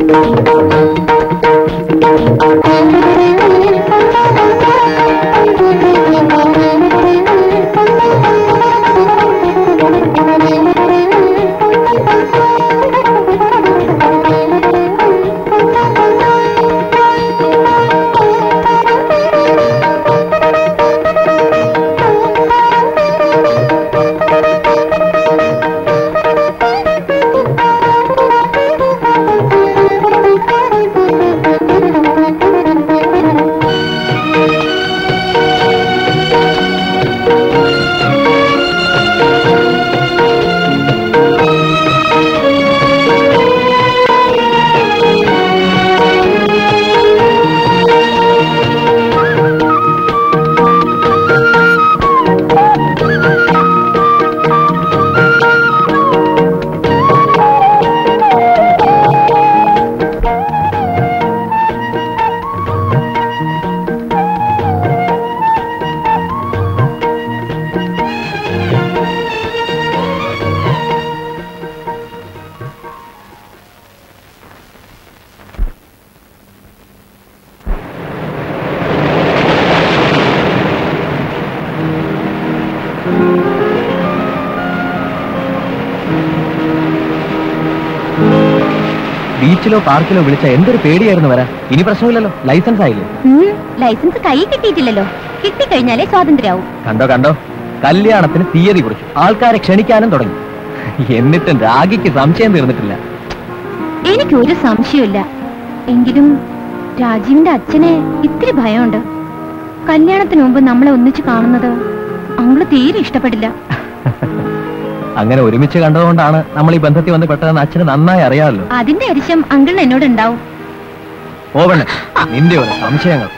ബീച്ചിലോ പാർക്കിലോ വിളിച്ച എന്തൊരു പേടിയായിരുന്നു വരാ ഇനി പ്രശ്നമില്ലല്ലോ ലൈസൻസ് ആയില്ലേ ഉം, ലൈസൻസ് കൈ കിട്ടിയിട്ടില്ലല്ലോ കിട്ടിക്കഴിഞ്ഞാലേ സ്വാതന്ത്ര്യമാവും കണ്ടോ കണ്ടോ കല്യാണത്തിന് തീയതി കുറിച്ചു ആൾക്കാരെ ക്ഷണിക്കാനും തുടങ്ങി എന്നിട്ടും രാഗിക്ക് സംശയം തീർന്നിട്ടില്ല എനിക്കൊരു സംശയമില്ല എങ്കിലും രാജീവിന്റെ അച്ഛനെ ഇത്തിരി ഭയമുണ്ട് കല്യാണത്തിന് മുമ്പ് നമ്മളെ ഒന്നിച്ച് കാണുന്നത് അങ്ങള് തീരെ ഇഷ്ടപ്പെടില്ല അങ്ങനെ ഒരുമിച്ച് കണ്ടതുകൊണ്ടാണ് നമ്മൾ ഈ ബന്ധത്തിൽ വന്ന് പെട്ടതെന്ന് അച്ഛന് നന്നായി അറിയാമല്ലോ അതിന്റെ അരിശം അങ്കിളിന് എന്നോട് ഉണ്ടാവും പോവണേ നിന്റെ ഒരു സംശയങ്ങൾ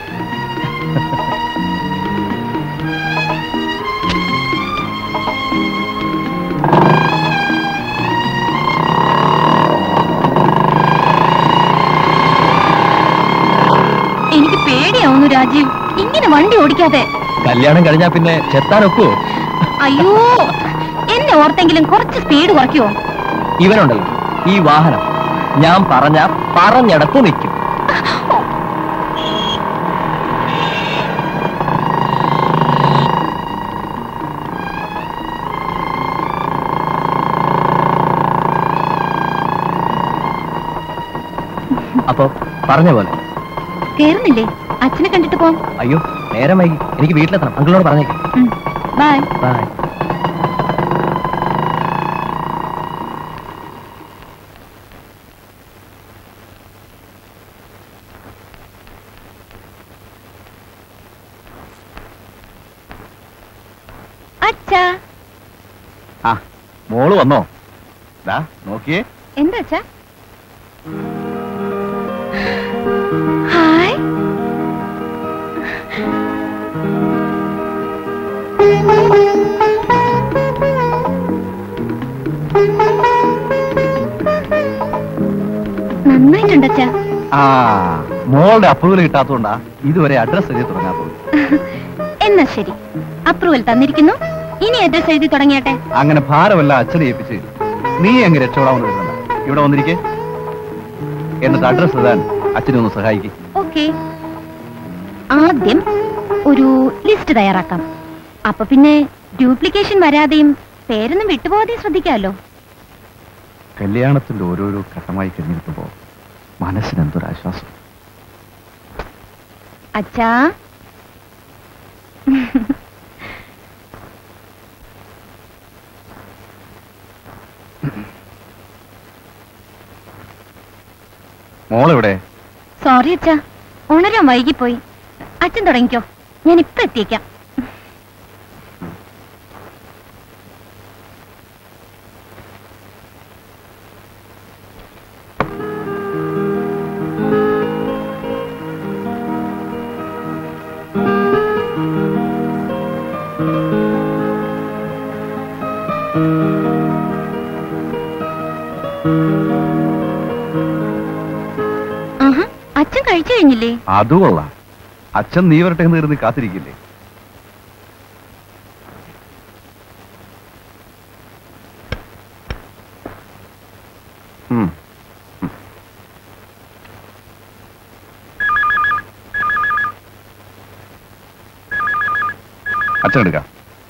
എനിക്ക് പേടിയാവുന്നു രാജീവ് ഇങ്ങനെ വണ്ടി ഓടിക്കാതെ കല്യാണം കഴിഞ്ഞാ പിന്നെ ചെത്താൻ ഒക്കുവോ അയ്യോ എന്നെ ഓർത്തെങ്കിലും കുറച്ച് സ്പീഡ് കുറയ്ക്കുവോ ഇവനുണ്ടല്ലോ ഈ വാഹനം ഞാൻ പറഞ്ഞ പറഞ്ഞിടത്ത് നിൽക്കും അപ്പൊ പറഞ്ഞ പോലെ കേറുന്നില്ലേ അച്ഛനെ കണ്ടിട്ട് പോവാം അയ്യോ നേരം വൈകി എനിക്ക് വീട്ടിലെത്തണം അങ്കിളിനോട് പറഞ്ഞേക്കാം ബൈ ബൈ അച്ഛാ ആ മോള് വന്നോ ദാ നോക്കിയേ എന്താ അച്ഛാ ഹായ് നന്നായിട്ടുണ്ട് അച്ഛാ ആ മോളുടെ അപ്രൂവൽ കിട്ടാത്തതുകൊണ്ടാ ഇതുവരെ അഡ്രസ് എഴുതി തുടങ്ങാത്തത് എന്നാ ശരി അപ്രൂവൽ തന്നിരിക്കുന്നു ഇനി അഡ്രസ് എഴുതി തുടങ്ങിയാട്ടെ അങ്ങനെ ഭാരമല്ല അച്ഛനെ ഏൽപ്പിച്ച് നീ അങ്ങ് രക്ഷപ്പെടാമെന്ന് വരുന്നുണ്ട ഇവിടെ വന്നിരിക്കെ എന്നിട്ട് അഡ്രസ് എഴുതാൻ അച്ഛനെ ഒന്ന് സഹായിക്കും ഓക്കെ ആദ്യം ഒരു ലിസ്റ്റ് തയ്യാറാക്കാം അപ്പൊ പിന്നെ ഡ്യൂപ്ലിക്കേഷൻ വരാതെയും പേരൊന്നും വിട്ടുപോകാതെയും ശ്രദ്ധിക്കാമല്ലോ കല്യാണത്തിന്റെ ഓരോരോ ഘട്ടമായി കഴിഞ്ഞിരിക്കുമ്പോ മനസ്സിന് എന്തൊരാശ്വാസം അച്ഛാ മോളെവിടെ സോറി അച്ഛാ ഉണരാൻ വൈകിപ്പോയി അച്ഛൻ തുടങ്ങിക്കോ ഞാൻ ഇപ്പൊ എത്തിയേക്കാം ആഹാ അച്ഛൻ കഴിച്ചു കഴിഞ്ഞില്ലേ അത് കൊള്ളാം അച്ഛൻ നീ വരട്ടെ എന്ന് കരുതി കാത്തിരിക്കില്ലേ ഉം. ഉം. അച്ഛൻ എടുക്കാം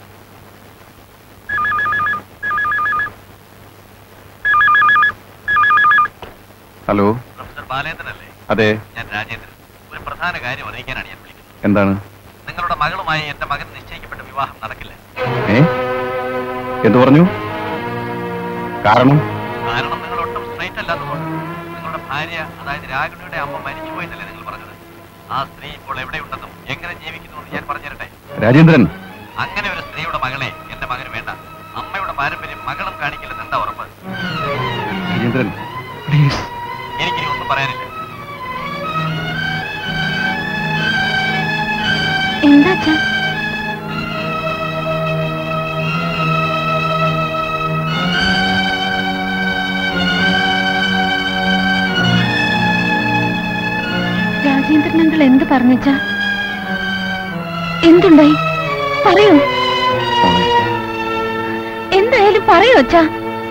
ഹലോ പ്രൊഫസർ ബാലേന്ദ്രനല്ലേ അതെ ഞാൻ രാജേന്ദ്രൻ ഒരു പ്രധാന കാര്യം അറിയിക്കാനാണ് ഞാൻ വിളിക്കുന്നത് എന്താണ് നിങ്ങളുടെ മകളുമായി എന്റെ മകൻ നിശ്ചയിക്കപ്പെട്ട വിവാഹം നടക്കില്ല ഏ എന്തു പറഞ്ഞു കാരണം കാരണം നിങ്ങൾ ഒട്ടും സ്ട്രൈറ്റ് അല്ലാത്തതുകൊണ്ട് നിങ്ങളുടെ ഭാര്യ അതായത് രാഗിണിയുടെ അമ്മ മരിച്ചുപോയെന്നല്ലേ നിങ്ങൾ പറഞ്ഞത് ആ സ്ത്രീ ഇപ്പോൾ എവിടെയുണ്ടെന്നും എങ്ങനെ ജീവിക്കുന്നു എന്ന് ഞാൻ പറഞ്ഞുതരട്ടെ രാജേന്ദ്രൻ അങ്ങനെ ഒരു സ്ത്രീയുടെ മകളെ എന്റെ മകന് വേണ്ട അമ്മയുടെ പാരമ്പര്യം മകളും കാണിക്കില്ലെന്ന് എന്താ ഉറപ്പ് രാജേന്ദ്രൻ പ്ലീസ് എനിക്കിനി ഒന്നും പറയാനില്ല എന്താ അച്ഛാ രാജേന്ദ്രൻ അങ്കിൾ എന്ത് പറഞ്ഞച്ചാ എന്തുണ്ടായി പറയൂ മോളെ എന്തായാലും പറയൂ അച്ഛാ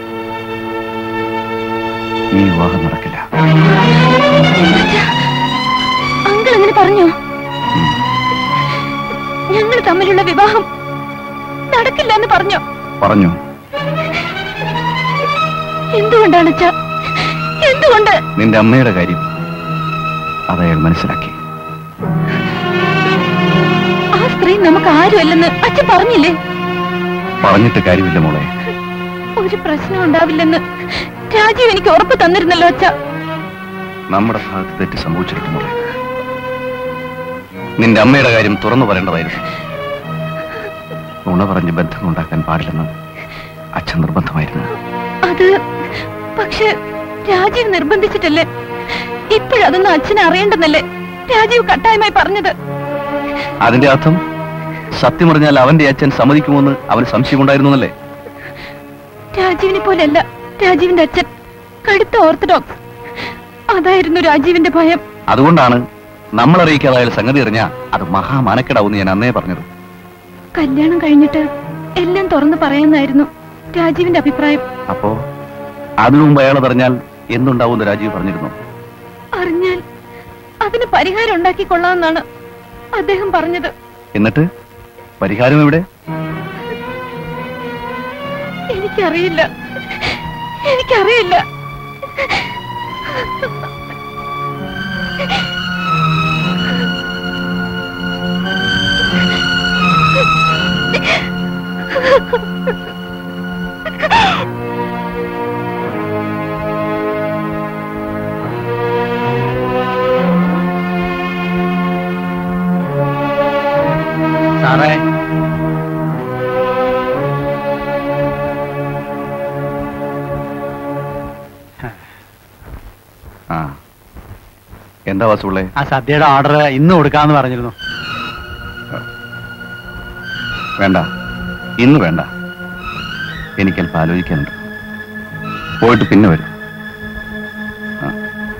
ഈ വിവാഹം നടക്കില്ല അച്ഛാ, അങ്കിൾ അങ്ങനെ പറഞ്ഞോ ഞങ്ങൾ തമ്മിലുള്ള വിവാഹം നടക്കില്ല എന്ന് പറഞ്ഞോ പറഞ്ഞു എന്തുകൊണ്ടാണ് അച്ഛാ എന്തുകൊണ്ട് നിന്റെ അമ്മയുടെ കാര്യം അതയാൾ മനസ്സിലാക്കി ആ സ്ത്രീ നമുക്ക് ആരുമല്ലെന്ന് അച്ഛൻ പറഞ്ഞില്ലേ പറഞ്ഞിട്ട് കാര്യമില്ല മോളെ ഒരു പ്രശ്നം ഉണ്ടാവില്ലെന്ന് രാജീവ് എനിക്ക് ഉറപ്പ് തന്നിരുന്നല്ലോ അച്ഛ നമ്മുടെ ഭാഗത്ത് തെറ്റ് സംഭവിച്ചിട്ടുണ്ട് മോളെ നിന്റെ അമ്മയുടെ കാര്യം തുറന്നു പറയേണ്ടതായിരുന്നു നുണ പറഞ്ഞ് ബന്ധമുണ്ടാക്കാൻ പാടില്ലെന്ന് അച്ഛൻ നിർബന്ധമായിരുന്നു അത് പക്ഷെ രാജീവ് നിർബന്ധിച്ചിട്ടല്ലേ ഇപ്പോഴതൊന്നും അച്ഛനെ അറിയേണ്ടെന്നല്ലേ രാജീവ് കട്ടായമായി പറഞ്ഞത് അതിന്റെ അർത്ഥം സത്യം പറഞ്ഞാൽ അവന്റെ അച്ഛൻ സമ്മതിക്കുമെന്ന് അവന് സംശയമുണ്ടായിരുന്നല്ലേ രാജീവിനെ പോലെയല്ല രാജീവിന്റെ അച്ഛൻ കടുത്ത ഓർത്തഡോക്സ് അതായിരുന്നു രാജീവിന്റെ ഭയം അതുകൊണ്ടാണ് നമ്മൾ അറിയിക്കാതെ അയാൾ സംഗതി അറിഞ്ഞാ അത് മഹാമാനക്കെടാവെന്ന് ഞാൻ അന്നേ പറഞ്ഞത് കല്യാണം കഴിഞ്ഞിട്ട് എല്ലാം തുറന്നു പറയാമെന്നായിരുന്നു രാജീവിന്റെ അഭിപ്രായം അപ്പോ അതിനു മുമ്പ് അയാൾ പറഞ്ഞാൽ എന്തുണ്ടാവുമെന്ന് രാജീവ് പറഞ്ഞിരുന്നു അറിഞ്ഞാൽ അതിന് പരിഹാരം ഉണ്ടാക്കിക്കൊള്ളാമെന്നാണ് അദ്ദേഹം പറഞ്ഞത് എന്നിട്ട് പരിഹാരം എവിടെ എനിക്കറിയില്ല എനിക്കറിയില്ല സാറേ ആ എന്താ വാസുള്ളേ ആ സദ്യയുടെ ഓർഡർ ഇന്ന് കൊടുക്കാന്ന് പറഞ്ഞിരുന്നു വേണ്ട ഇന്ന് വേണ്ട എനിക്കല്പം ആലോചിക്കാനുണ്ട് പോയിട്ട് പിന്നെ വരും ആ.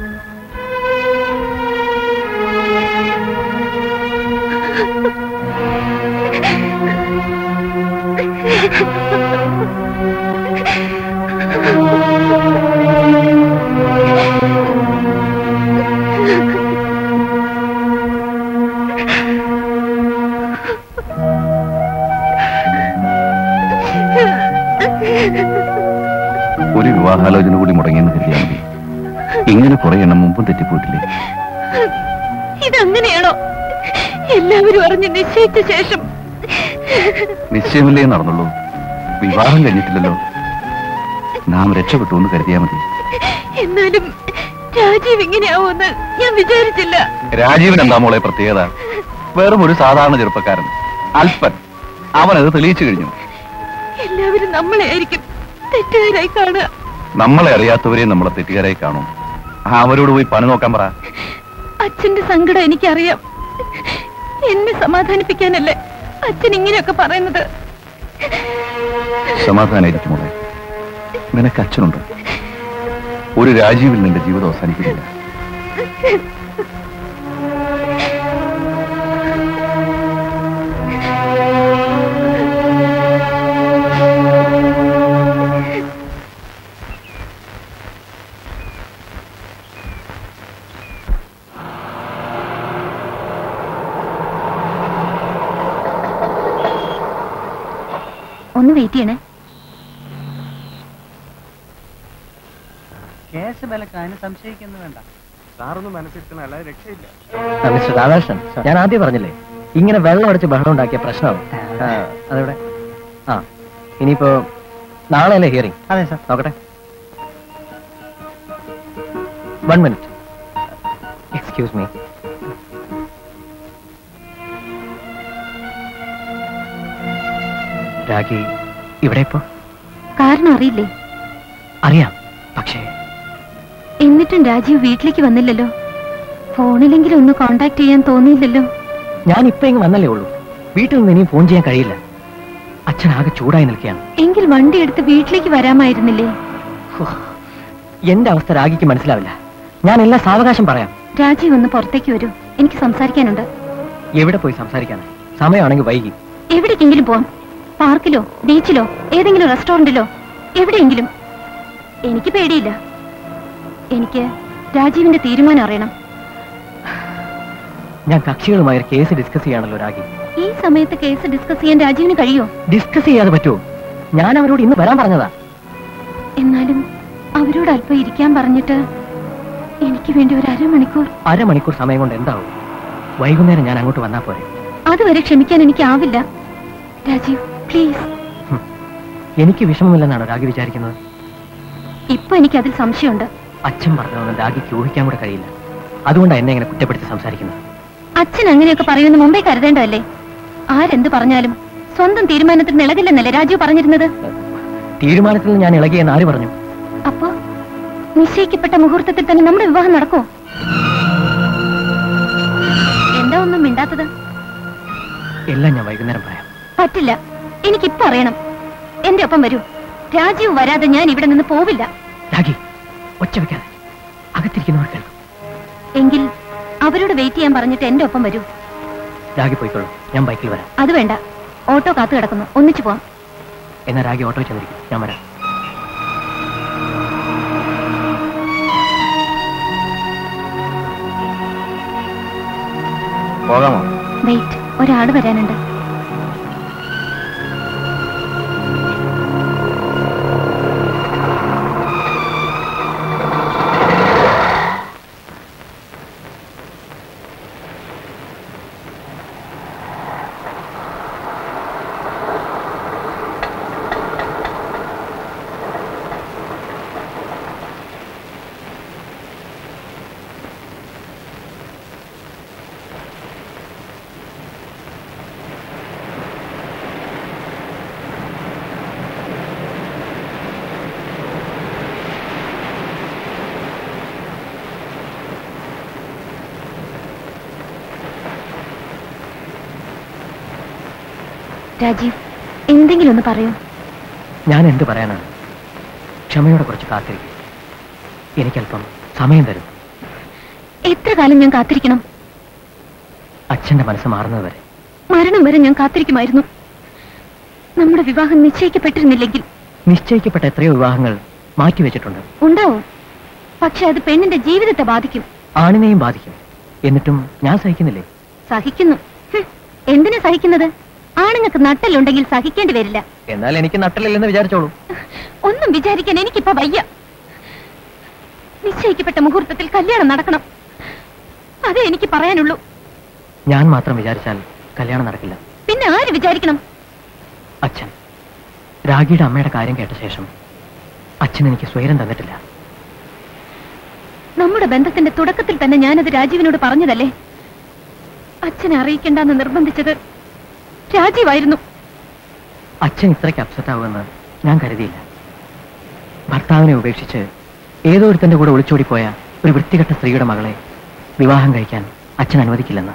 ഒരു വിവാഹാലോചന കൂടി മുടങ്ങിയെന്ന് കരുതിയാൽ മതി ഇങ്ങനെ കുറെ എണ്ണം മുമ്പും തെറ്റിപ്പോയിട്ടില്ലേ ഇതങ്ങനെയാണോ എല്ലാവരും അറിഞ്ഞ് നിശ്ചയിച്ച ശേഷം നിശ്ചയമല്ലേ നടന്നുള്ളൂ വിവാഹം കഴിഞ്ഞിട്ടില്ലല്ലോ നാം രക്ഷപ്പെട്ടു എന്ന് കരുതിയാൽ മതി എന്നാലും രാജീവ് ഇങ്ങനെയാവുമെന്ന് ഞാൻ വിചാരിച്ചില്ല രാജീവൻ എന്താ മോളെ പ്രത്യേകത വെറും ഒരു സാധാരണ ചെറുപ്പക്കാരൻ അല്പൻ അവനത് തെളിയിച്ചു കഴിഞ്ഞു എല്ലാവരും നമ്മളെ ആയിരിക്കും തെറ്റുകാരായി കാണുക നമ്മളെ അറിയാത്തവരെ നമ്മളെ തെറ്റുകാരായി കാണും അവരോട് പോയി പണി നോക്കാൻ പറ അച്ഛന്റെ സങ്കടം എനിക്കറിയാം എന്നെ സമാധാനിപ്പിക്കാനല്ലേ അച്ഛൻ ഇങ്ങനെയൊക്കെ പറയുന്നത് സമാധാനായിരിക്കും മോളെ നിനക്ക് അച്ഛനുണ്ട് ഒരു രാജീവിൽ നിന്റെ ജീവിതം അവസാനിക്കുന്നില്ല ഒന്ന് വെയിറ്റ് ചെയ്യണേ കേസ് ബലക്കാന് സംശയിക്കുന്നു വേണ്ട സാറൊന്നും മനസ്സിരുത്തണം അല്ലാതെ രക്ഷയില്ല ആ, മിസ്റ്റർ രാധാകൃഷ്ണൻ ഞാൻ ആദ്യം പറഞ്ഞില്ലേ ഇങ്ങനെ വെള്ളം അടിച്ച് ബഹളം ഉണ്ടാക്കിയ പ്രശ്നമാണ് ആ, അതെവിടെ ആ ഇനിയിപ്പോ നാളെയല്ലേ ഹിയറിംഗ് അതെ സാർ നോക്കട്ടെ one minute excuse me Ragi ഇവിടെ ഇപ്പോ കാരണം അറിയില്ലേ അറിയാം പക്ഷേ എന്നിട്ടും രാജീവ് വീട്ടിലേക്ക് വന്നില്ലല്ലോ ഫോണിലെങ്കിലും ഒന്ന് കോണ്ടാക്ട് ചെയ്യാൻ തോന്നിയില്ലല്ലോ ഞാൻ ഇപ്പൊ ഇങ്ങ് വന്നല്ലേ ഉള്ളൂ വീട്ടിൽ നിന്ന് ഇനിയും ഫോൺ ചെയ്യാൻ കഴിയില്ല അച്ഛൻ ആകെ ചൂടായി നിൽക്കുകയാണ് എങ്കിൽ വണ്ടി എടുത്ത് വീട്ടിലേക്ക് വരാമായിരുന്നില്ലേ ഹോ, എന്റെ അവസ്ഥ രാഗിക്ക് മനസ്സിലാവില്ല ഞാൻ എല്ലാ സാവകാശം പറയാം രാജീവ് ഒന്ന് പുറത്തേക്ക് വരൂ എനിക്ക് സംസാരിക്കാനുണ്ട് എവിടെ പോയി സംസാരിക്കാനാ സമയമാണെങ്കിൽ വൈകി എവിടേക്കെങ്കിലും പോവാം പാർക്കിലോ ബീച്ചിലോ ഏതെങ്കിലും റെസ്റ്റോറന്റിലോ എവിടെയെങ്കിലും എനിക്ക് പേടിയില്ല എനിക്ക് രാജീവിന്റെ തീരുമാനം അറിയണം ഞാൻ കക്ഷികളുമായി ഒരു കേസ് ഡിസ്കസ് ചെയ്യാണല്ലോ രാഗി ഈ സമയത്ത് കേസ് ഡിസ്കസ് ചെയ്യാൻ രാജീവിന് കഴിയോ ഡിസ്കസ് ചെയ്യാതെ പറ്റുമോ ഞാൻ അവരോട് ഇന്ന് വരാൻ പറഞ്ഞതാ എന്നാലും അവരോട് അല്പം ഇരിക്കാൻ പറഞ്ഞിട്ട് എനിക്ക് വേണ്ടി ഒരു അരമണിക്കൂർ അരമണിക്കൂർ സമയം കൊണ്ട് എന്താവും വൈകുന്നേരം ഞാൻ അങ്ങോട്ട് വന്നാ പോരെ അതുവരെ ക്ഷമിക്കാൻ എനിക്കാവില്ല രാജീവ് പ്ലീസ് ഹും. എനിക്ക് വിഷമമില്ലെന്നാണോ രാഗി വിചാരിക്കുന്നത് ഇപ്പൊ എനിക്ക് അതിൽ സംശയമുണ്ട് അച്ഛൻ പറഞ്ഞതൊന്നും രാഗിക്ക് ഊഹിക്കാൻ കൂടെ കഴിയില്ല അതുകൊണ്ടാണ് എന്നെ ഇങ്ങനെ കുറ്റപ്പെടുത്തി സംസാരിക്കുന്നത് അച്ഛൻ അങ്ങനെയൊക്കെ പറയുന്ന മുമ്പേ കരുതേണ്ടതല്ലേ ആരെന്ത് പറഞ്ഞാലും സ്വന്തം തീരുമാനത്തിൽ നിളകില്ലെന്നല്ലേ രാജീവ് പറഞ്ഞിരുന്നത് തീരുമാനത്തിൽ നിന്ന് ഞാൻ ഇളകിയെന്ന് ആര് പറഞ്ഞു അപ്പോ നിശ്ചയിക്കപ്പെട്ട മുഹൂർത്തത്തിൽ തന്നെ നമ്മുടെ വിവാഹം നടക്കോ എന്താ ഒന്നും മിണ്ടാത്തത് എല്ലാം ഞാൻ വൈകുന്നേരം പറയാം പറ്റില്ല എനിക്കിപ്പോ അറിയണം എന്റെ ഒപ്പം വരൂ രാജീവ് വരാതെ ഞാൻ ഇവിടെ നിന്ന് പോവില്ല രാഗി ഒച്ച വെക്കാതെ അകത്തിരിക്കുന്നവർ കേൾക്കും എങ്കിൽ അവരോട് വെയിറ്റ് ചെയ്യാൻ പറഞ്ഞിട്ട് എന്റെ ഒപ്പം വരൂ രാഗി പോയിക്കോളൂ ഞാൻ ബൈക്കിൽ വരാം അത് വേണ്ട ഓട്ടോ കാത്തു കിടക്കുന്നു ഒന്നിച്ചു പോവാം എന്നാ രാഗി ഓട്ടോ ചെന്നിരിക്കും ഞാൻ വരാം പോകാമോ വെയിറ്റ് ഒരാൾ വരാനുണ്ട് രാജീവ് എന്തെങ്കിലും ഒന്ന് പറയൂ ഞാൻ എന്ത് പറയാനാണ് ക്ഷമയോടെ കുറച്ച് കാത്തിരിക്കും എനിക്കല്പം സമയം തരും എത്ര കാലം ഞാൻ കാത്തിരിക്കണം അച്ഛന്റെ മനസ്സ് മാറുന്നത് വരെ മരണം വരെ ഞാൻ കാത്തിരിക്കുമായിരുന്നു നമ്മുടെ വിവാഹം നിശ്ചയിക്കപ്പെട്ടിരുന്നില്ലെങ്കിൽ നിശ്ചയിക്കപ്പെട്ട എത്രയോ വിവാഹങ്ങൾ മാറ്റിവെച്ചിട്ടുണ്ട് ഉണ്ടാവും പക്ഷെ അത് പെണ്ണിന്റെ ജീവിതത്തെ ബാധിക്കും ആണിനെയും ബാധിക്കും എന്നിട്ടും ഞാൻ സഹിക്കുന്നില്ലേ സഹിക്കുന്നു ഹും, എന്തിനാ സഹിക്കുന്നത് ആണുങ്ങൾക്ക് നട്ടലുണ്ടെങ്കിൽ സഹിക്കേണ്ടി വരില്ല എന്നാൽ എനിക്ക് നട്ടലില്ലെന്ന് വിചാരിച്ചോളൂ ഒന്നും വിചാരിക്കാൻ എനിക്കിപ്പോ വയ്യ നിശ്ചയിക്കപ്പെട്ട മുഹൂർത്തത്തിൽ കല്യാണം നടക്കണം അതേ എനിക്ക് പറയാനുള്ളൂ ഞാൻ മാത്രം വിചാരിച്ചാൽ കല്യാണം നടക്കില്ല പിന്നെ ആര് വിചാരിക്കണം അച്ഛൻ രാഗിയുടെ അമ്മയുടെ കാര്യം കേട്ട ശേഷം അച്ഛൻ എനിക്ക് സ്വൈരം തന്നിട്ടില്ല നമ്മുടെ ബന്ധത്തിന്റെ തുടക്കത്തിൽ തന്നെ ഞാനത് രാജീവിനോട് പറഞ്ഞതല്ലേ അച്ഛനെ അറിയിക്കണ്ടെന്ന് നിർബന്ധിച്ചത് രാജീവായിരുന്നു അച്ഛൻ ഇത്രയ്ക്ക് അപ്സെറ്റ് ആവുമെന്ന് ഞാൻ കരുതിയില്ല ഭർത്താവിനെ ഉപേക്ഷിച്ച് ഏതോ ഒരുത്തന്റെ കൂടെ ഒളിച്ചോടിപ്പോയ ഒരു വൃത്തികെട്ട സ്ത്രീയുടെ മകളെ വിവാഹം കഴിക്കാൻ അച്ഛൻ അനുവദിക്കില്ലെന്ന്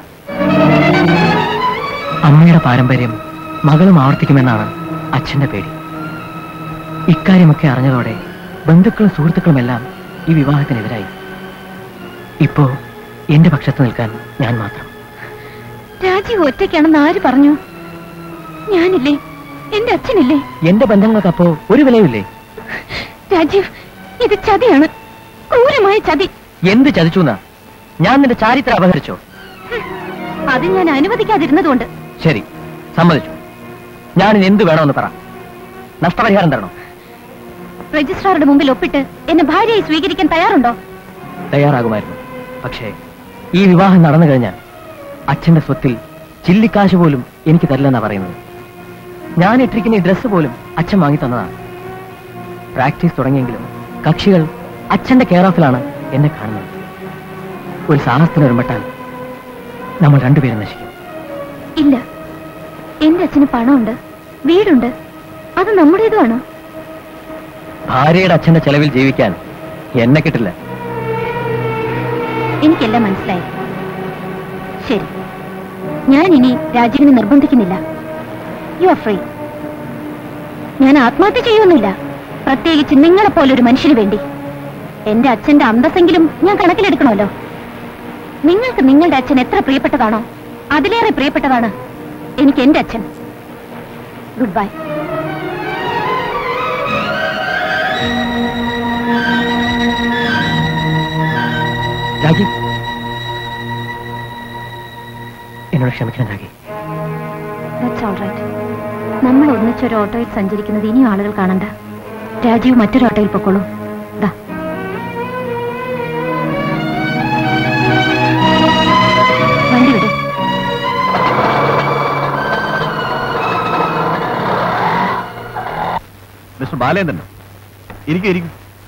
അമ്മയുടെ പാരമ്പര്യം മകളും ആവർത്തിക്കുമെന്നാണ് അച്ഛന്റെ പേടി ഇക്കാര്യമൊക്കെ അറിഞ്ഞതോടെ ബന്ധുക്കളും സുഹൃത്തുക്കളുമെല്ലാം ഈ വിവാഹത്തിനെതിരായി ഇപ്പോ എന്റെ പക്ഷത്ത് നിൽക്കാൻ ഞാൻ മാത്രം രാജീവ് ഒറ്റയ്ക്കാണെന്ന് ആര് പറഞ്ഞു ഞാനില്ലേ എന്റെ അച്ഛനില്ലേ എന്റെ ബന്ധങ്ങൾക്കപ്പോ ഒരു വിലയുമില്ലേ രാജീവ് ഇത് ചതിയാണ് ക്രൂരമായ ചതി എന്ത് ചതിച്ചു ഞാൻ നിന്റെ ചാരിത്രം അപഹരിച്ചോ അത് ഞാൻ അനുവദിക്കാതിരുന്നതുകൊണ്ട് ശരി സമ്മതിച്ചു ഞാൻ ഇനി എന്ത് വേണമെന്ന് പറ നഷ്ടപരിഹാരം തരണം രജിസ്ട്രാറുടെ മുമ്പിൽ ഒപ്പിട്ട് എന്നെ ഭാര്യയായി സ്വീകരിക്കാൻ തയ്യാറുണ്ടോ തയ്യാറാകുമായിരുന്നു പക്ഷേ ഈ വിവാഹം നടന്നു കഴിഞ്ഞാൽ അച്ഛന്റെ സ്വത്തിൽ ചില്ലിക്കാശ് പോലും എനിക്ക് തരില്ലെന്നാ പറയുന്നത് ഞാൻ ഇട്ടിരിക്കുന്ന ഈ ഡ്രസ്സ് പോലും അച്ഛൻ വാങ്ങി തന്നതാണ് പ്രാക്ടീസ് തുടങ്ങിയെങ്കിലും കക്ഷികൾ അച്ഛന്റെ കെയർ ഓഫിലാണ് എന്നെ കാണുന്നത് ഒരു സാഹസത്തിന് ഒരുമ്പെട്ടാൽ നമ്മൾ രണ്ടുപേരും നശിക്കും ഇല്ല എന്റെ അച്ഛന് പണമുണ്ട് വീടുണ്ട് അത് നമ്മുടേതുമാണ് ഭാര്യയുടെ അച്ഛന്റെ ചെലവിൽ ജീവിക്കാൻ എന്നെ കിട്ടില്ല എനിക്കെല്ലാം മനസ്സിലായി ശരി ഞാൻ ഇനി രാജീവിനെ നിർബന്ധിക്കുന്നില്ല യു ആർ ഫ്രീ ഞാൻ ആത്മഹത്യ ചെയ്യുന്നില്ല പ്രത്യേകിച്ച് നിങ്ങളെപ്പോലെ ഒരു മനുഷ്യന് വേണ്ടി എന്റെ അച്ഛന്റെ അന്തസ്സെങ്കിലും ഞാൻ കണക്കിലെടുക്കണമല്ലോ നിങ്ങൾക്ക് നിങ്ങളുടെ അച്ഛൻ എത്ര പ്രിയപ്പെട്ടതാണോ അതിലേറെ പ്രിയപ്പെട്ടതാണ് എനിക്ക് എന്റെ അച്ഛൻ ഗുഡ് ബൈ രാജി എന്നോട് ക്ഷമിക്കണം രാജി ദാറ്റ്സ് ഓൾ റൈറ്റ് നമ്മൾ ഒന്നിച്ചൊരു ഓട്ടോയിൽ സഞ്ചരിക്കുന്നത് ഇനിയും ആളുകൾ കാണണ്ട രാജീവ് മറ്റൊരു ഓട്ടോയിൽ പൊക്കോളൂ ദാ വണ്ടി വിട് മിസ്റ്റർ ബാലേന്ദ്രൻ ഇരിക്കും ഇരിക്കും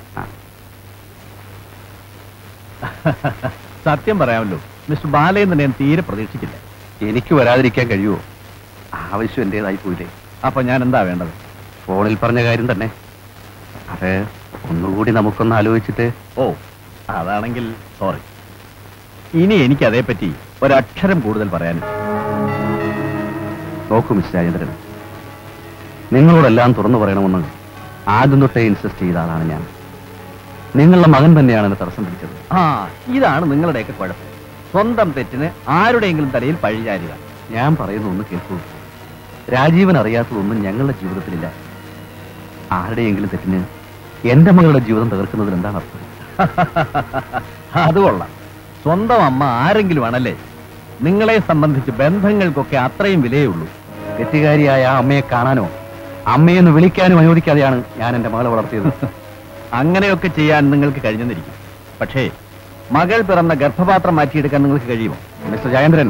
സത്യം പറയാമല്ലോ മിസ്റ്റർ ബാലേന്ദ്രൻ ഞാൻ തീരെ പ്രതീക്ഷിച്ചില്ല എനിക്ക് വരാതിരിക്കാൻ കഴിയുമോ ആവശ്യം എന്റേതായി പോയില്ലേ അപ്പൊ ഞാൻ എന്താ വേണ്ടത് ഫോണിൽ പറഞ്ഞ കാര്യം തന്നെ അത് ഒന്നുകൂടി നമുക്കൊന്ന് ആലോചിച്ചിട്ട് ഓ അതാണെങ്കിൽ സോറി ഇനി എനിക്ക് അതേപ്പറ്റി ഒരക്ഷരം കൂടുതൽ പറയാനില്ല നോക്കൂ മിസ്റ്റർ രാജേന്ദ്രൻ നിങ്ങളോടെല്ലാം തുറന്നു പറയണമെന്ന് ആദ്യം തൊട്ടേ ഇൻസിസ്റ്റ് ചെയ്ത ആളാണ് ഞാൻ നിങ്ങളുടെ മകൻ തന്നെയാണ് എന്നെ തടസ്സം പിടിച്ചത് ആ ഇതാണ് നിങ്ങളുടെയൊക്കെ കുഴപ്പം സ്വന്തം തെറ്റിന് ആരുടെയെങ്കിലും തലയിൽ പഴിചാരുക ഞാൻ പറയുന്ന ഒന്ന് കേൾക്കൂ രാജീവൻ അറിയാത്തതൊന്നും ഞങ്ങളുടെ ജീവിതത്തിലില്ല ആരുടെയെങ്കിലും തെറ്റിന് എന്റെ മകളുടെ ജീവിതം തകർക്കുന്നതിൽ എന്താണ് അർത്ഥം അത് കൊള്ളാം സ്വന്തം അമ്മ ആരെങ്കിലും ആണല്ലേ നിങ്ങളെ സംബന്ധിച്ച് ബന്ധങ്ങൾക്കൊക്കെ അത്രയും വിലയേ ഉള്ളൂ തെറ്റുകാരിയായ ആ അമ്മയെ കാണാനോ അമ്മയെന്ന് വിളിക്കാനും അനുവദിക്കാതെയാണ് ഞാൻ എന്റെ മകളെ വളർത്തിയത് അങ്ങനെയൊക്കെ ചെയ്യാൻ നിങ്ങൾക്ക് കഴിഞ്ഞെന്നിരിക്കും പക്ഷേ മകൾ പിറന്ന ഗർഭപാത്രം മാറ്റിയെടുക്കാൻ നിങ്ങൾക്ക് കഴിയുമോ മിസ്റ്റർ ജയേന്ദ്രൻ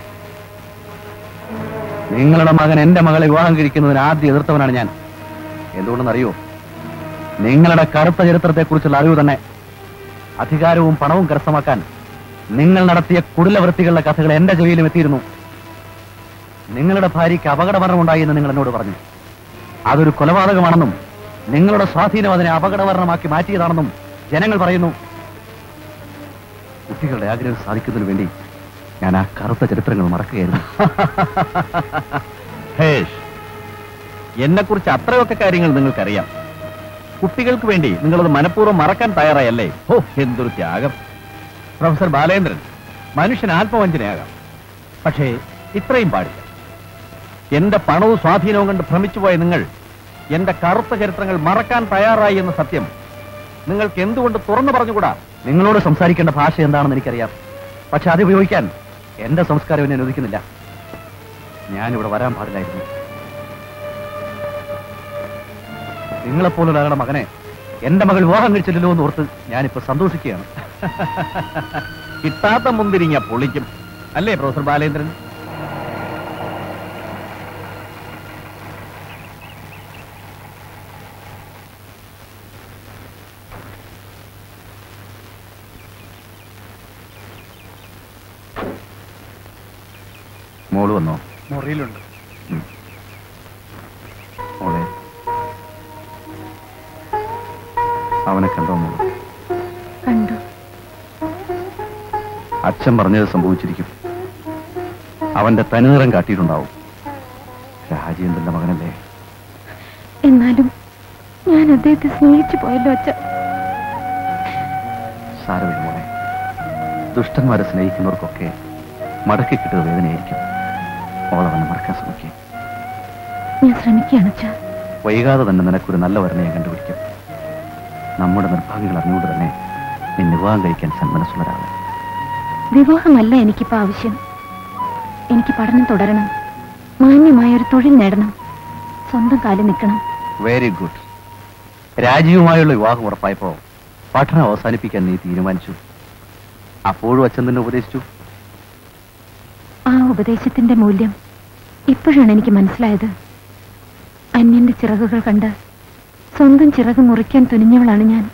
നിങ്ങളുടെ മകൻ എന്റെ മകളെ വിവാഹം കഴിക്കുന്നതിന് ആദ്യം എതിർത്തവനാണ് ഞാൻ എന്തുകൊണ്ടെന്നറിയോ നിങ്ങളുടെ കറുത്ത ചരിത്രത്തെക്കുറിച്ചുള്ള അറിവ് തന്നെ അധികാരവും പണവും കരസ്ഥമാക്കാൻ നിങ്ങൾ നടത്തിയ കുടിലവൃത്തികളുടെ കഥകൾ എന്റെ ചെവിയിലും എത്തിയിരുന്നു നിങ്ങളുടെ ഭാര്യയ്ക്ക് അപകടമരണമുണ്ടായി എന്ന് നിങ്ങൾ എന്നോട് പറഞ്ഞു അതൊരു കൊലപാതകമാണെന്നും നിങ്ങളുടെ സ്വാധീനം അതിനെ അപകടമരണമാക്കി മാറ്റിയതാണെന്നും ജനങ്ങൾ പറയുന്നു കുട്ടികളുടെ ആഗ്രഹം സാധിക്കുന്നതിന് വേണ്ടി ഞാൻ ആ കറുത്ത ചരിത്രങ്ങൾ മറക്കുകയായിരുന്നു ഹേഷ് എന്നെക്കുറിച്ച് അത്രയൊക്കെ കാര്യങ്ങൾ നിങ്ങൾക്കറിയാം കുട്ടികൾക്ക് വേണ്ടി നിങ്ങളത് മനഃപൂർവ്വം മറക്കാൻ തയ്യാറായല്ലേ ഓ എന്തൊരു ത്യാഗം പ്രൊഫസർ ബാലേന്ദ്രൻ മനുഷ്യൻ ആത്മവഞ്ചനയാകാം പക്ഷേ ഇത്രയും പാടില്ല എന്റെ പണവും സ്വാധീനവും കണ്ട് ഭ്രമിച്ചുപോയ നിങ്ങൾ എന്റെ കറുത്ത ചരിത്രങ്ങൾ മറക്കാൻ തയ്യാറായി എന്ന സത്യം നിങ്ങൾക്ക് എന്തുകൊണ്ട് തുറന്നു പറഞ്ഞുകൂടാ നിങ്ങളോട് സംസാരിക്കേണ്ട ഭാഷ എന്താണെന്ന് എനിക്കറിയാം പക്ഷെ അത് ഉപയോഗിക്കാൻ എന്റെ സംസ്കാരം എന്നെ അനുവദിക്കുന്നില്ല ഞാനിവിടെ വരാൻ പാടില്ലായിരുന്നു നിങ്ങളെപ്പോലൊരാളുടെ മകനെ എന്റെ മകൾ വിവാഹം കഴിച്ചില്ലല്ലോ എന്ന് ഓർത്ത് ഞാനിപ്പോ സന്തോഷിക്കുകയാണ് കിട്ടാത്ത മുന്തിരിങ്ങ പൊളിക്കും അല്ലേ പ്രൊഫസർ ബാലേന്ദ്രൻ മോള് വന്നോ മുറിയിലുണ്ട് മോളെ അവനെ കണ്ടോ മോള് കണ്ടു അച്ഛൻ പറഞ്ഞത് സംഭവിച്ചിരിക്കും അവന്റെ തനിനിറം കാട്ടിയിട്ടുണ്ടാവും രാജേന്ദ്രന്റെ മകനല്ലേ എന്നാലും ഞാൻ അദ്ദേഹത്തെ സ്നേഹിച്ചു പോയല്ലോ അച്ഛ സാരമില്ല മോളെ ദുഷ്ടന്മാരെ സ്നേഹിക്കുന്നവർക്കൊക്കെ മടക്കി കിട്ടുക വേദനയായിരിക്കും അവൾ അവനെ മറക്കാൻ ശ്രമിക്കും ഞാൻ ശ്രമിക്കുകയാണ് അച്ഛ വൈകാതെ തന്നെ നിനക്കൊരു നല്ല വരനെ ഞാൻ കണ്ടുപിടിക്കും നമ്മുടെ നിർഭാഗ്യങ്ങൾ അറിഞ്ഞുകൊണ്ട് തന്നെ നിന്നെ വിവാഹം കഴിക്കാൻ സന്മനസ്സുള്ളൊരാളെ വിവാഹമല്ല എനിക്കിപ്പോ ആവശ്യം എനിക്ക് പഠനം തുടരണം മാന്യമായ ഒരു തൊഴിൽ നേടണം സ്വന്തം കാലിൽ നിൽക്കണം വെരി ഗുഡ് രാജീവുമായുള്ള വിവാഹം ഉറപ്പായപ്പോ പഠനം അവസാനിപ്പിക്കാൻ നീ തീരുമാനിച്ചു അപ്പോഴും അച്ഛൻ തന്നെ ഉപദേശിച്ചു ആ ഉപദേശത്തിന്റെ മൂല്യം ഇപ്പോഴാണ് എനിക്ക് മനസ്സിലായത് അന്യന്റെ ചിറകുകൾ കണ്ട് സ്വന്തം ചിറക് മുറിക്കാൻ തുനിഞ്ഞവളാണ് ഞാൻ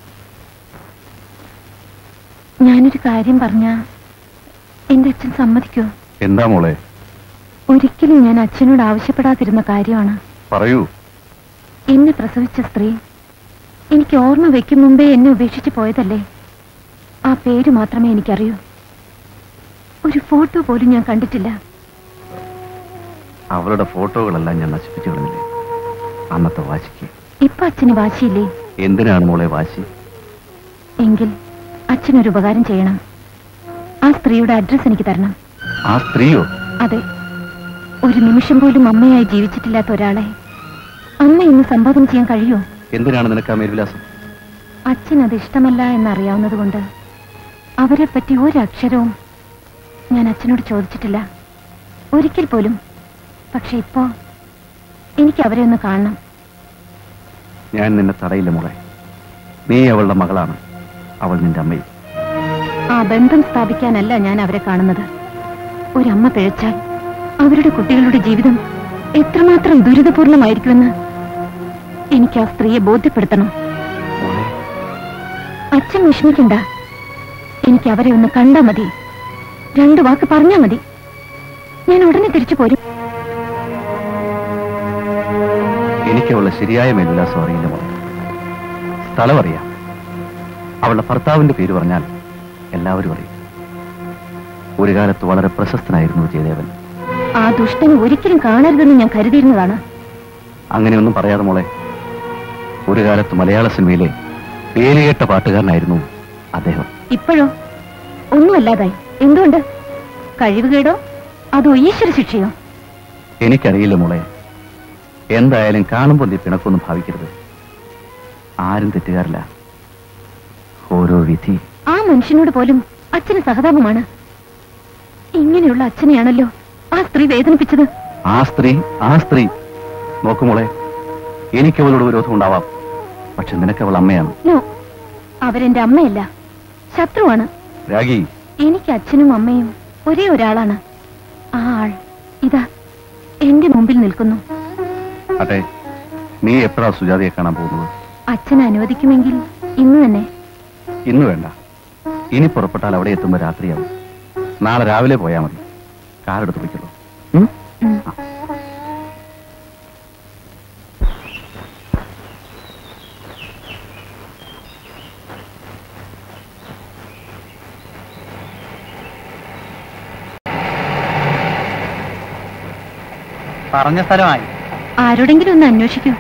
ഞാനൊരു കാര്യം പറഞ്ഞ എന്റെ അച്ഛൻ സമ്മതിക്കോ എന്താ മോളെ ഒരിക്കലും ഞാൻ അച്ഛനോട് ആവശ്യപ്പെടാതിരുന്ന കാര്യമാണ് പറയൂ എന്നെ പ്രസവിച്ച സ്ത്രീ എനിക്ക് ഓർമ്മ വെക്കും മുമ്പേ എന്നെ ഉപേക്ഷിച്ച് പോയതല്ലേ ആ പേര് മാത്രമേ എനിക്കറിയൂ ഒരു ഫോട്ടോ പോലും ഞാൻ കണ്ടിട്ടില്ല അവളുടെ ഫോട്ടോകളെല്ലാം ഞാൻ നശിപ്പിച്ചു കളഞ്ഞില്ലേ അന്നത്തെ വാശിക്ക് ഇപ്പൊ അച്ഛന് വാശിയില്ലേ എന്തിനാണ് മോളെ വാശി എങ്കിൽ അച്ഛനൊരു ഉപകാരം ചെയ്യണം ആ സ്ത്രീയുടെ അഡ്രസ് എനിക്ക് തരണം ആ സ്ത്രീയോ അതെ ഒരു നിമിഷം പോലും അമ്മയായി ജീവിച്ചിട്ടില്ലാത്ത ഒരാളെ അമ്മ ഇന്ന് സംബോധന ചെയ്യാൻ കഴിയോ എന്തിനാണ് നിനക്ക് ആ മേൽവിലാസം അച്ഛൻ അത് ഇഷ്ടമല്ല എന്നറിയാവുന്നത് കൊണ്ട് അവരെ പറ്റി ഒരക്ഷരവും ഞാൻ അച്ഛനോട് ചോദിച്ചിട്ടില്ല ഒരിക്കൽ പോലും പക്ഷെ ഇപ്പോ എനിക്ക് അവരെ ഒന്ന് കാണണം ഞാൻ നിന്നെ തടയില്ല മോളെ നീ അവളുടെ മകളാണ് അവൾ നിന്റെ അമ്മയും ആ ബന്ധം സ്ഥാപിക്കാനല്ല ഞാൻ അവരെ കാണുന്നത് ഒരമ്മ പിഴച്ചാൽ അവരുടെ കുട്ടികളുടെ ജീവിതം എത്രമാത്രം ദുരിതപൂർണമായിരിക്കുമെന്ന് എനിക്ക് ആ സ്ത്രീയെ ബോധ്യപ്പെടുത്തണം മോളെ അച്ഛൻ വിഷമിക്കണ്ട എനിക്ക് അവരെ ഒന്ന് കണ്ടാ മതി രണ്ടു വാക്ക് പറഞ്ഞാ മതി ഞാൻ ഉടനെ തിരിച്ചു പോരും എനിക്ക് അവളുടെ ശരിയായ മേൽവിലാസം അറിയില്ല മോളെ സ്ഥലം അറിയാം അവളുടെ ഭർത്താവിന്റെ പേര് പറഞ്ഞാൽ എല്ലാവരും അറിയും ഒരു കാലത്ത് വളരെ പ്രശസ്തനായിരുന്നു ജയദേവൻ ആ ദുഷ്ടനെ ഒരിക്കലും കാണരുതെന്ന് ഞാൻ കരുതിയിരുന്നതാണ് അങ്ങനെയൊന്നും പറയാതെ മോളെ ഒരു കാലത്ത് മലയാള സിനിമയിലെ പേരുകേട്ട പാട്ടുകാരനായിരുന്നു അദ്ദേഹം ഇപ്പോഴോ ഒന്നുമല്ലാതായി എന്തുകൊണ്ട് കഴിവുകേടോ അതോ ഈശ്വര ശിക്ഷയോ എനിക്കറിയില്ല മോളെ എന്തായാലും കാണുമ്പോൾ നീ പിണക്കൊന്നും ഭാവിക്കരുത് ആരും തെറ്റുകാരില്ല ഓരോ വിധി ആ മനുഷ്യനോട് പോലും അച്ഛന് സഹതാപമാണ് ഇങ്ങനെയുള്ള അച്ഛനെയാണല്ലോ ആ സ്ത്രീ വേദനിപ്പിച്ചത് ആ സ്ത്രീ ആ സ്ത്രീ നോക്കു മോളെ എനിക്ക് അവളോട് വിരോധം ഉണ്ടാവാം പക്ഷെ നിനക്ക് അവൾ അമ്മയാണ് നോ അവരെന്റെ അമ്മയല്ല ശത്രുവാണ് രാഗി എനിക്ക് അച്ഛനും അമ്മയും ഒരേ ഒരാളാണ് ആ ആൾ ഇതാ എന്റെ മുമ്പിൽ നിൽക്കുന്നു അട്ടെ നീ എപ്പോഴാ സുജാതയെ കാണാൻ പോകുന്നത് അച്ഛൻ അനുവദിക്കുമെങ്കിൽ ഇന്ന് തന്നെ ഇന്ന് വേണ്ട ഇനി പുറപ്പെട്ടാൽ അവിടെ എത്തുമ്പോൾ രാത്രിയാവും നാളെ രാവിലെ പോയാൽ മതി കാറെടുത്ത് പോയിക്കോളൂ ഉം? ഉം. പറഞ്ഞ സ്ഥലമായി ആരോടെങ്കിലും ഒന്ന് അന്വേഷിക്കൂ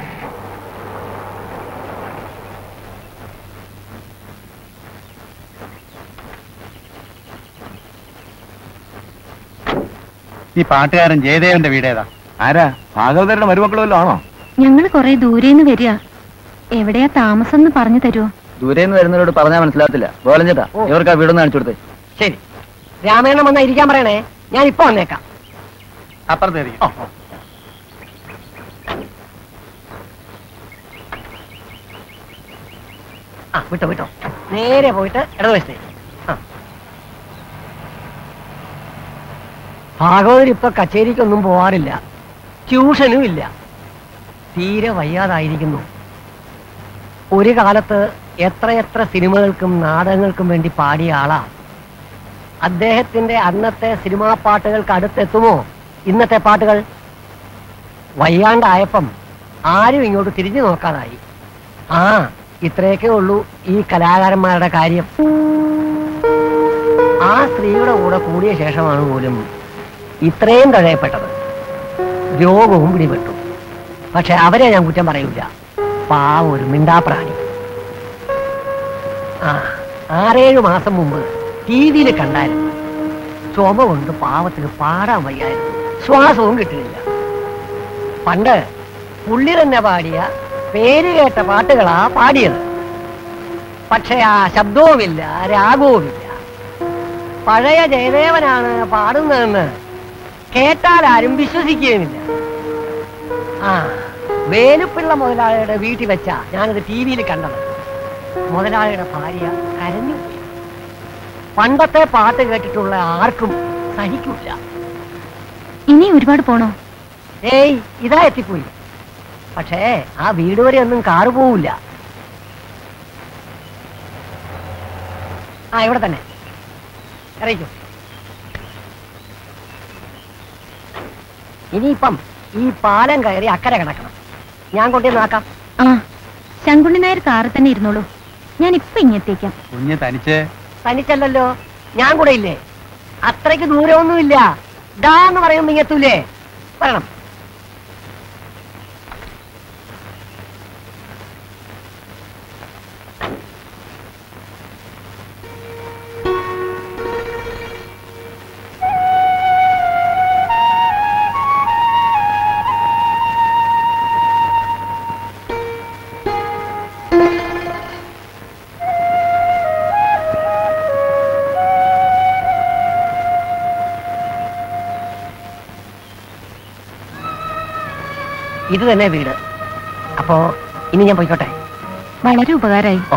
ഈ പാട്ടുകാരൻ ജയദേവന്റെ വീടേതാ ആരാ ഭാഗവതരുടെ മരുമക്കളോ വല്ലതും ആണോ ഞങ്ങൾ കുറെ ദൂരേന്ന് വരിക എവിടെയാ താമസം എന്ന് പറഞ്ഞു തരുമോ ദൂരെ നിന്ന് വരുന്നവരോട് പറഞ്ഞാൽ മനസ്സിലാകത്തില്ല ഗോലഞ്ചേട്ടാ ഇവർക്ക് ആ വീടൊന്ന് കാണിച്ചു കൊടുത്തേ ശരി രാമായണം വന്നാ ഇരിക്കാൻ പറയണേ ഞാൻ ഇപ്പൊ വന്നേക്കാം അപ്പുറത്തേക്ക് ആ വിട്ടോ വിട്ടോ നേരെ പോയിട്ട് ഇടതുവശത്തെ ആ ഭാഗവതർ ഇപ്പൊ കച്ചേരിക്കൊന്നും പോവാറില്ല ട്യൂഷനും ഇല്ല തീരെ വയ്യാതായിരിക്കുന്നു ഒരു കാലത്ത് എത്രയെത്ര സിനിമകൾക്കും നാടകങ്ങൾക്കും വേണ്ടി പാടിയ ആളാ അദ്ദേഹത്തിന്റെ അന്നത്തെ സിനിമാ പാട്ടുകൾക്ക് അടുത്തെത്തുമോ ഇന്നത്തെ പാട്ടുകൾ വയ്യാണ്ടായപ്പം ആരും ഇങ്ങോട്ട് തിരിഞ്ഞു നോക്കാതായി ആ ഇത്രയൊക്കെ ഉള്ളൂ ഈ കലാകാരന്മാരുടെ കാര്യം ആ സ്ത്രീയുടെ കൂടെ കൂടിയ ശേഷമാണ് പോലും ഇത്രയും തഴയപ്പെട്ടത് രോഗവും പിടിപെട്ടു പക്ഷെ അവരെ ഞാൻ കുറ്റം പറയൂല പാവം ഒരു മിണ്ടാപ്രാണി ആ ആറേഴു മാസം മുമ്പ് ടി വിയിൽ കണ്ടായിരുന്നു ചുമ കൊണ്ട് പാവത്തിന് പാടാൻ വയ്യായിരുന്നു ശ്വാസവും കിട്ടുന്നില്ല പണ്ട് പുള്ളി തന്നെ പാടിയ പേര് കേട്ട പാട്ടുകളാ പാടിയത് പക്ഷെ ആ ശബ്ദവുമില്ല രാഗവുമില്ല പഴയ ജയദേവനാണ് പാടുന്നതെന്ന് കേട്ടാൽ ആരും വിശ്വസിക്കുകയുമില്ല ആ വേലുപ്പിള്ള മുതലാളിയുടെ വീട്ടിൽ വെച്ചാ ഞാനത് ടി വിയിൽ കണ്ടത് മുതലാളിയുടെ ഭാര്യ കരഞ്ഞു പോയി. പണ്ടത്തെ പാട്ട് കേട്ടിട്ടുള്ള ആർക്കും സഹിക്കില്ല ഇനി ഒരുപാട് പോണോ ഏയ് ഇതാ എത്തിപ്പോയി പക്ഷേ ആ വീട് വരെ ഒന്നും കാറ് പോവില്ല ആ ഇവിടെ തന്നെ ഇറങ്ങിക്കോ ഇനിയിപ്പം ഈ പാലം കയറി അക്കരെ കിടക്കണം ഞാൻ കൊണ്ടുവന്ന് നോക്കാം ആ ശങ്കുണ്ണി നായർ കാറിൽ തന്നെ ഇരുന്നോളൂ ഞാൻ ഇപ്പൊ ഇങ്ങെത്തേക്കാം കുഞ്ഞ് തനിച്ച് തനിച്ചല്ലല്ലോ ഞാൻ കൂടെ ഇല്ലേ അത്രയ്ക്ക് ദൂരമൊന്നുമില്ല ഡാ എന്ന് പറയുമ്പോ ഇങ്ങെത്തൂലേ പറയണം ഇത് തന്നെ വീട് അപ്പോ ഇനി ഞാൻ പോയിക്കോട്ടെ വളരെ ഉപകാരമായി ഓ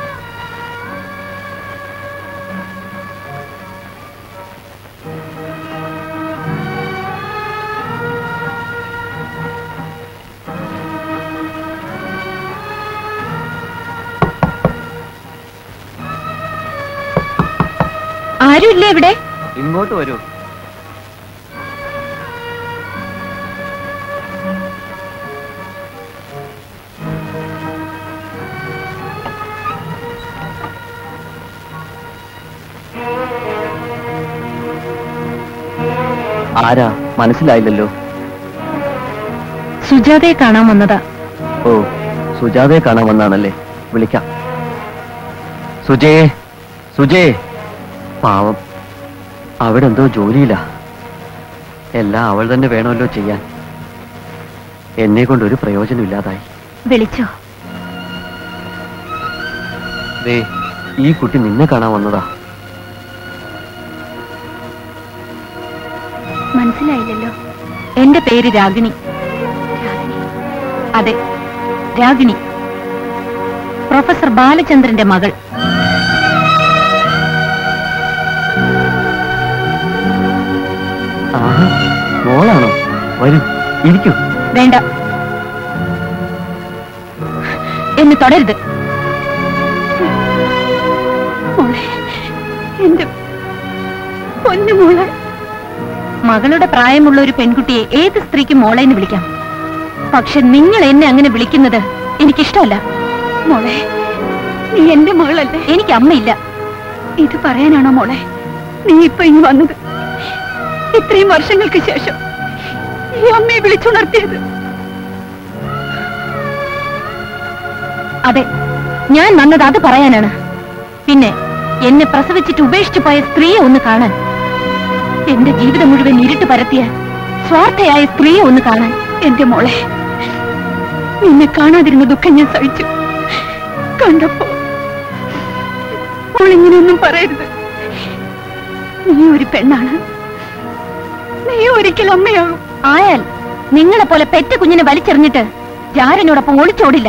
ആരുമില്ലേ ഇവിടെ ഇങ്ങോട്ട് വരൂ ആരാ മനസ്സിലായില്ലല്ലോ സുജാതയെ കാണാൻ വന്നതാ ഓ സുജാതയെ കാണാൻ വന്നാണല്ലേ വിളിക്കാം സുജേ സുജേ പാവം അവിടെ എന്തോ ജോലിയില്ല എല്ലാം അവൾ തന്നെ വേണമല്ലോ ചെയ്യാൻ എന്നെ കൊണ്ട് ഒരു പ്രയോജനമില്ലാതായി വിളിച്ചോ ദേ ഈ കുട്ടി നിന്നെ കാണാൻ വന്നതാ മനസ്സിലായില്ലല്ലോ എന്റെ പേര് രാഗിണി അതെ രാഗിണി പ്രൊഫസർ ബാലചന്ദ്രന്റെ മകൾ ആഹാ മോളാണോ വരൂ ഇരിക്കൂ വേണ്ട എന്ന് തുടരുത് എന്റെ പൊന്നു മോളെ മകളുടെ പ്രായമുള്ള ഒരു പെൺകുട്ടിയെ ഏത് സ്ത്രീക്കും മോളെ എന്ന് വിളിക്കാം പക്ഷെ നിങ്ങൾ എന്നെ അങ്ങനെ വിളിക്കുന്നത് എനിക്കിഷ്ടമല്ല മോളെ നീ എന്റെ മകളല്ലേ എനിക്ക് അമ്മയില്ല ഇത് പറയാനാണോ മോളെ നീ ഇപ്പൊ ഇങ്ങ് വന്നത് ഇത്രയും വർഷങ്ങൾക്ക് ശേഷം ഈ അമ്മയെ വിളിച്ചുണർത്തിയത് അതെ ഞാൻ വന്നത് അത് പറയാനാണ് പിന്നെ എന്നെ പ്രസവിച്ചിട്ട് ഉപേക്ഷിച്ചു പോയ സ്ത്രീയെ ഒന്ന് കാണാൻ എന്റെ ജീവിതം മുഴുവൻ ഇരുട്ട് പരത്തിയ സ്വാർത്ഥയായ സ്ത്രീയെ ഒന്ന് കാണാൻ എന്റെ മോളെ നിന്നെ കാണാതിരുന്ന ദുഃഖം ഞാൻ സഹിച്ചു കണ്ടപ്പോ മോളിങ്ങനെയൊന്നും പറയരുത് നീ ഒരു പെണ്ണാണ് നീ ഒരിക്കൽ അമ്മയാകും ആയാൽ നിങ്ങളെ പോലെ പെറ്റ കുഞ്ഞിനെ വലിച്ചെറിഞ്ഞിട്ട് ജാരനോടൊപ്പം ഒളിച്ചോടില്ല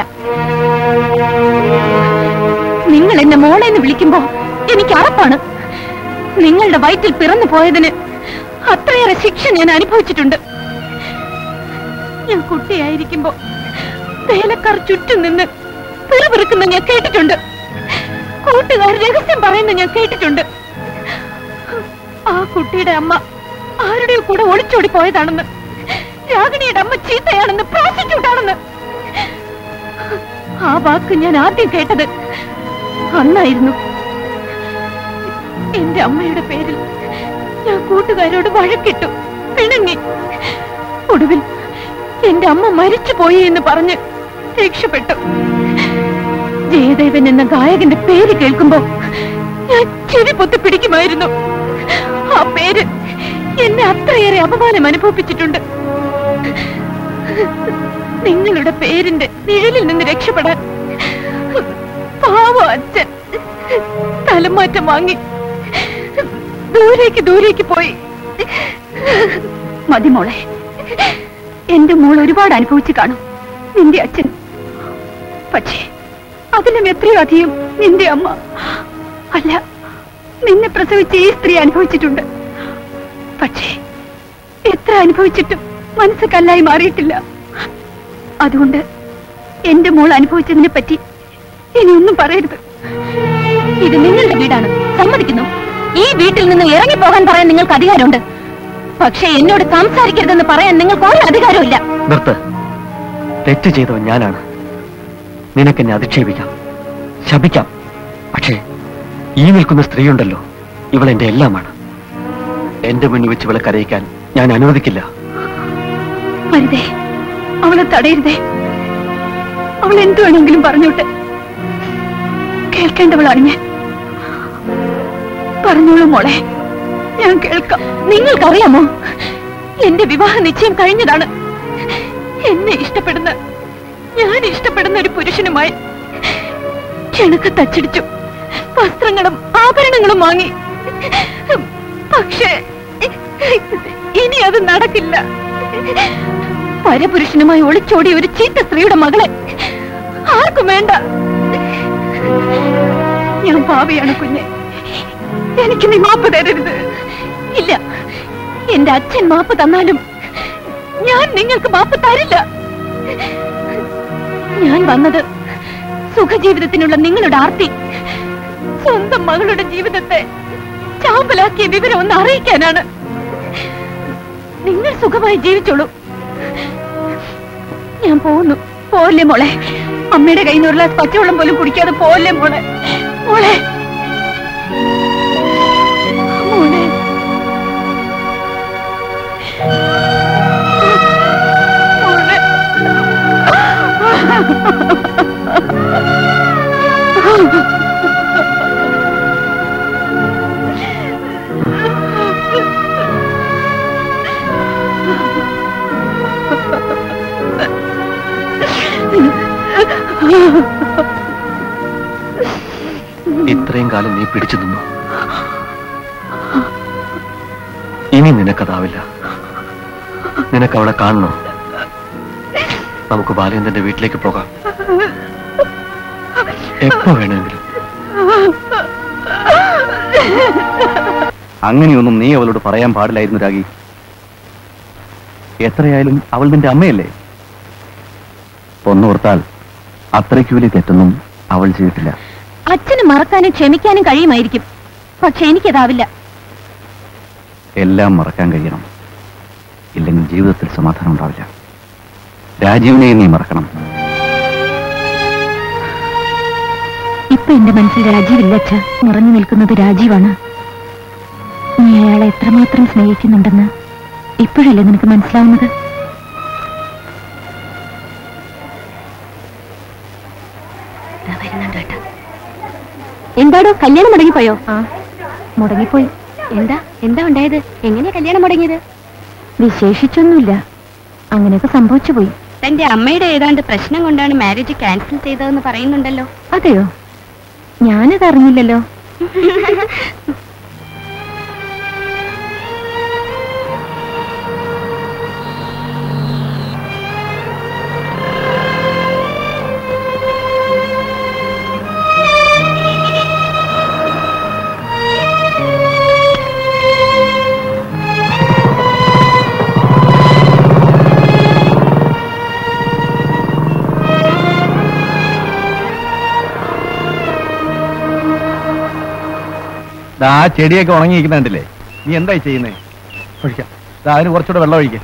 നിങ്ങൾ എന്നെ മോളെന്ന് വിളിക്കുമ്പോ എനിക്ക് അറപ്പാണ് നിങ്ങളുടെ വയറ്റിൽ പിറന്നു പോയതിന് അത്രയേറെ ശിക്ഷ ഞാൻ അനുഭവിച്ചിട്ടുണ്ട് ഞാൻ കുട്ടിയായിരിക്കുമ്പോ വേലക്കാർ ചുറ്റും നിന്ന് പിറുപിറുക്കുന്ന ഞാൻ കേട്ടിട്ടുണ്ട് കൂട്ടുകാർ രഹസ്യം പറയുന്ന ഞാൻ കേട്ടിട്ടുണ്ട് ആ കുട്ടിയുടെ അമ്മ ആരുടെയോ കൂടെ ഒളിച്ചോടി പോയതാണെന്ന് രാഗിണിയുടെ അമ്മ ചീത്തയാണെന്ന് പ്രോസിക്യൂട്ട് ആണെന്ന് ആ വാക്ക് ഞാൻ ആദ്യം കേട്ടത് അന്നായിരുന്നു എന്റെ അമ്മയുടെ പേരിൽ ഞാൻ കൂട്ടുകാരോട് വഴക്കിട്ടു പിണങ്ങി ഒടുവിൽ എന്റെ അമ്മ മരിച്ചുപോയി എന്ന് പറഞ്ഞ് രക്ഷപ്പെട്ടു ജയദേവൻ എന്ന ഗായകന്റെ പേര് കേൾക്കുമ്പോ ഞാൻ ചെവി പൊത്തി പിടിക്കുമായിരുന്നു ആ പേര് എന്നെ അത്രയേറെ അപമാനം അനുഭവിപ്പിച്ചിട്ടുണ്ട് നിങ്ങളുടെ പേരിന്റെ നിഴലിൽ നിന്ന് രക്ഷപ്പെടാൻ പാവ അച്ഛൻ തലമാറ്റം വാങ്ങി ദൂരേക്ക് ദൂരേക്ക് പോയി മതി മോളെ എന്റെ മോൾ ഒരുപാട് അനുഭവിച്ചു കാണും നിന്റെ അച്ഛൻ പക്ഷേ അതിലും എത്രയോ അധികം നിന്റെ അമ്മ അല്ല നിന്നെ പ്രസവിച്ച ഈ സ്ത്രീ അനുഭവിച്ചിട്ടുണ്ട് പക്ഷേ എത്ര അനുഭവിച്ചിട്ടും മനസ്സ് കല്ലായി മാറിയിട്ടില്ല അതുകൊണ്ട് എന്റെ മോൾ അനുഭവിച്ചതിനെ പറ്റി ഇനി ഒന്നും പറയരുത് ഇത് നിങ്ങളുടെ വീടാണ് സമ്മതിക്കുന്നു ഈ വീട്ടിൽ നിന്ന് ഇറങ്ങിപ്പോകാൻ പറയാൻ നിങ്ങൾക്ക് അധികാരമുണ്ട് പക്ഷേ എന്നോട് സംസാരിക്കരുതെന്ന് പറയാൻ നിങ്ങൾക്ക് ഒരു അധികാരവും ഇല്ല നിർത്ത് തെറ്റ് ചെയ്തവൻ ഞാനാണ് നിനക്കെന്നെ അധിക്ഷേപിക്കാം ശപിക്കാം പക്ഷേ ഈ നിൽക്കുന്ന സ്ത്രീയുണ്ടല്ലോ ഇവൾ എന്റെ എല്ലാമാണ് എന്റെ മുന്നിൽ വെച്ച് ഇവളെ കരയിക്കാൻ ഞാൻ അനുവദിക്കില്ല വരുതേ അവളെ തടയരുതേ അവൾ എന്തു വേണമെങ്കിലും പറഞ്ഞോട്ടെ കേൾക്കേണ്ടവളാണ് ഞാൻ പറഞ്ഞോളൂ മോളെ ഞാൻ കേൾക്കാം നിങ്ങൾക്കറിയാമോ എന്റെ വിവാഹ നിശ്ചയം കഴിഞ്ഞതാണ് എന്നെ ഇഷ്ടപ്പെടുന്ന ഞാൻ ഇഷ്ടപ്പെടുന്ന ഒരു പുരുഷനുമായി കിണക്ക് തച്ചടിച്ചു വസ്ത്രങ്ങളും ആഭരണങ്ങളും വാങ്ങി പക്ഷേ ഇനി അത് നടക്കില്ല പരപുരുഷനുമായി ഒളിച്ചോടി ഒരു ചീത്ത സ്ത്രീയുടെ മകളെ ആർക്കും വേണ്ട ഞാൻ ഭാവിയാണ് കുഞ്ഞെ എനിക്ക് നീ മാപ്പ് തരരുത് ഇല്ല എന്റെ അച്ഛൻ മാപ്പ് തന്നാലും ഞാൻ നിങ്ങൾക്ക് മാപ്പ് തരില്ല ഞാൻ വന്നത് സുഖജീവിതത്തിനുള്ള നിങ്ങളുടെ ആർത്തി സ്വന്തം മകളുടെ ജീവിതത്തെ ചാമ്പലാക്കിയ വിവരം ഒന്ന് അറിയിക്കാനാണ് നിങ്ങൾ സുഖമായി ജീവിച്ചോളൂ ഞാൻ പോകുന്നു പോവല്ലേ മോളെ അമ്മയുടെ കയ്യിൽ നിന്ന് ഒരു ഗ്ലാസ് പച്ചവെള്ളം പോലും കുടിക്കാതെ പോവല്ലേ മോളെ മോളെ മോളെ മോളെ ഇത്രയും കാലം നീ പിടിച്ചു നിന്നു ഇനി നിനക്കതാവില്ല നിനക്ക് അവളെ കാണണോ നമുക്ക് ബാലേന്ദ്രന്റെ വീട്ടിലേക്ക് പോകാം എപ്പോ വേണമെങ്കിലും അങ്ങനെയൊന്നും നീ അവളോട് പറയാൻ പാടില്ലായിരുന്നു രാഗി എത്രയായാലും അവൾ നിന്റെ അമ്മയല്ലേ ഒന്നോർത്താൽ അത്രയ്ക്ക് വലിയ തെറ്റൊന്നും അവൾ ചെയ്തിട്ടില്ല അച്ഛന് മറക്കാനും ക്ഷമിക്കാനും കഴിയുമായിരിക്കും പക്ഷെ എനിക്കതാവില്ല എല്ലാം മറക്കാൻ കഴിയണം ഇല്ലെങ്കിൽ ജീവിതത്തിൽ സമാധാനം ഉണ്ടാവില്ല രാജീവിനെ നീ മറക്കണം ഇപ്പൊ എന്റെ മനസ്സിൽ രാജീവില്ല അച്ഛ നിറഞ്ഞു നിൽക്കുന്നത് രാജീവാണ് നീ അയാളെ എത്രമാത്രം സ്നേഹിക്കുന്നുണ്ടെന്ന് ഇപ്പോഴല്ലേ നിനക്ക് മനസ്സിലാവുന്നത് ദാ വരുന്നുണ്ട് കേട്ടോ. എന്താടോ കല്യാണം മുടങ്ങിപ്പോയോ ആ മുടങ്ങിപ്പോയി എന്താ എന്താ ഉണ്ടായത് എങ്ങനെയാ കല്യാണം മുടങ്ങിയത് വിശേഷിച്ചൊന്നുമില്ല അങ്ങനെയൊക്കെ സംഭവിച്ചു പോയി തന്റെ അമ്മയുടെ ഏതാണ്ട് പ്രശ്നം കൊണ്ടാണ് മാരേജ് ക്യാൻസൽ ചെയ്തതെന്ന് പറയുന്നുണ്ടല്ലോ അതെയോ ഞാനത് അറിഞ്ഞില്ലല്ലോ ദാ ആ ചെടിയൊക്കെ ഉണങ്ങിയിരിക്കുന്നുണ്ടല്ലേ നീ എന്തായി ചെയ്യുന്നേ ഒഴിക്കാം ദാ അതിന് കുറച്ചുകൂടെ വെള്ളം ഒഴിക്കാം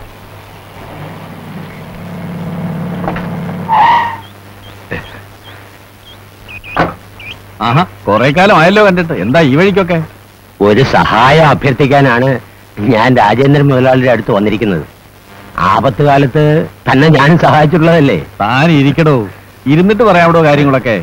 ആഹാ കുറെ കാലം ആയല്ലോ കണ്ടിട്ട് എന്താ ഈ വഴിക്കൊക്കെ ഒരു സഹായം അഭ്യർത്ഥിക്കാനാണ് ഞാൻ രാജേന്ദ്രൻ മുതലാളിയുടെ അടുത്ത് വന്നിരിക്കുന്നത് ആപത്ത് കാലത്ത് തന്നെ ഞാനും സഹായിച്ചിട്ടുള്ളതല്ലേ താൻ ഇരിക്കടോ ഇരുന്നിട്ട് പറയാവിടോ കാര്യങ്ങളൊക്കെ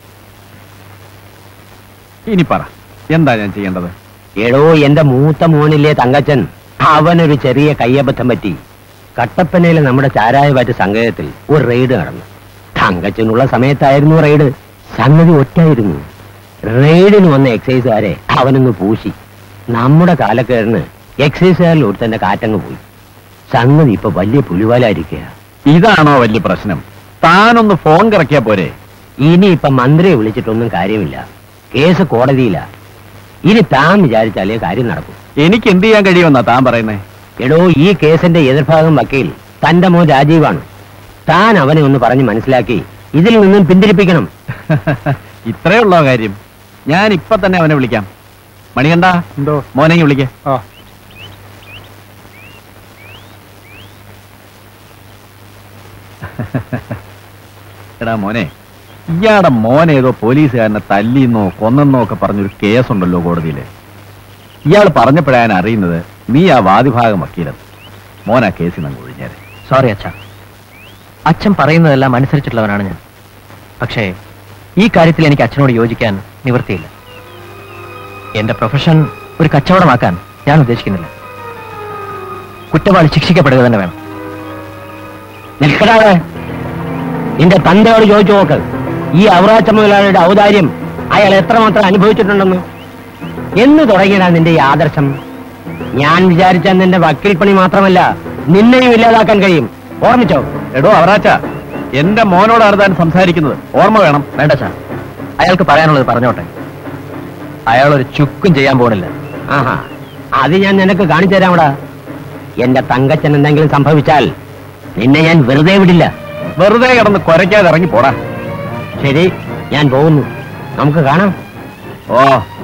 ഇനി പറ എന്താ ഞാൻ ചെയ്യേണ്ടത് എടോ എന്റെ മൂത്ത മോനില്ലേ തങ്കച്ചൻ അവനൊരു ചെറിയ കയ്യബദ്ധം പറ്റി കട്ടപ്പനയിലെ നമ്മുടെ ചാരായവാറ്റ് സംഗീതത്തിൽ ഒരു റെയ്ഡ് നടന്നു തങ്കച്ചനുള്ള സമയത്തായിരുന്നു റെയ്ഡ് സംഗതി ഒറ്റായിരുന്നു റെയ്ഡിന് വന്ന എക്സൈസുകാരെ അവനൊന്ന് പൂശി നമ്മുടെ കാലക്കേറിന് എക്സൈസുകാരിൽ ഒരുത്തന്റെ കാറ്റങ്ങ് പോയി സംഗതി ഇപ്പൊ വലിയ പുലിവാലായിരിക്കുക ഇതാണോ വലിയ പ്രശ്നം താനൊന്ന് ഫോൺ കറക്കിയാ പോരെ ഇനി ഇപ്പൊ മന്ത്രിയെ വിളിച്ചിട്ടൊന്നും കാര്യമില്ല കേസ് കോടതിയില്ല ഇനി താൻ വിചാരിച്ചാലേ കാര്യം നടക്കും എനിക്ക് എന്ത് ചെയ്യാൻ കഴിയുമെന്നാ താൻ പറയുന്നേ എടോ ഈ കേസിന്റെ എതിർഭാഗം വക്കീൽ തന്റെ മോൻ രാജീവാണ് താൻ അവനെ ഒന്ന് പറഞ്ഞ് മനസ്സിലാക്കി ഇതിൽ നിന്നും പിന്തിരിപ്പിക്കണം ഇത്രേ ഉള്ളോ കാര്യം ഞാൻ ഇപ്പൊ തന്നെ അവനെ വിളിക്കാം മണികണ്ട എന്തോ മോനെ വിളിക്കേ ആ എടാ മോനെ ഇയാടെ മോൻ ഏതോ പോലീസുകാരനെ തല്ലിന്നോ കൊന്നെന്നോ ഒക്കെ പറഞ്ഞൊരു കേസുണ്ടല്ലോ കോടതിയില് ഇയാൾ പറഞ്ഞപ്പോഴാ ഞാൻ അറിയുന്നത് നീ ആ വാദിഭാഗം വക്കീലെന്ന് മോൻ ആ കേസിൽ നിന്ന് ഒഴിഞ്ഞേരെ സോറി അച്ഛ അച്ഛൻ പറയുന്നതെല്ലാം അനുസരിച്ചിട്ടുള്ളവനാണ് ഞാൻ പക്ഷേ ഈ കാര്യത്തിൽ എനിക്ക് അച്ഛനോട് യോജിക്കാൻ നിവൃത്തിയില്ല എന്റെ പ്രൊഫഷൻ ഒരു കച്ചവടമാക്കാൻ ഞാൻ ഉദ്ദേശിക്കുന്നില്ല കുറ്റവാളി ശിക്ഷിക്കപ്പെടുക തന്നെ വേണം നിൽക്കടാതെ നിന്റെ തന്തയോട് ചോദിച്ചു നോക്ക് ഈ അവറാച്ച മുതലാളിയുടെ ഔദാര്യം അയാൾ എത്രമാത്രം അനുഭവിച്ചിട്ടുണ്ടെന്ന് എന്ന് തുടങ്ങിയതാ നിന്റെ ഈ ആദർശം ഞാൻ വിചാരിച്ച നിന്റെ വക്കീൽ പണി മാത്രമല്ല നിന്നെയും ഇല്ലാതാക്കാൻ കഴിയും ഓർമ്മിച്ചോ എടോ അവറാച്ച എന്റെ മോനോടാണ് താൻ സംസാരിക്കുന്നത് ഓർമ്മ വേണം വേണ്ട സാർ അയാൾക്ക് പറയാനുള്ളത് പറഞ്ഞോട്ടെ അയാൾ ഒരു ചുക്കും ചെയ്യാൻ പോകുന്നില്ല ആഹാ അത് ഞാൻ നിനക്ക് കാണിച്ചു തരാമടാ എന്റെ തങ്കച്ചൻ എന്തെങ്കിലും സംഭവിച്ചാൽ നിന്നെ ഞാൻ വെറുതെ വിടില്ല വെറുതെ കിടന്ന് കുരയ്ക്കാതെ ഇറങ്ങി പോടാ ശരി ഞാൻ പോകുന്നു നമുക്ക് കാണാം ഓ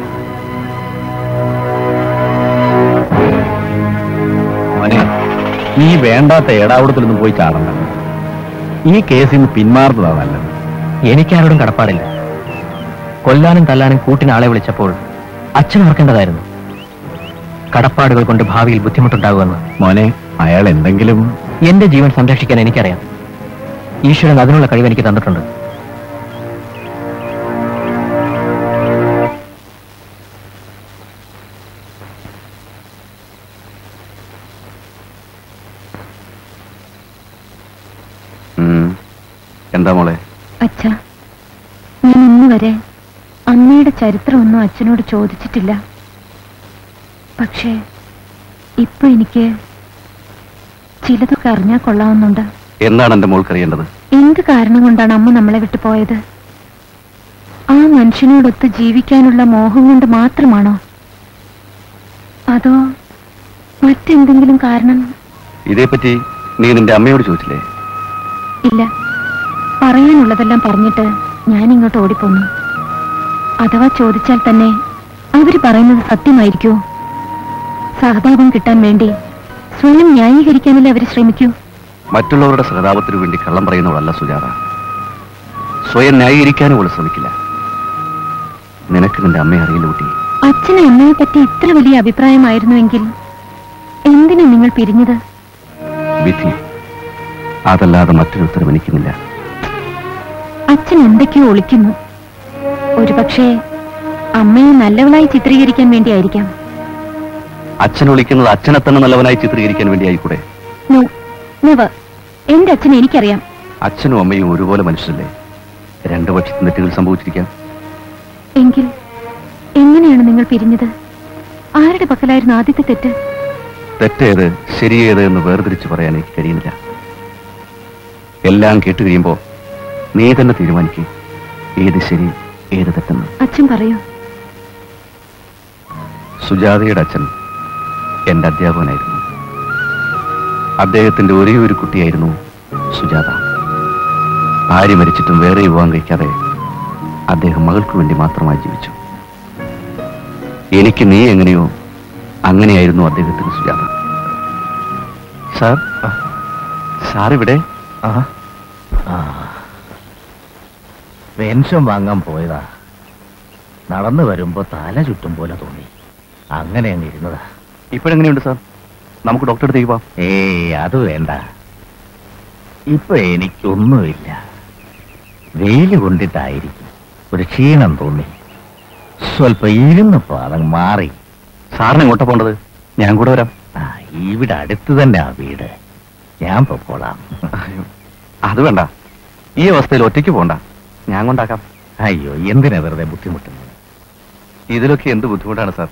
മോനെ നീ വേണ്ടാത്ത ഏടാവൂടത്തിലൊന്നും പോയി ചാടണ്ട ഈ കേസിൽ നിന്ന് പിന്മാറുന്നതാ നല്ലത് എനിക്കാരോടും കടപ്പാടില്ല കൊല്ലാനും തല്ലാനും കൂട്ടിന് ആളെ വിളിച്ചപ്പോൾ അച്ഛൻ ഓർക്കേണ്ടതായിരുന്നു കടപ്പാടുകൾ കൊണ്ട് ഭാവിയിൽ ബുദ്ധിമുട്ടുണ്ടാകുമെന്ന് മോനെ അയാൾ എന്തെങ്കിലും എന്റെ ജീവൻ സംരക്ഷിക്കാൻ എനിക്കറിയാം ഈശ്വരൻ അതിനുള്ള കഴിവ് എനിക്ക് തന്നിട്ടുണ്ട് എന്താ മോളെ അച്ഛ ഞാൻ ഇന്ന് വരെ അമ്മയുടെ ചരിത്രമൊന്നും അച്ഛനോട് ചോദിച്ചിട്ടില്ല പക്ഷേ ഇപ്പൊ എനിക്ക് ചിലതൊക്കെ അറിഞ്ഞാൽ കൊള്ളാവുന്നുണ്ട് എന്താണ് എന്റെ മോൾക്കറിയേണ്ടത് എന്ത് കാരണം കൊണ്ടാണ് അമ്മ നമ്മളെ വിട്ടു പോയത് ആ മനുഷ്യനോടൊത്ത് ജീവിക്കാനുള്ള മോഹം കൊണ്ട് മാത്രമാണോ അതോ മറ്റെന്തെങ്കിലും കാരണം ഇതേപ്പറ്റി നീ നിന്റെ അമ്മയോട് ചോദിച്ചില്ലേ ഇല്ല പറയാനുള്ളതെല്ലാം പറഞ്ഞിട്ട് ഞാൻ ഇങ്ങോട്ട് ഓടിപ്പോന്നു അഥവാ ചോദിച്ചാൽ തന്നെ അവര് പറയുന്നത് സത്യമായിരിക്കുമോ സഹതാപം കിട്ടാൻ വേണ്ടി സ്വയം ന്യായീകരിക്കാനല്ലേ അവര് ശ്രമിക്കൂ മറ്റുള്ളവരുടെ സഹതാപത്തിനു വേണ്ടി കള്ളം പറയുന്നവളല്ല സുജാത സ്വയം ന്യായീകരിക്കാനും അവൾ ശ്രമിക്കില്ല നിനക്ക് നിന്റെ അമ്മയെ അറിയില്ല കുട്ടി അച്ഛനും അമ്മയെ പറ്റി ഇത്ര വലിയ അഭിപ്രായമായിരുന്നുവെങ്കിൽ എന്തിനാ നിങ്ങൾ പിരിഞ്ഞത് വിധി അതല്ലാതെ മറ്റൊരു ഉത്തരം എനിക്കുന്നില്ല അച്ഛൻ എന്തൊക്കെയോ ഒളിക്കുന്നു ഒരുപക്ഷെ അമ്മയെ നല്ലവളായി ചിത്രീകരിക്കാൻ വേണ്ടിയായിരിക്കാം അച്ഛൻ വിളിക്കുന്നത് അച്ഛനെ തന്നെ നല്ലവനായി ചിത്രീകരിക്കാൻ വേണ്ടിയായിക്കൂടെ നോ നെവർ എന്റെ അച്ഛൻ എനിക്കറിയാം അച്ഛനും അമ്മയും ഒരുപോലെ മനുഷ്യരല്ലേ രണ്ടു പക്ഷത്തും തെറ്റുകൾ സംഭവിച്ചിരിക്കാം എങ്കിൽ എങ്ങനെയാണ് നിങ്ങൾ പിരിഞ്ഞത് ആരുടെ പക്കലായിരുന്നു ആദ്യത്തെ തെറ്റ് തെറ്റേത് ശരിയേത് എന്ന് വേർതിരിച്ച് പറയാൻ എനിക്ക് കഴിയുന്നില്ല എല്ലാം കേട്ട് കഴിയുമ്പോ നീ തന്നെ തീരുമാനിക്കും ഏത് ശരി ഏത് തെറ്റെന്ന് അച്ഛൻ പറയൂ സുജാതയുടെ അച്ഛൻ എന്റെ അധ്യാപകനായിരുന്നു അദ്ദേഹത്തിന്റെ ഒരേ ഒരു കുട്ടിയായിരുന്നു സുജാത ഭാര്യ മരിച്ചിട്ടും വേറെ വിവാഹം കഴിക്കാതെ അദ്ദേഹം മകൾക്ക് വേണ്ടി മാത്രമായി ജീവിച്ചു എനിക്ക് നീ എങ്ങനെയോ അങ്ങനെയായിരുന്നു അദ്ദേഹത്തിന് സുജാത സാർ സാർ ഇവിടെ പെൻഷൻ വാങ്ങാൻ പോയതാ നടന്നു വരുമ്പോ തല ചുറ്റും പോലെ തോന്നി അങ്ങനെ അങ്ങ് ഇരുന്നതാ ഇപ്പോഴെങ്ങനെയുണ്ട് സാർ നമുക്ക് ഡോക്ടറെ അടുത്തേക്ക് പോവാം ഏയ് അത് വേണ്ട ഇപ്പൊ എനിക്കൊന്നുമില്ല വെയില് കൊണ്ടിട്ടായിരിക്കും ഒരു ക്ഷീണം തോന്നി സ്വല്പം ഇരുന്നപ്പോ അതങ്ങ് മാറി സാറിന് എങ്ങോട്ടാ പോണ്ടത് ഞാൻ കൂടെ വരാം ആ ഇവിടെ അടുത്ത് തന്നെ ആ വീട് ഞാൻ പൊക്കോളാം അയ്യോ, അത് വേണ്ട ഈ അവസ്ഥയിൽ ഒറ്റയ്ക്ക് പോണ്ട ഞാൻ കൊണ്ടാക്കാം അയ്യോ എന്തിനാ വെറുതെ ബുദ്ധിമുട്ടുന്നത് ഇതിലൊക്കെ എന്ത് ബുദ്ധിമുട്ടാണ് സാർ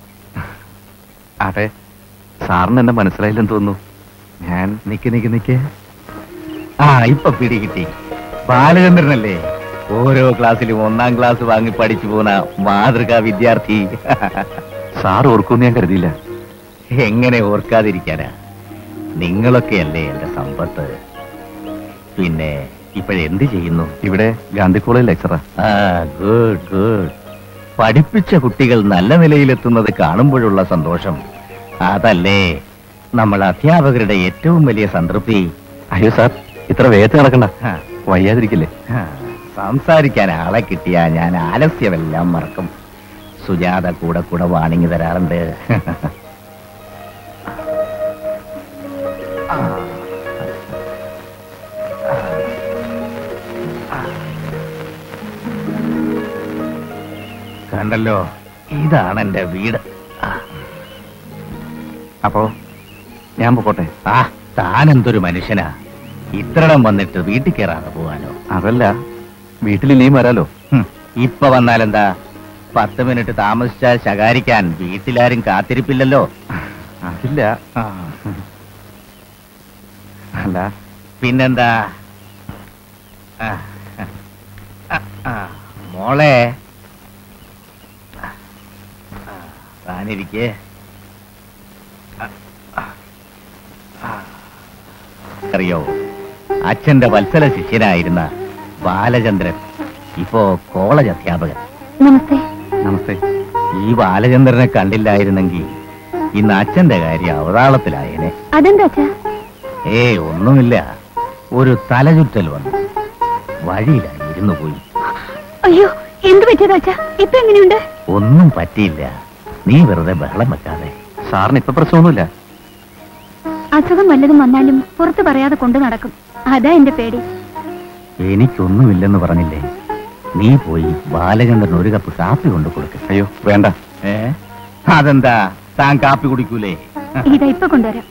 അതെ സാറിന് എന്നെ മനസ്സിലായില്ലെന്ന് തോന്നുന്നു ഞാൻ നിക്ക് നിക്ക് നിക്ക് ആ ഇപ്പൊ പിടി കിട്ടി ബാലചന്ദ്രനല്ലേ ഓരോ ക്ലാസ്സിലും ഒന്നാം ക്ലാസ് വാങ്ങി പഠിച്ചു പോന്ന മാതൃകാ വിദ്യാർത്ഥി സാർ ഓർക്കുമെന്ന് ഞാൻ കരുതിയില്ല എങ്ങനെ ഓർക്കാതിരിക്കാനാ നിങ്ങളൊക്കെയല്ലേ എന്റെ സമ്പത്ത് പിന്നെ ഇപ്പോഴെന്ത് ചെയ്യുന്നു ഇവിടെ ഗാന്ധി കോളേജ് ലെക്ചറാ ആ ഗുഡ് ഗുഡ് പഠിപ്പിച്ച കുട്ടികൾ നല്ല നിലയിലെത്തുന്നത് കാണുമ്പോഴുള്ള സന്തോഷം അതല്ലേ നമ്മൾ അധ്യാപകരുടെ ഏറ്റവും വലിയ സംതൃപ്തി അയ്യോ സാർ ഇത്ര വേഗത്തിൽ നടക്കണ്ട ആ, വയ്യാതിരിക്കില്ലേ ആ, സംസാരിക്കാൻ ആളെ കിട്ടിയാ ഞാൻ ആലസ്യമെല്ലാം മറക്കും സുജാത കൂടെ കൂടെ വാണിങ് തരാറുണ്ട് കണ്ടല്ലോ ഇതാണ് എന്റെ വീട് ആ, അപ്പോ ഞാൻ പൊക്കോട്ടെ ആ താനെന്തൊരു മനുഷ്യനാ ഇത്രടം വന്നിട്ട് വീട്ടിൽ കയറാതെ പോവാനോ അതല്ല വീട്ടിൽ ഇനിയും വരാലോ ഹും, ഇപ്പൊ വന്നാലെന്താ പത്ത് മിനിറ്റ് താമസിച്ചാൽ ശകാരിക്കാൻ വീട്ടിലാരും കാത്തിരിപ്പില്ലല്ലോ അതില്ല അല്ല പിന്നെന്താ ആ, ആ, ആ, മോളെ ആ, താനിരിക്കേ ആ, ആ, ആ. അറിയോ അച്ഛന്റെ വത്സല ശിഷ്യനായിരുന്ന ബാലചന്ദ്രൻ ഇപ്പോ കോളേജ് അധ്യാപകൻ നമസ്തേ നമസ്തേ ഈ ബാലചന്ദ്രനെ കണ്ടില്ലായിരുന്നെങ്കിൽ ഇന്ന് അച്ഛന്റെ കാര്യം അവതാളത്തിലായേനെ അതെന്താ അച്ഛാ ഏ ഒന്നുമില്ല ഒരു തലചുറ്റൽ വന്നു വഴിയിലായി ഇരുന്നു പോയി അയ്യോ എന്ത് പറ്റിയതാ അച്ഛാ ഇപ്പൊ എങ്ങനെയുണ്ട് ഒന്നും പറ്റിയില്ല നീ വെറുതെ ബഹളം വെക്കാതെ സാറിന് ഇപ്പൊ പ്രശ്നമൊന്നുമില്ല അസുഖം വല്ലതും വന്നാലും പുറത്ത് പറയാതെ കൊണ്ടു നടക്കും അതാ എന്റെ പേടി എനിക്കൊന്നുമില്ലെന്ന് പറഞ്ഞില്ലേ നീ പോയി ബാലചന്ദ്രൻ ഒരു കപ്പ് കാപ്പി കൊണ്ടു കൊടുക്ക അയ്യോ വേണ്ട ഏ അതെന്താ താൻ കാപ്പി കുടിക്കൂലേ ഇതാ ഇപ്പൊ കൊണ്ടുവരാം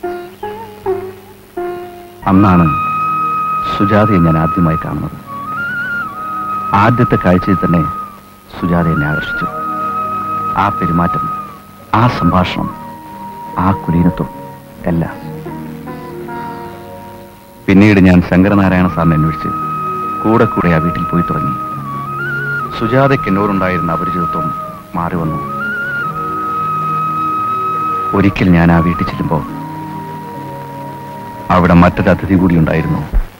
അന്നാണ് സുജാതയെ ഞാൻ ആദ്യമായി കാണുന്നത് ആദ്യത്തെ കാഴ്ചയിൽ തന്നെ സുജാത എന്നെ ആകർഷിച്ചു ആ പെരുമാറ്റം ആ സംഭാഷണം ആ കുലീനത്വം എല്ലാം പിന്നീട് ഞാൻ ശങ്കരനാരായണ സാറിനെ അന്വേഷിച്ച് കൂടെ കൂടെ ആ വീട്ടിൽ പോയി തുടങ്ങി സുജാതയ്ക്ക് എന്നോടുണ്ടായിരുന്ന അപരിചിതത്വം മാറി വന്നു ഒരിക്കൽ ഞാൻ ആ വീട്ടിൽ ചെല്ലുമ്പോൾ അവിടെ മറ്റൊരു അതിഥി കൂടി ഉണ്ടായിരുന്നു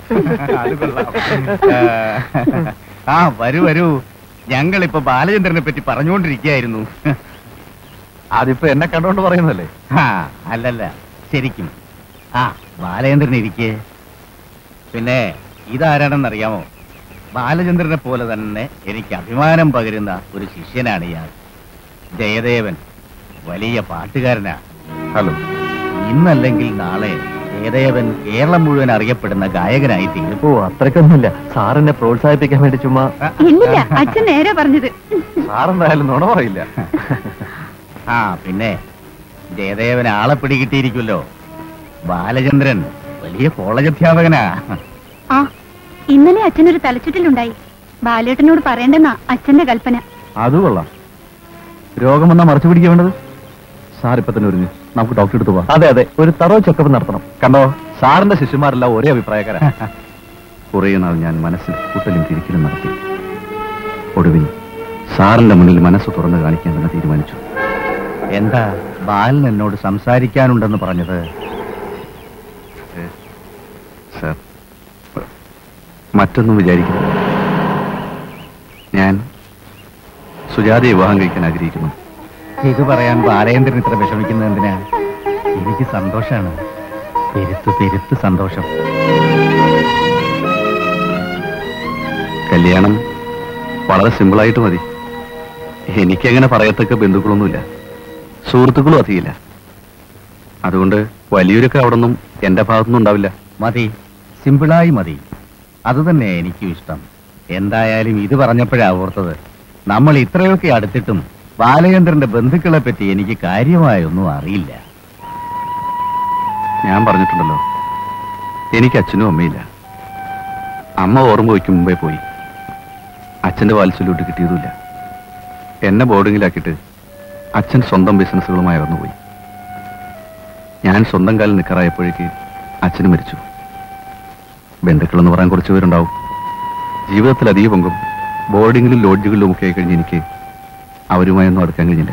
ആ വരൂ വരൂ ഞങ്ങളിപ്പോ ബാലചന്ദ്രനെ പറ്റി പറഞ്ഞുകൊണ്ടിരിക്കുകയായിരുന്നു അതിപ്പോ എന്നെ കണ്ടോണ്ട് പറയുന്നല്ലേ ആ അല്ലല്ല ശരിക്കും ആ ബാലചന്ദ്രൻ ഇരിക്കേ പിന്നെ ഇതാരാണെന്നറിയാമോ ബാലചന്ദ്രനെ പോലെ തന്നെ എനിക്ക് അഭിമാനം പകരുന്ന ഒരു ശിഷ്യനാണ് ഇയാൾ ജയദേവൻ വലിയ പാട്ടുകാരനാ ഹലോ ഇന്നല്ലെങ്കിൽ നാളെ ജയദേവൻ കേരളം മുഴുവൻ അറിയപ്പെടുന്ന ഗായകനായി തീരും ഓ അത്രക്കൊന്നുമില്ല സാറിനെ പ്രോത്സാഹിപ്പിക്കാൻ വേണ്ടി ചുമ്മാ ഇല്ലില്ല അച്ഛൻ നേരെ പറഞ്ഞത് സാറെന്തായാലും നുണ പറയില്ല ആ പിന്നെ ജയദേവൻ ആളെ പിടികിട്ടിയിരിക്കുമല്ലോ ബാലചന്ദ്രൻ വലിയ കോളേജ് അധ്യാപകനാ ആ ഇന്നലെ അച്ഛനൊരു തലച്ചുറ്റലുണ്ടായി ബാലേട്ടനോട് പറയണ്ടെന്നാ അച്ഛന്റെ കൽപ്പന അത് കൊള്ളാം രോഗം വന്നാ മറച്ചു പിടിക്കാൻ വേണ്ടത് സാർ ഇപ്പൊ തന്നെ ഒരുങ്ങി നമുക്ക് ഡോക്ടറെ അടുത്ത് പോവാം അതെ അതെ ഒരു തറോ ചെക്കപ്പ് നടത്തണം കണ്ടോ സാറിന്റെ ശിഷ്യന്മാരെല്ലാം ഒരേ അഭിപ്രായക്കാരാ കുറേ നാൾ ഞാൻ മനസ്സിൽ കൂട്ടലും തിരിക്കലും നടത്തി ഒടുവിൽ സാറിന്റെ മുന്നിൽ മനസ്സ് തുറന്നു കാണിക്കാൻ തന്നെ തീരുമാനിച്ചു എന്താ ബാലൻ എന്നോട് സംസാരിക്കാനുണ്ടെന്ന് പറഞ്ഞത് സാർ മറ്റൊന്നും വിചാരിക്കുന്നു ഞാൻ സുജാതയെ വിവാഹം കഴിക്കാൻ ആഗ്രഹിക്കുന്നു ഇത് പറയാൻ ബാലചന്ദ്രൻ ഇത്ര വിഷമിക്കുന്നത് എന്തിനാ എനിക്ക് സന്തോഷാണ് പെരുത്ത് പെരുത്ത് സന്തോഷം കല്യാണം വളരെ സിമ്പിളായിട്ട് മതി എനിക്കങ്ങനെ പറയത്തക്ക ബന്ധുക്കളൊന്നുമില്ല സുഹൃത്തുക്കളും അധികമില്ല അതുകൊണ്ട് വലിയൊരൊക്കെ അവിടെ നിന്നും എന്റെ ഭാഗത്തുനിന്നും ഉണ്ടാവില്ല മതി സിമ്പിളായി മതി അത് തന്നെ എനിക്കും ഇഷ്ടം എന്തായാലും ഇത് പറഞ്ഞപ്പോഴാ ഓർത്തത് നമ്മൾ ഇത്രയൊക്കെ അടുത്തിട്ടും ബാലചന്ദ്രന്റെ ബന്ധുക്കളെ പറ്റി എനിക്ക് കാര്യമായൊന്നും അറിയില്ല ഞാൻ പറഞ്ഞിട്ടുണ്ടല്ലോ എനിക്ക് അച്ഛനും അമ്മയില്ല അമ്മ ഓർമ്മ വയ്ക്കും മുമ്പേ പോയി അച്ഛന്റെ വാത്സല്യോട്ട് കിട്ടിയതുമില്ല എന്നെ ബോർഡിങ്ങിലാക്കിയിട്ട് അച്ഛൻ സ്വന്തം ബിസിനസ്സുകളുമായി ഇറന്നുപോയി ഞാൻ സ്വന്തം കാലിൽ നിൽക്കാറായപ്പോഴേക്ക് അച്ഛന് മരിച്ചു ബന്ധുക്കളെന്ന് പറയാൻ കുറച്ച് പേരുണ്ടാവും ജീവിതത്തിൽ അധിക പങ്കും ബോർഡിങ്ങിലും ലോഡ്ജുകളിലും ഒക്കെ ആയി കഴിഞ്ഞ് എനിക്ക് അവരുമായൊന്നും അടുക്കാൻ കഴിഞ്ഞില്ല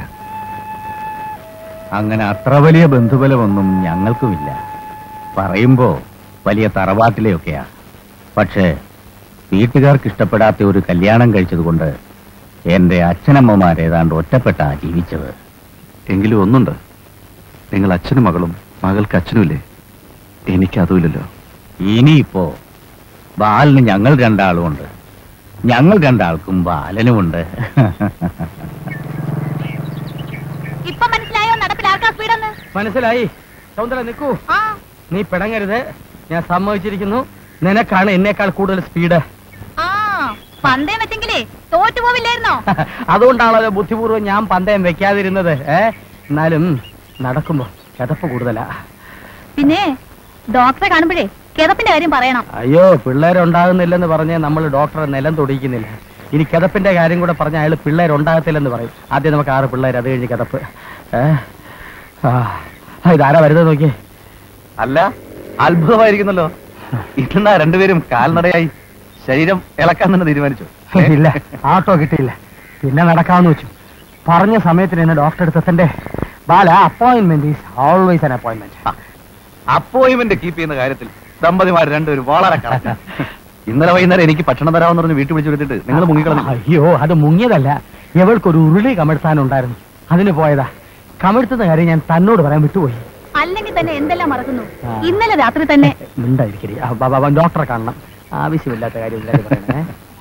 അങ്ങനെ അത്ര വലിയ ബന്ധുബലമൊന്നും ഞങ്ങൾക്കുമില്ല പറയുമ്പോ വലിയ തറവാട്ടിലെയൊക്കെയാ പക്ഷേ വീട്ടുകാർക്ക് ഇഷ്ടപ്പെടാത്ത ഒരു കല്യാണം കഴിച്ചതുകൊണ്ട് എന്റെ അച്ഛനമ്മമാർ ഏതാണ്ട് ഒറ്റപ്പെട്ടാ ജീവിച്ചത് എങ്കിലും ഒന്നുണ്ട് നിങ്ങൾ അച്ഛനും മകളും മകൾക്ക് അച്ഛനുമില്ലേ എനിക്ക് അതുമില്ലല്ലോ ഇനിയിപ്പോ ബാലന് ഞങ്ങൾ രണ്ടാളുമുണ്ട് ഞങ്ങൾ രണ്ടാൾക്കും ബാലനുമുണ്ട് ഇപ്പൊ മനസ്സിലായോ നടപ്പിൽ ആർക്കാ സ്പീഡെന്ന് മനസ്സിലായി സൗന്ദര്യ നിൽക്കൂ ആ നീ പിടങ്ങരുത് ഞാൻ സമ്മതിച്ചിരിക്കുന്നു നിനക്കാണ് എന്നേക്കാൾ കൂടുതൽ സ്പീഡ് ആ പന്തയം വെച്ചെങ്കിലേ തോറ്റു പോവില്ലായിരുന്നോ അതുകൊണ്ടാണല്ലോ ബുദ്ധിപൂർവ്വം ഞാൻ പന്തയം വെക്കാതിരുന്നത് ഏ എന്നാലും നടക്കുമ്പോ കിതപ്പ് കൂടുതലാ പിന്നെ ഡോക്ടറെ കാണുമ്പോഴേ കിതപ്പിന്റെ കാര്യം പറയണം അയ്യോ പിള്ളേരുണ്ടാകുന്നില്ലെന്ന് പറഞ്ഞ് നമ്മൾ ഡോക്ടറെ നിലം തൊടിക്കുന്നില്ല ഇനി കിതപ്പിന്റെ കാര്യം കൂടെ പറഞ്ഞ അയാൾ പിള്ളേരുണ്ടാകത്തില്ലെന്ന് പറയും ആദ്യം നമുക്ക് ആറ് പിള്ളേർ അത് കഴിഞ്ഞ് കിതപ്പ് ഏ ആ ആ, ഇതാരാ വരുന്നത് നോക്കിയേ അല്ല അത്ഭുതമായിരിക്കുന്നല്ലോ ഇതെന്നാ രണ്ടുപേരും കാൽനടയായി ശരീരം ഇളക്കാൻ തന്നെ തീരുമാനിച്ചു ഇല്ല ആട്ടോ കിട്ടിയില്ല പിന്നെ നടക്കാമെന്ന് വെച്ചു പറഞ്ഞ സമയത്തിന് എന്നെ ഡോക്ടർ എടുത്തന്റെ ബാല appointment is always an appointment appointment keep ചെയ്യുന്ന കാര്യത്തിൽ ദമ്പതിമാർ രണ്ടുപേരും വളരെ correct ആ. ഇന്നലെ വൈകുന്നേരം എനിക്ക് ഭക്ഷണം തരാമെന്ന് പറഞ്ഞ് വീട്ടിൽ വിളിച്ചു വിട്ടിട്ട് നിങ്ങൾ മുങ്ങിക്കളഞ്ഞു അയ്യോ അത് മുങ്ങിയതല്ല ഇവൾക്കൊരു ഉരുളി കമിഴ്ത്താനുണ്ടായിരുന്നു അതിന് പോയതാ കമിഴ്ത്തുന്ന കാര്യം ഞാൻ തന്നോട് പറയാൻ വിട്ടുപോയി അല്ലെങ്കിൽ തന്നെ എന്തെല്ലാം മറക്കുന്നു ആ. ഇന്നലെ രാത്രി തന്നെ മിണ്ടായിരിക്കരി ആ, ബാ, ബാ, ബാ, ഡോക്ടറെ കാണണം ആവശ്യമില്ലാത്ത കാര്യം ഇല്ലാതെ പറയണേ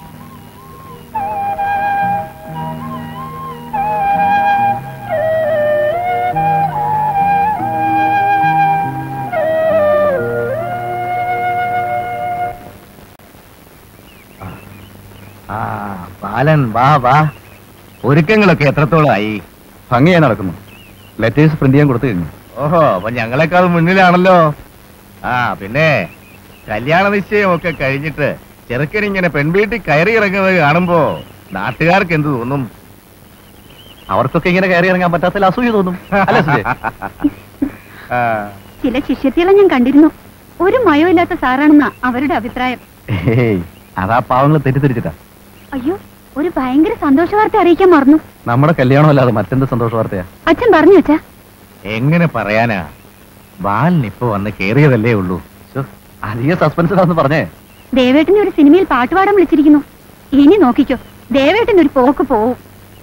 ആ ബാലൻ വാ വാ ഒരുക്കങ്ങളൊക്കെ എത്രത്തോളമായി ഭംഗിയായി നടക്കുന്നു ലെറ്റേഴ്സ് പ്രിന്റ് ചെയ്യാൻ കൊടുത്തു കഴിഞ്ഞു ഓഹോ അപ്പൊ ഞങ്ങളെക്കാൾ മുന്നിലാണല്ലോ ആ പിന്നെ കല്യാണ നിശ്ചയമൊക്കെ കഴിഞ്ഞിട്ട് ചെറുക്കനിങ്ങനെ പെൺവീട്ടിൽ കയറി ഇറങ്ങുന്നത് കാണുമ്പോ നാട്ടുകാർക്ക് എന്ത് തോന്നും അവർക്കൊക്കെ ഇങ്ങനെ കയറി ഇറങ്ങാൻ പറ്റാത്തതിൽ അസൂയ തോന്നും അല്ലേ സുജയ്? ആ, ചില ശിഷ്യത്തികളെ ഞാൻ കണ്ടിരുന്നു ഒരു മയമില്ലാത്ത സാറാണെന്നാ അവരുടെ അഭിപ്രായം ഏയ് അതാ പാവങ്ങൾ തെറ്റിദ്ധരിച്ചിട്ടാ അയ്യോ ഒരു ഭയങ്കര സന്തോഷ വാർത്ത അറിയിക്കാൻ മറന്നു നമ്മുടെ കല്യാണം അല്ലാതെ മറ്റെന്ത് സന്തോഷ വാർത്തയാ അച്ഛൻ പറഞ്ഞു വെച്ചാ എങ്ങനെ പറയാനാ ബാലൻ ഇപ്പൊ വന്ന് കേറിയതല്ലേ ഉള്ളൂ ശ്ശോ, അധികം സസ്പെൻസിലാന്ന് പറഞ്ഞേ ദേവേട്ടനെ ഒരു സിനിമയിൽ പാട്ടുപാടാൻ വിളിച്ചിരിക്കുന്നു ഇനി നോക്കിക്കോ ദേവേട്ടൻ ഒരു പോക്ക് പോവും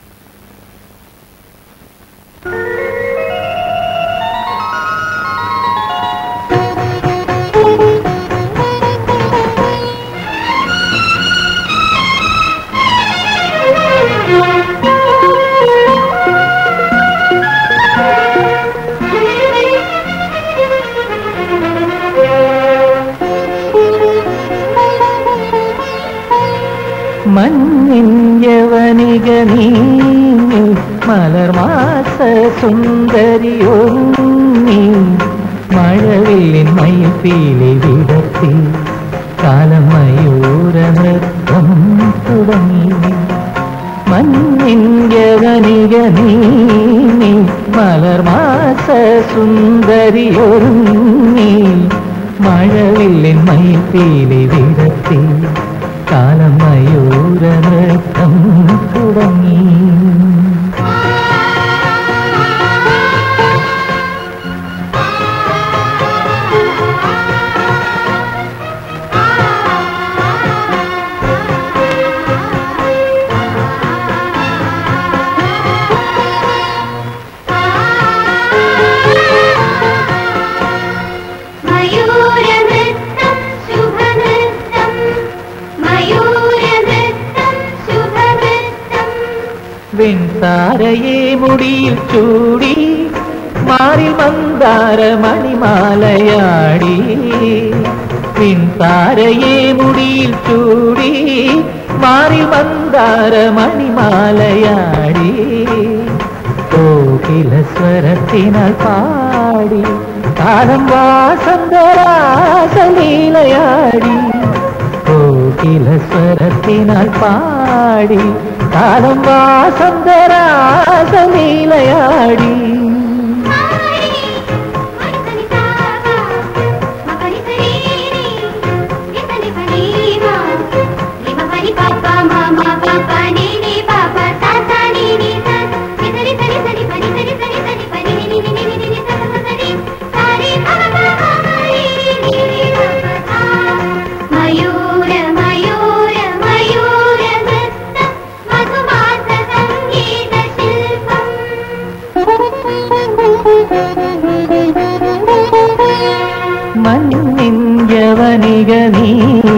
മഞ്ഞവനിക നീ മലർമാസ സുന്ദരിയൊന്നി മഴവില്ലിൻ മയിൽപ്പീലി വിടത്തി കാലമയൂര നൃത്തം തുടങ്ങി മഞ്ഞിങ്കവനിക നീ മലർമാസ സുന്ദരിയൊന്നി മഴവില്ലിൻ മയിൽപ്പീലി വിടത്തി കാലമയൂര നൃത്തം തുടങ്ങി മയൂരനൃത്തം ശുഭനൃത്തം മയൂരനൃത്തം ശുഭനൃത്തം വെൺതാരയെ മുടിയിൽ ചൂടി മാറി മന്ദാര മണിമാലയാടി പിൻതാരയെ മുടിയിൽ ചൂടി മാറി മന്ദാര മണിമാലയാടി കോകില സ്വരത്തിനാൽ പാടി കാലം വാസന്തരാസലീലയാടി കോകില സ്വരത്തിനാൽ പാടി കാലം വാസന്തരാസലീലയാടി మగని సాగా మగని సరీరి ఇతని పనీవా రిమ పని യവനിക നീ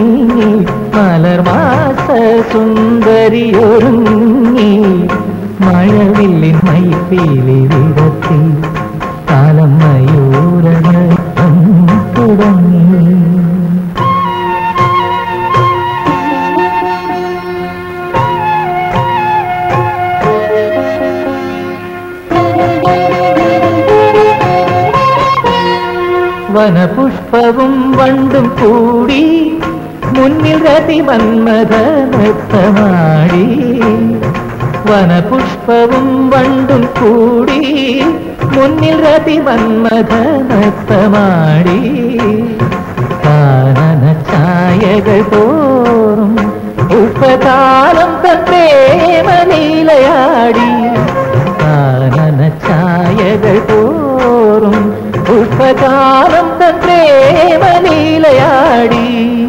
മലർമാസ സുന്ദരിയൊരുങ്ങി മഴവില്ലിൻ മൈപ്പീലി വിടത്തി കാലം മയൂരനൃത്തം തുടങ്ങി വനപുഷ്പവും വണ്ടും കൂടി മുന്നിൽ രതി മന്മഥ നൃത്തമാടി വനപുഷ്പവും വണ്ടും കൂടി മുന്നിൽ രതി മന്മഥ നൃത്തമാടി കാനന ഛായകൾ തോറും ഉപ്പകാലം തേമലീലയാടി കാനന ഛായകൾ തോറും പുഷ്പകാലം തേമലീലയാടി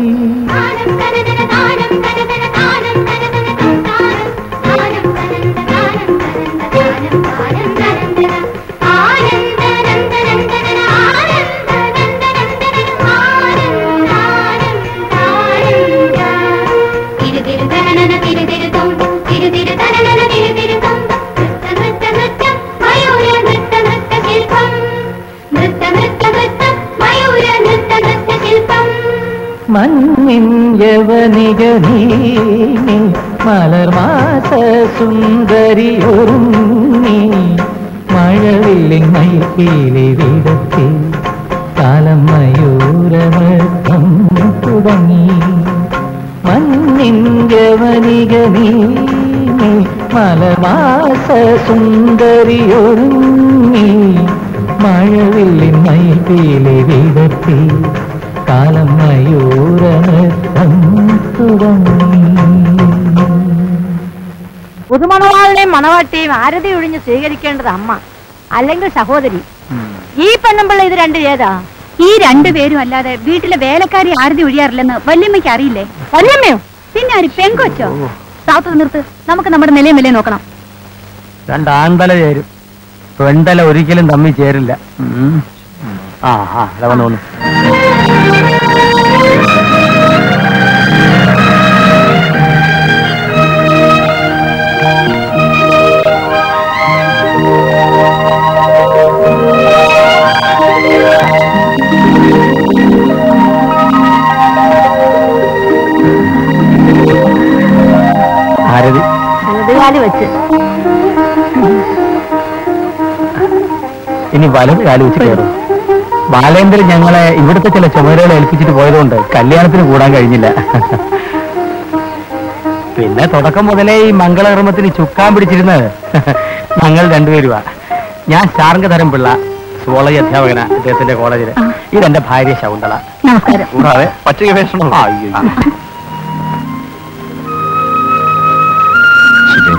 മഞ്ഞിൻ യവനിക നീ മലർമാസ സുന്ദരിയൊരുങ്ങി മഴവില്ലിൻ മൈപ്പീലി വിടത്തി കാലം മയൂരമൃത്തം തുടങ്ങി മഞ്ഞിൻ യവനിക നീ മലർമാസ സുന്ദരിയൊരുങ്ങി മഴവില്ലിൻ മൈപ്പീലി വിടത്തി കാലം മയൂരനൃത്തം തുടങ്ങി പുതുമണവാളിനെയും മണവാട്ടിയെയും ആരതി ഒഴിഞ്ഞ് സ്വീകരിക്കേണ്ടത് അമ്മ അല്ലെങ്കിൽ സഹോദരി ഈ പെണ്ണുമ്പിള്ള ഇത് രണ്ട് ഏതാ ഈ രണ്ടുപേരും അല്ലാതെ വീട്ടിലെ വേലക്കാരി ആരതി ഒഴിയാറില്ലെന്ന് വല്യമ്മയ്ക്ക് അറിയില്ലേ വല്യമ്മയോ പിന്നെ ആര് പെങ്കൊച്ചോ സാത്ത് നിർത്ത് നമുക്ക് നമ്മുടെ നിലയും വിലയും നോക്കണം രണ്ട് ആൺതല ചേരും പെൺതല ഒരിക്കലും തമ്മിൽ ചേരില്ല ഉം. ആ ആ അതാ വന്നു വന്നു ആരതി വലതുകാലി വെച്ച് ഇനി വലത് കാലം വെച്ച് കയറും ബാലേന്ദ്രൻ ഞങ്ങളെ ഇവിടുത്തെ ചില ചുമതലകൾ ഏൽപ്പിച്ചിട്ട് പോയതുകൊണ്ട് കല്യാണത്തിന് കൂടാൻ കഴിഞ്ഞില്ല പിന്നെ തുടക്കം മുതലേ ഈ മംഗളകർമ്മത്തിന് ചുക്കാൻ പിടിച്ചിരുന്നത് ഞങ്ങൾ രണ്ടുപേരുവാ ഞാൻ ശാർങ്കധരം പിള്ള സുവോളജി അധ്യാപകന അദ്ദേഹത്തിന്റെ കോളേജില് ഇതെന്റെ ഭാര്യ ശകുന്തള നമസ്കാരം കൂടാതെ പച്ച ഗവേഷണം ശരി.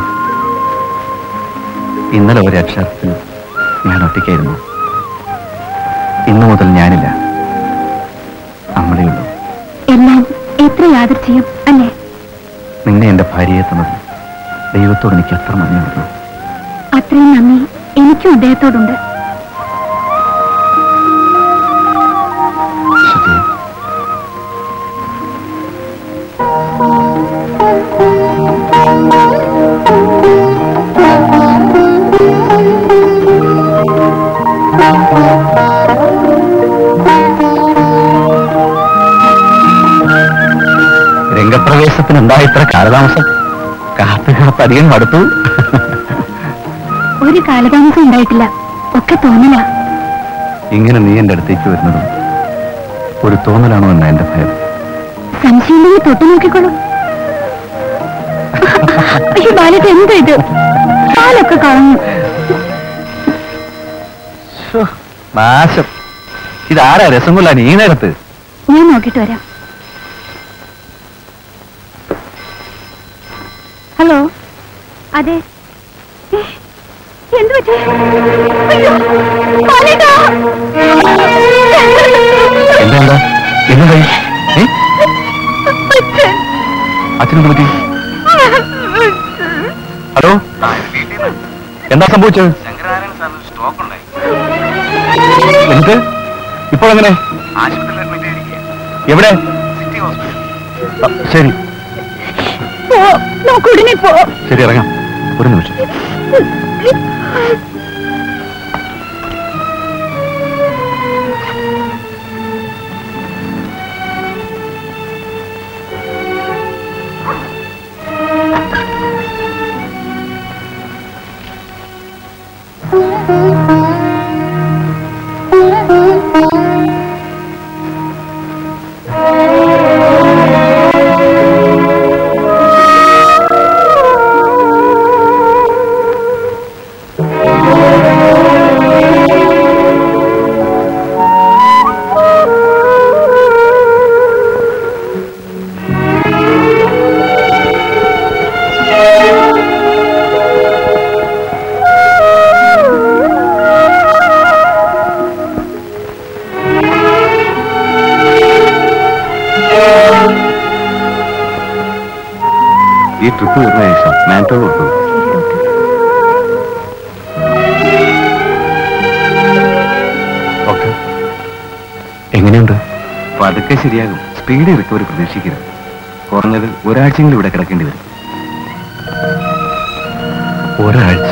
ഇന്നലെ ഒരു അക്ഷരത്തിൽ ഞാൻ ഒറ്റയ്ക്കായിരുന്നു ഇന്നു മുതൽ ഞാനില്ല അമ്മളേ ഉള്ളൂ എല്ലാം എത്ര യാദൃച്ഛിയം അല്ലേ നിന്നെ എന്റെ ഭാര്യയെ തന്നത് ദൈവത്തോട് എനിക്ക് എത്ര നന്ദിയുണ്ടെന്ന് അത്രയും നന്ദി എനിക്കും അദ്ദേഹത്തോടുണ്ട് ശരി. രംഗപ്രവേശത്തിന് എന്താ ഇത്ര കാലതാമസം കാത്തു കാത്ത് അധികം മടുത്തു ഒരു കാലതാമസം ഉണ്ടായിട്ടില്ല ഒക്കെ തോന്നല ഇങ്ങനെ നീ എന്റെ അടുത്തേക്ക് വരുന്നതും ഒരു തോന്നലാണോ എന്ന എന്റെ ഭയം സംശയമില്ലെങ്കിൽ തൊട്ടു നോക്കിക്കോളൂ അയ്യോ ബാലറ്റ് എന്താ ഇത് പാലൊക്കെ കളഞ്ഞു ശ്ശോ, നാശം ഇതാരാ രസംകൊല്ല നീ നേരത്ത് ഞാൻ നോക്കിട്ട് വരാം ഹലോ അതെ ഏ, എന്ത് പറ്റി അയ്യോ, ബാലേട്ടാ! എന്താ എന്താ എന്തായി ഏ അച്ഛൻ. അച്ഛനെന്ത് പറ്റി ഹലോ എന്താ സംഭവിച്ചത് എന്നിട്ട് ഇപ്പോൾ എങ്ങനെ എവിടെ ആ, ശരി പോ നമുക്ക് ഉടനെ പോ ശരി ഇറങ്ങാം ഒരു നിമിഷം ഈ ട്രിപ്പ് വരുന്ന ശേഷം മാൻറ്റോ കൊടുത്തു ഡോക്ടർ എങ്ങനെയുണ്ട് പതുക്കെ ശരിയാകും സ്പീഡ് റിക്കവറി പ്രതീക്ഷിക്കരുത് കുറഞ്ഞത് ഒരാഴ്ചയെങ്കിലും ഇവിടെ കിടക്കേണ്ടി വരും ഒരാഴ്ച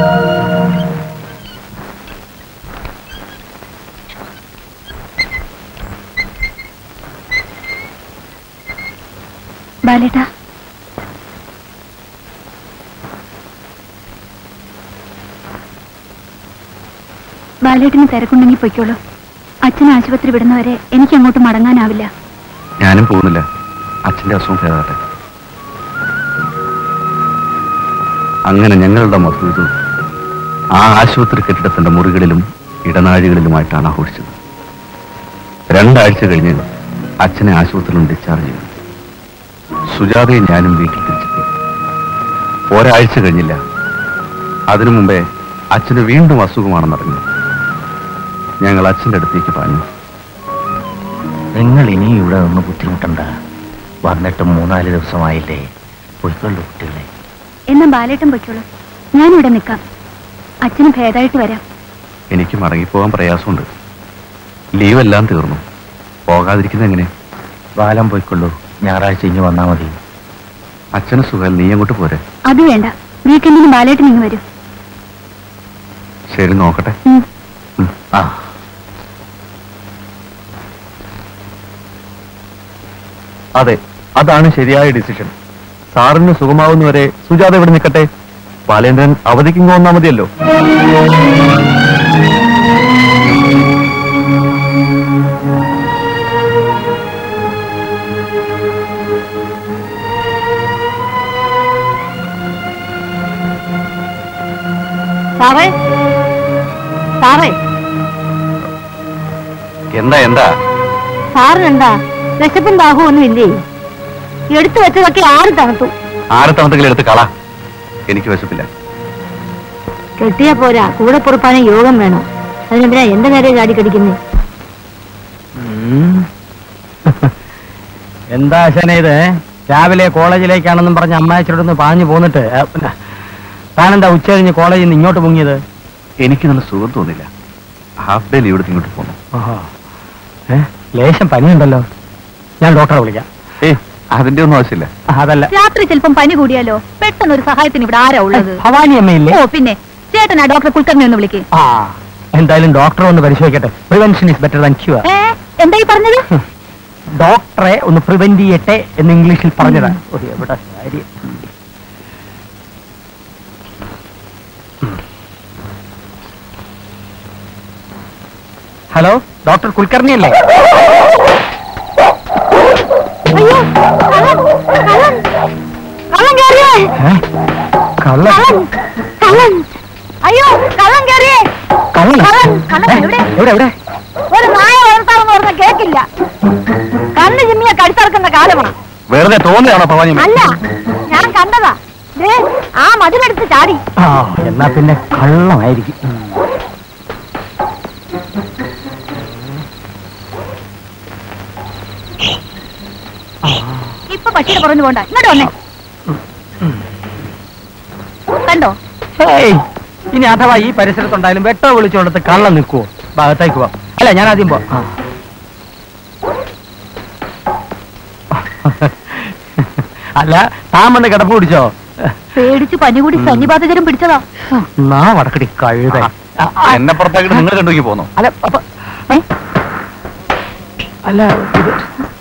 ബാലേട്ടാ ബാലേട്ടിന് തിരക്കുണ്ടെങ്കിൽ പൊയ്ക്കോളൂ അച്ഛൻ ആശുപത്രി വിടുന്നവരെ എനിക്ക് അങ്ങോട്ട് മടങ്ങാനാവില്ല ഞാനും പോകുന്നില്ല അച്ഛന്റെ അസുഖം ഭേദമാട്ടെ അങ്ങനെ ഞങ്ങളുടെ മധുവിധു ആ ആശുപത്രി കെട്ടിടത്തിന്റെ മുറികളിലും ഇടനാഴികളിലുമായിട്ടാണ് ആഘോഷിച്ചത് രണ്ടാഴ്ച കഴിഞ്ഞ് അച്ഛനെ ആശുപത്രിയിൽ ഡിസ്ചാർജ് ചെയ്തു സുജാതയും ഞാനും വീട്ടിൽ തിരിച്ചെത്തി ഒരാഴ്ച കഴിഞ്ഞില്ല അതിനു മുമ്പേ അച്ഛന് വീണ്ടും അസുഖമാണെന്നറിഞ്ഞു ഞങ്ങൾ അച്ഛന്റെ അടുത്തേക്ക് പറഞ്ഞു നിങ്ങൾ ഇനി ഇവിടെ നിന്ന് ബുദ്ധിമുട്ടണ്ട വന്നിട്ട് മൂന്നാല് ദിവസമായില്ലേ പോയിക്കൊള്ളു കുട്ടികളെ എന്നാ ബാലേട്ടൻ പൊയ്ക്കോളൂ ഞാനിവിടെ നിൽക്കാം അച്ഛന് ഭേദമായിട്ട് വരാം എനിക്ക് മടങ്ങിപ്പോകാൻ പ്രയാസമുണ്ട് ലീവ് എല്ലാം തീർന്നു പോകാതിരിക്കുന്നത് എങ്ങനെ ബാലം പോയിക്കൊള്ളൂ ഞായറാഴ്ച ഇനി വന്നാ മതി അച്ഛന് സുഖം നീ അങ്ങോട്ട് പോരെ അത് വേണ്ട വീക്കെൻഡിന് ബാലേട്ടൻ ഇങ്ങ് വരും ശരി നോക്കട്ടെ ഉം. ഉം. ആ അതെ അതാണ് ശരിയായ ഡിസിഷൻ സാറിന് സുഖമാവുന്നവരെ സുജാത ഇവിടെ നിൽക്കട്ടെ ബാലേന്ദ്രൻ അവധിക്ക് ഇങ്ങ് വന്നാൽ മതിയല്ലോ സാറേ സാറേ എന്താ എന്താ സാറിനെന്താ വിശപ്പും ദാഹവും ഒന്നും ഇല്ലേ എടുത്തു വെച്ചതൊക്കെ ആറ് തണുത്തു ആറ് തവണത്തെങ്കിലും എടുത്ത് കള എനിക്ക് വിശപ്പില്ല കെട്ടിയാ പോരാ കൂടെ പൊറുപ്പാനും യോഗം വേണം അതിനെന്തിനാ എന്റെ നേരെ ചാടി കടിക്കുന്നേ എന്താ ശന ഇത് രാവിലെ കോളേജിലേക്കാണെന്നും പറഞ്ഞ് അമ്മായച്ചോടൊന്ന് പാഞ്ഞു പോന്നിട്ട് ഏ, പിന്നെ താനെന്താ ഉച്ച കഴിഞ്ഞ് കോളേജിൽ നിന്ന് ഇങ്ങോട്ട് പൊങ്ങിയത് എനിക്ക് നല്ല സുഖം തോന്നില്ല ഹാഫ് ഡേ ലീവ് എടുത്ത് ഇങ്ങോട്ട് പോന്നു ഓഹോ ഏ ലേശം പനിയുണ്ടല്ലോ ഞാൻ ഡോക്ടറെ വിളിക്കാം ഏയ് അതിന്റെ ഒന്നും ആവശ്യമില്ല ആ, അതല്ല രാത്രി ചിലപ്പം പനി കൂടിയാലോ പെട്ടെന്ന് ഒരു സഹായത്തിന് ഇവിടെ ആരാ ഉള്ളത് ഭവാനി അമ്മയില്ലേ ഓ പിന്നെ ചേട്ടനാ ഡോക്ടർ കുൽക്കർണി ഒന്ന് വിളിക്കേ ആ എന്തായാലും ഡോക്ടറെ ഒന്ന് പരിശോധിക്കട്ടെ prevention is better than cure ഏ എന്തായി പറഞ്ഞത് ഡോക്ടറെ ഒന്ന് പ്രിവെന്റ് ചെയ്യട്ടെ എന്ന് ഇംഗ്ലീഷിൽ പറഞ്ഞതാണ് ഒരു എവിടെ കാര്യം ഹലോ ഡോക്ടർ കുൽക്കർണി അല്ലേ അയ്യോ കള്ളൻ കള്ളൻ കള്ളൻ കയറിയേ ഏ? കള്ള കള്ളൻ കള്ളൻ അയ്യോ കള്ളൻ കയറിയേ കള്ളൻ കള്ളൻ കള്ളൻ എവിടെ എവിടെ എവിടെ ഒരു നായ വളർത്താമെന്ന് പറഞ്ഞ കേക്കില്ല കണ്ണ് ചിമ്മിയ കടിച്ചിറക്കുന്ന കാലമാണ് വെറുതെ തോന്നിയാണോ ഭവാനി അമ്മ? അല്ല ഞാൻ കണ്ടതാ ദേ, ആ മതിലെടുത്ത് ചാടി ആ എന്നാ പിന്നെ കള്ളമായിരിക്കും ഉം. ഇപ്പൊ പട്ടിയുടെ പുറഞ്ഞു പോണ്ട ഇങ്ങോട്ട് വന്നേ കണ്ടോ ഹേയ്, ഇനി അഥവാ ഈ പരിസരത്തുണ്ടായാലും വെട്ടോ വിളിച്ചുകൊടുത്ത് കള്ളം നിൽക്കുവോ ഭാഗത്തേക്ക് പോവാം അല്ല ഞാൻ ആദ്യം പോവാം ആ. അല്ല താൻ വന്ന് കിടപ്പ് പിടിച്ചോ പേടിച്ച് പനി കൂടി സന്നിപാതകരം പിടിച്ചതാ നാ വടക്കടി കഴുത എന്നെ പുറത്താക്കിട്ട് നിങ്ങൾ കണ്ടുപോയി പോന്നു അല്ല അപ്പൊ ഏ? അല്ല ഇത്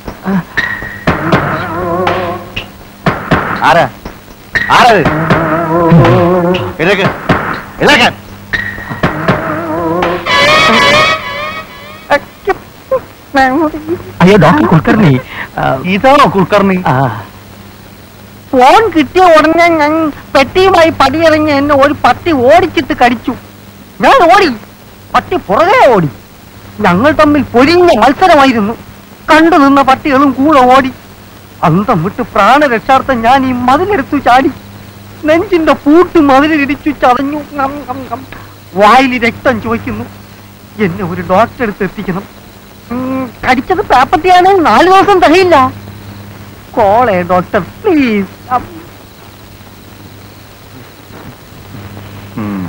ആരാ ആരാ ഇത്? എഴുന്നേക്ക് എഴുന്നേക്കാൻ അയ്യോ ഡോക്ടർ കുൽക്കർണി ആ, ഇതാണോ കുൽക്കർണി ആ, ഫോൺ കിട്ടിയ ഉടനെ ഞാൻ പെട്ടിയുമായി പടിയിറങ്ങി എന്നെ ഒരു പട്ടി ഓടിച്ചിട്ട് കടിച്ചു ഞാൻ ഓടി പട്ടി പുറകെ ഓടി ഞങ്ങൾ തമ്മിൽ പൊരിഞ്ഞ മത്സരമായിരുന്നു കണ്ടു നിന്ന പട്ടികളും കൂടെ ഓടി അന്തം വിട്ട് പ്രാണരക്ഷാർത്ഥം ഞാൻ ഈ മതിലെടുത്തു ചാടി നെഞ്ചിന്റെ പൂട്ട് മതിലിടിച്ചു ചതഞ്ഞു നം, നം, നം. വായിൽ രക്തം ചോദിക്കുന്നു എന്നെ ഒരു ഡോക്ടറെ അടുത്ത് എത്തിക്കണം ഉം, കടിച്ചത് പേപ്പട്ടിയാണ് നാല് ദിവസം തികയില്ല കോളേ ഡോക്ടർ പ്ലീസ് ഉം.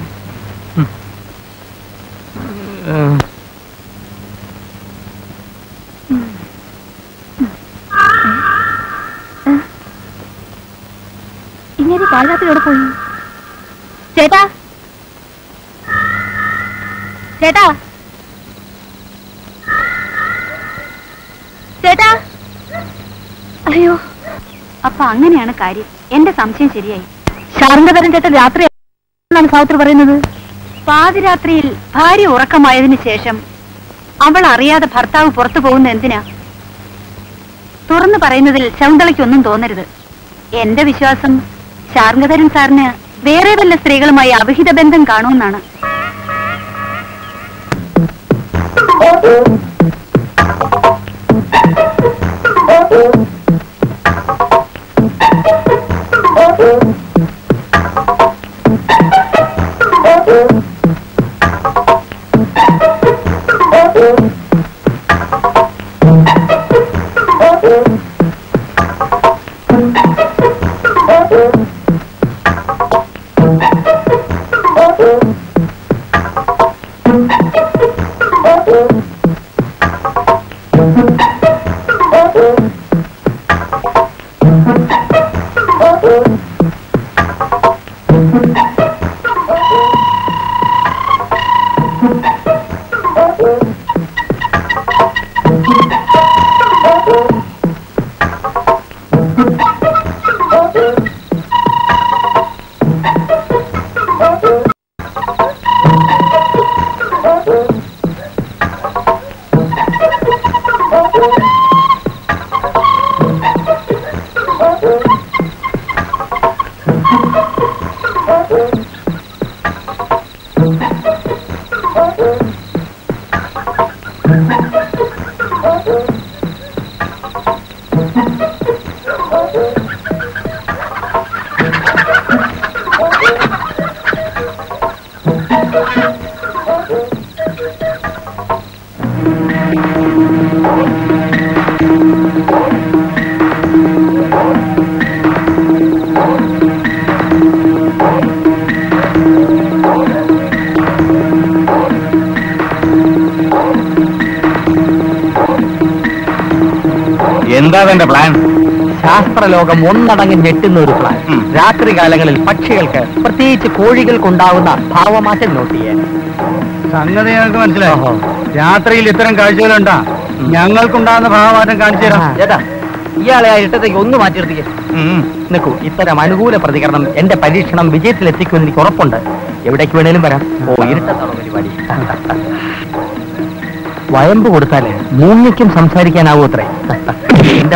ഇങ്ങനെ കാലരാത്രിയോടെ പോയി ചേട്ടാ ചേട്ടാ ചേട്ടാ അയ്യോ അപ്പൊ അങ്ങനെയാണ് കാര്യം എന്റെ സംശയം ശരിയായി ശാരംഗധരൻ ചേട്ടൻ രാത്രി എന്നാണ് സാവിത്രി പറയുന്നത് പാതിരാത്രിയിൽ ഭാര്യ ഉറക്കമായതിനു ശേഷം അവൾ അറിയാതെ ഭർത്താവ് പുറത്തു പോകുന്ന എന്തിനാ തുറന്നു പറയുന്നതിൽ ശകുന്തളയ്ക്കൊന്നും തോന്നരുത് എന്റെ വിശ്വാസം ശാർഗധരൻ സാറിന് വേറെ വല്ല സ്ത്രീകളുമായി അവിഹിത ബന്ധം കാണുമെന്നാണ് എന്താ തന്റെ പ്ലാൻ ശാസ്ത്രലോകം ഒന്നടങ്ങ് ഞെട്ടുന്ന ഒരു പ്ലാൻ ഉം. രാത്രി കാലങ്ങളിൽ പക്ഷികൾക്ക് പ്രത്യേകിച്ച് കോഴികൾക്കുണ്ടാവുന്ന ഭാവമാറ്റം നോട്ട് ചെയ്യാൻ സംഗതി ഞങ്ങൾക്ക് മനസ്സിലായോ ഓഹോ. രാത്രിയിൽ ഇത്തരം കാഴ്ചകളുണ്ടാ ഞങ്ങൾക്കുണ്ടാകുന്ന ഭാവമാറ്റം കാണിച്ചു തരാം ചേട്ടാ ഇയാളെ ആ ഇട്ടത്തേക്ക് ഒന്ന് മാറ്റിയെടുത്തേക്ക് നിൽക്കൂ ഇത്തരം അനുകൂല പ്രതികരണം എന്റെ പരീക്ഷണം വിജയത്തിലെത്തിക്കുമെന്ന് എനിക്ക് ഉറപ്പുണ്ട് എവിടേക്ക് വേണേലും വരാം ഓ ഇരുട്ടത്താണോ പരിപാടി വയമ്പ് കൊടുത്താല് മൂന്നിക്കും സംസാരിക്കാനാവൂ അത്രേ എന്റെ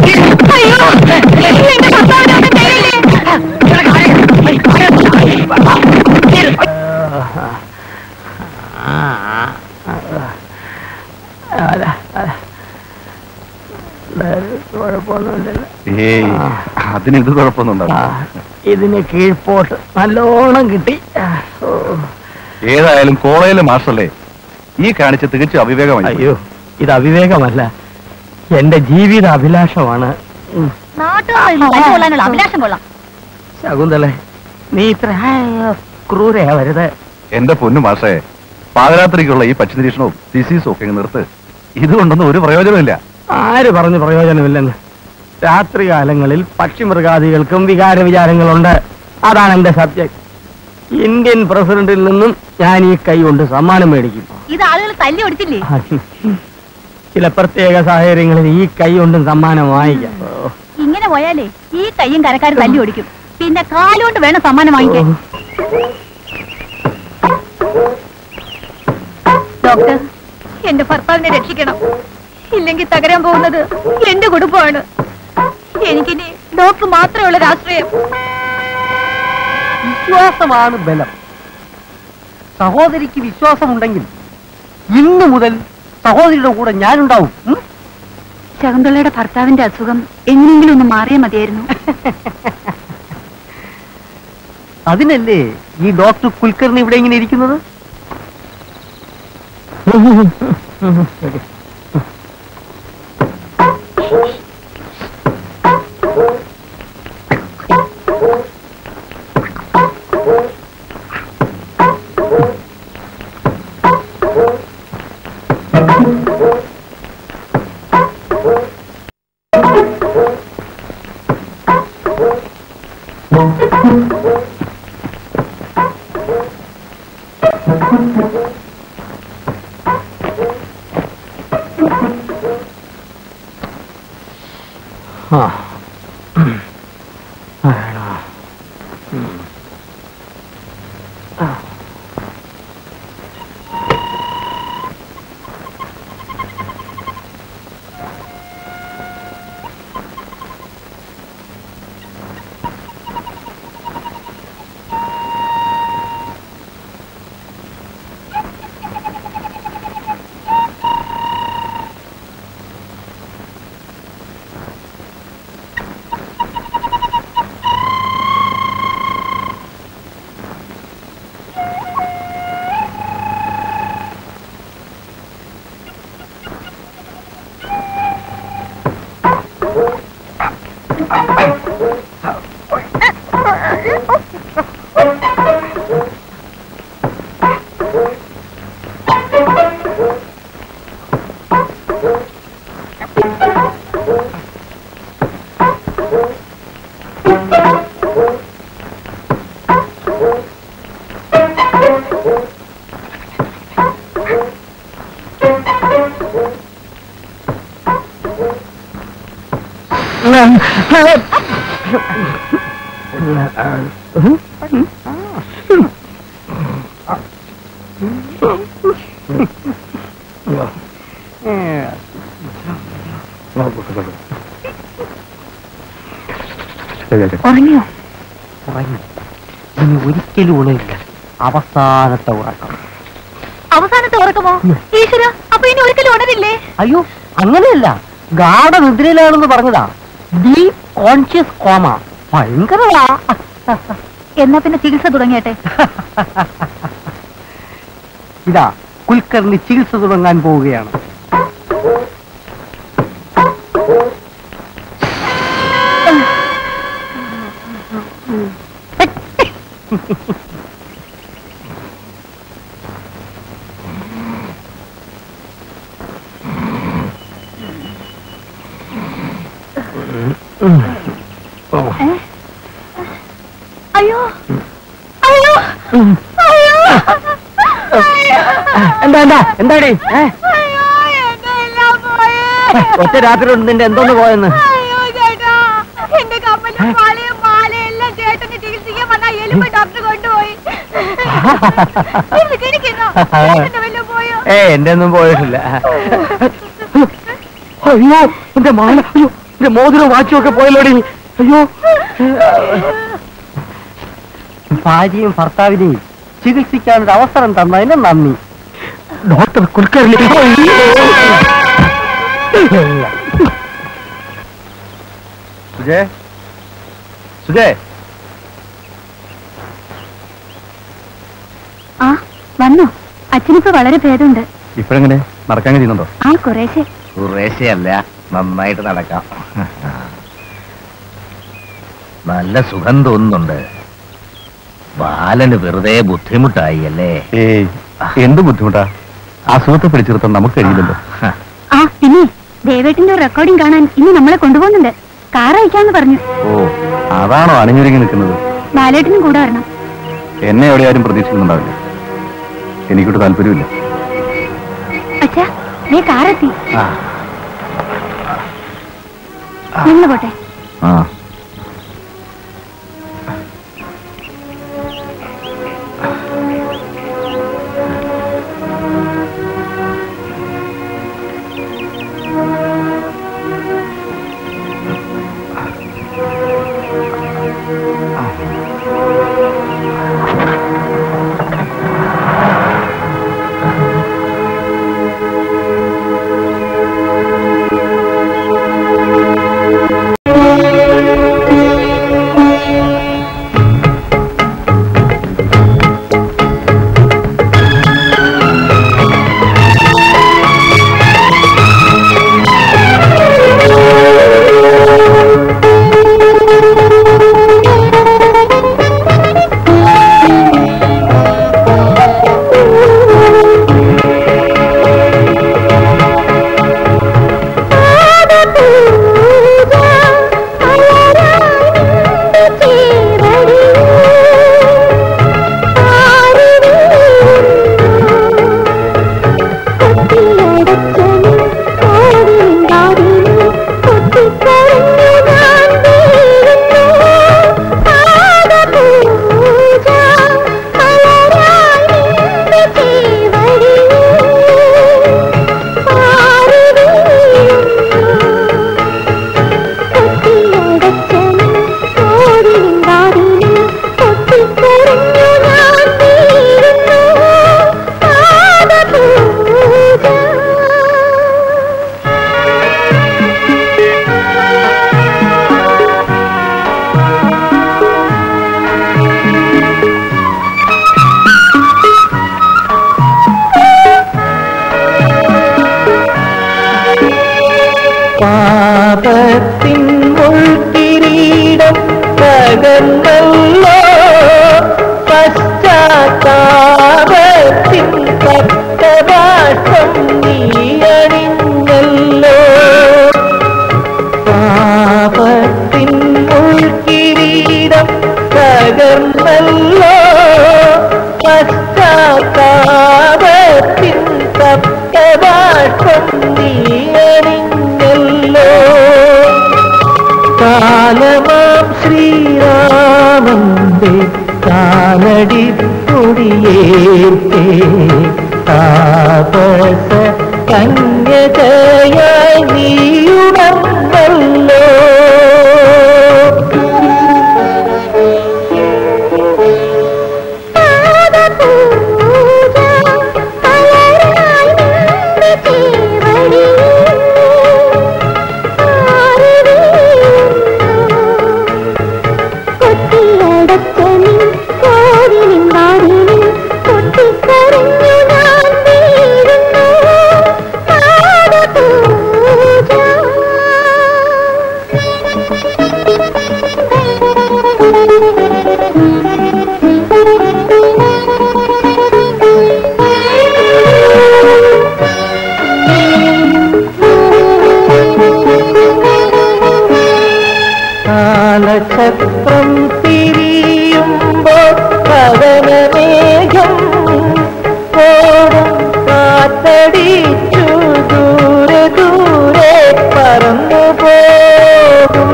കുഴപ്പമൊന്നുമില്ലല്ലോ ഏയ് അതിന് ഇത് കുഴപ്പമൊന്നും ആ, ഉണ്ടാവില്ല ഇതിന് കീഴ്പോട്ട് നല്ലോണം കിട്ടി ഓ, ഏതായാലും കോളേജിലെ മാസ്റ്ററല്ലേ ഈ കാണിച്ച തികച്ചും അവിവേകമായി അയ്യോ ഇത് അവിവേകമല്ല എന്റെ ജീവിത അഭിലാഷമാണ് ഉം. നാട്ടുകാരുടെ അഭിലാഷം കൊള്ളാം ശകുന്തളെ നീ ഇത്ര ക്രൂരയാവരുത് എന്റെ പൊന്നു മാഷേ പാതിരാത്രിക്കുള്ള ഈ പക്ഷി നിരീക്ഷണവും ഡിസീസും ഒക്കെ ഇങ്ങ് നിർത്ത് ഇതുകൊണ്ടൊന്നും ഒരു പ്രയോജനമില്ല ആര് പറഞ്ഞു പ്രയോജനമില്ലെന്ന് രാത്രികാലങ്ങളിൽ പക്ഷിമൃഗാദികൾക്കും വികാര വിചാരങ്ങളുണ്ട് അതാണ് എന്റെ സബ്ജക്ട് ഇന്ത്യൻ പ്രസിഡന്റിൽ നിന്നും ഞാൻ ഈ കൈ കൊണ്ട് സമ്മാനം മേടിക്കും ഇത് ആളുകൾ തല്ലി ഒടിച്ചില്ലേ ചില പ്രത്യേക സാഹചര്യങ്ങളിൽ ഈ കൈ കൊണ്ടും സമ്മാനം വാങ്ങിക്കാം ഓ. ഇങ്ങനെ പോയാലേ ഈ കയ്യും കരക്കാരും തല്ലി ഓടിക്കും പിന്നെ കാലുകൊണ്ട് വേണം സമ്മാനം വാങ്ങിക്കാൻ ഡോക്ടർ എന്റെ ഭർത്താവിനെ രക്ഷിക്കണം ഇല്ലെങ്കിൽ തകരാൻ പോകുന്നത് എന്റെ കുടുംബമാണ് എനിക്കിനി ഡോക്ടർ മാത്രമേ ഉള്ള രാഷ്ട്രീയം വിശ്വാസമാണ് ബലം സഹോദരിക്ക് വിശ്വാസമുണ്ടെങ്കിൽ ഇന്നു മുതൽ സഹോദരിയുടെ കൂടെ ഞാനുണ്ടാവും ഉം? ശകുന്തളയുടെ ഭർത്താവിന്റെ അസുഖം എങ്ങനെയെങ്കിലും ഒന്ന് മാറിയാൽ മതിയായിരുന്നു അതിനല്ലേ ഈ ഡോക്ടർ കുൽക്കർണി ഇവിടെ ഇങ്ങനെ ഇരിക്കുന്നത് ഉറങ്ങിയോ ഉറങ്ങി ഇനി ഒരിക്കലും ഉണരില്ല അവസാനത്തെ ഉറക്കം അവസാനത്തെ ഉറക്കമോ ഈശ്വര അപ്പൊ ഇനി ഒരിക്കലും ഉണരില്ലേ അയ്യോ അങ്ങനെയല്ല ഗാഠനിദ്രയിലാണെന്ന് പറഞ്ഞതാ ഡീപ് കോൺഷ്യസ് കോമ ഭയങ്കരമാ എന്നാ പിന്നെ ചികിത്സ തുടങ്ങിയട്ടെ ഇതാ കുൽക്കർണി ചികിത്സ തുടങ്ങാൻ പോവുകയാണ് അയ്യോ അയ്യോ അയ്യോ എന്താ എന്താ എന്താടി ഏ? അയ്യോ എന്റെ എല്ലാം പോയേ ഒറ്റ രാത്രി കൊണ്ട് നിന്റെ എന്തോന്ന് പോയെന്ന് അയ്യോ ചേട്ടാ എന്റെ കമ്മലും മാലയും മാലയും എല്ലാം ചേട്ടന് ചികിത്സിക്കാൻ വന്ന എലുമ്പ് ഡോക്ടർ കൊണ്ടുപോയി ഇത് കിടക്കുന്നോ? ചേട്ടന്റെ വല്ലതും പോയോ ഏ എന്റെ ഒന്നും പോയിട്ടില്ല അയ്യോ എന്റെ മാല അയ്യോ എന്റെ മോതിരം വാച്ചും ഒക്കെ പോയല്ലോടി അയ്യോ ഭാര്യയും ഭർത്താവിനെയും ചികിത്സിക്കാൻ ഒരു അവസരം തന്നതിന് നന്ദി ഡോക്ടർ കുൽക്കർണി സുജേ സുജേ ആ വന്നോ അച്ഛനിപ്പോ വളരെ ഭേദമുണ്ട് ഇപ്പോഴെങ്ങനെ നടക്കാൻ കഴിയുന്നുണ്ടോ ആ കുറേശ്ശെ കുറേശ്ശയല്ല നന്നായിട്ട് നടക്കാം നല്ല സുഖം തോന്നുന്നുണ്ട് ബാലന് വെറുതെ ബുദ്ധിമുട്ടായി അല്ലേ ഏയ് എന്ത് ബുദ്ധിമുട്ടാ അസുഖത്തെ പിടിച്ചിരുത്താൻ നമുക്ക് കഴിയില്ലല്ലോ ആ പിന്നെ ദേവേട്ടിന്റെ റെക്കോർഡിംഗ് കാണാൻ ഇനി നമ്മളെ കൊണ്ടുപോകുന്നുണ്ട് കാർ അയക്കാന്ന് പറഞ്ഞു ഓ അതാണോ അണിഞ്ഞൊരുങ്ങി നിൽക്കുന്നത് ബാലേട്ടനും കൂടെ വരണം എന്നെ എവിടെ ആരും പ്രതീക്ഷിക്കുന്നുണ്ടാവില്ല എനിക്കൊട്ട് താല്പര്യമില്ല അച്ഛാ നീ കാറെത്തി ആ നിങ്ങൾ പോട്ടെ ആ പാപത്തിൻ മുൾക്കിരീടം തകർന്നല്ലോ പശ്ചാത്താപത്തിൻ പത്തഭാഷം നീയണിഞ്ഞല്ലോ പാപത്തിൻ മുൾക്കിരീടം തകർന്നല്ലോ പശ്ചാത്താപത്തിൻ സപ്തഭാഷം നീയണിഞ്ഞല്ലോ കാലമാം ശ്രീരാമന്റെ കാലടി പൊടിയേറ്റേ താപസ കന്യകയായി നീയുണർന്നല്ലോ കാലചക്രം തിരിയുമ്പോൾ കവനമേഘം ഓടും കാത്തടിച്ചു ദൂരെ ദൂരെ പറന്നു പോകും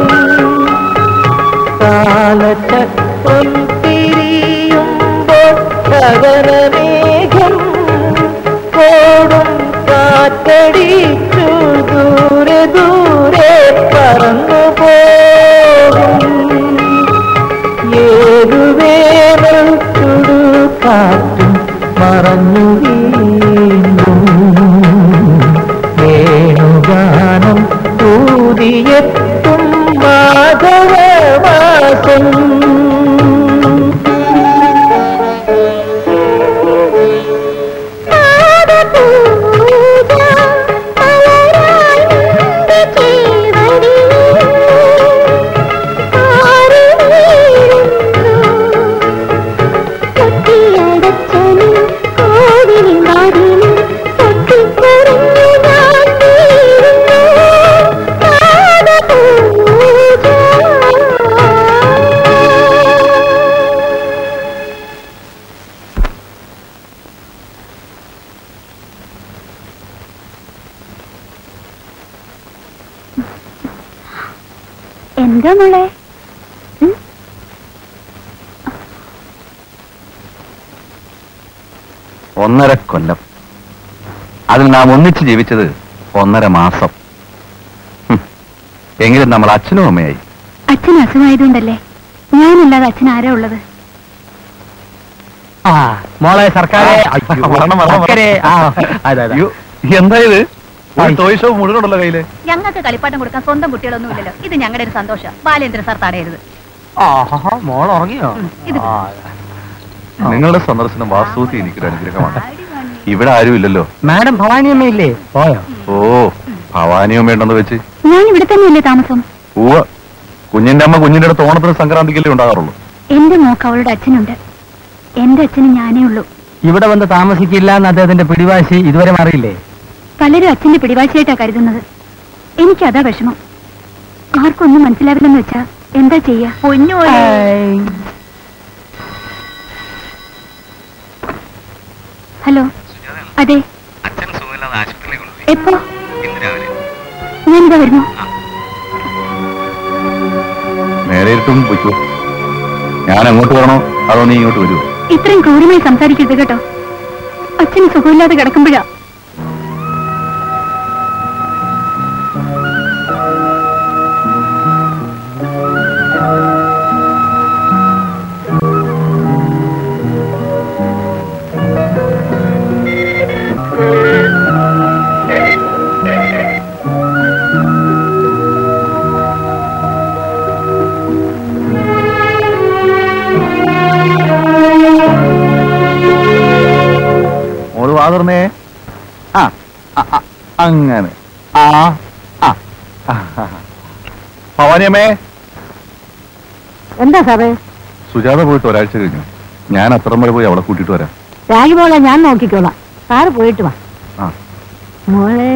കാലചക്രം തിരിയുമ്പോൾ കവനമേഘം ഓടും കാത്തടിച്ചു ദൂരെ ദൂരെ പറന്നു പോകും ഏതുവേനൽ ചുടുകാറ്റും മറഞ്ഞു വീണു വേണുഗാനം ൂതിയെത്തും മാധവവാസം പൂജ എന്താ മോളെ ഉം? ഒന്നര കൊല്ലം അതിൽ നാം ഒന്നിച്ച് ജീവിച്ചത് ഒന്നര മാസം ഹും. എങ്കിലും നമ്മൾ അച്ഛനും അമ്മയായി അച്ഛൻ അസുഖമായതുകൊണ്ടല്ലേ ഞാനല്ലാതെ അച്ഛൻ ആരാ ഉള്ളത് ആ മോളെ സർക്കാരെ അയ്യോ, വരണം, വരണം, സർക്കാരെ, ആ, അതെ, അതെ. അയ്യോ, എന്താ ഇത് ഒരു ടോയ് ഷോ മുഴുവനുണ്ടല്ലോ കയ്യില് ഞങ്ങൾക്ക് കളിപ്പാട്ടം കൊടുക്കാൻ സ്വന്തം കുട്ടികളൊന്നും ഇല്ലല്ലോ ഇത് ഞങ്ങളുടെ ഒരു സന്തോഷം ബാലേന്ദ്ര സാർ തടയരുത് ആഹാ, മോൾ ഉറങ്ങിയോ ഇത് ആ, നിങ്ങളുടെ സന്ദർശനം വാസ്തവത്തിൽ എനിക്കൊരു അനുഗ്രഹമാണ് ഇവിടെ ആരും ഇല്ലല്ലോ മാഡം ഭവാനിയമ്മയില്ലേ പോയോ ഓ ഭവാനിയും വേണ്ടെന്ന് വെച്ച് ഞാൻ ഇവിടെ തന്നെയല്ലേ താമസം ഉവ്വ കുഞ്ഞിന്റെ അമ്മ കുഞ്ഞിന്റെ അടുത്ത് ഓണത്തിന് സംക്രാന്തിക്കല്ലേ ഉണ്ടാകാറുള്ളൂ എന്റെ മോക്ക് അവളുടെ അച്ഛനുണ്ട് എന്റെ അച്ഛന് ഞാനേ ഉള്ളൂ ഇവിടെ വന്ന് താമസിക്കില്ല എന്ന് അദ്ദേഹത്തിന്റെ പിടിവാശി ഇതുവരെ മാറിയില്ലേ പലരും അച്ഛന്റെ പിടിവാശിയായിട്ടാ കരുതുന്നത് എനിക്കതാ വിഷമം ആർക്കൊന്നും മനസ്സിലാവില്ലെന്ന് വെച്ചാ എന്താ ചെയ്യാ പൊന്നോലെ ഹലോ അതെ എപ്പോ ഞാനിതാ വരുന്നു നേരെ ഇരുട്ടും പൊയ്ക്കോ ഞാൻ അങ്ങോട്ട് വരണോ അതോ നീ ഇങ്ങോട്ട് വരുമോ ഇത്രയും ക്രൂരമായി സംസാരിക്കരുത് കേട്ടോ അച്ഛന് സുഖമില്ലാതെ കിടക്കുമ്പോഴാ മോള് വാതിർന്നേ ആ ആ, ആ, അങ്ങനെ ആ ആ ആ, ആ. ഭവാനിയമ്മേ എന്താ സാറേ സുജാത പോയിട്ട് ഒരാഴ്ച കഴിഞ്ഞു ഞാൻ അത്രയും വരെ പോയി അവളെ കൂട്ടിയിട്ട് വരാം രാഗിമോളെ ഞാൻ നോക്കിക്കോളാം സാറ് പോയിട്ട് വാ ആ മോളെ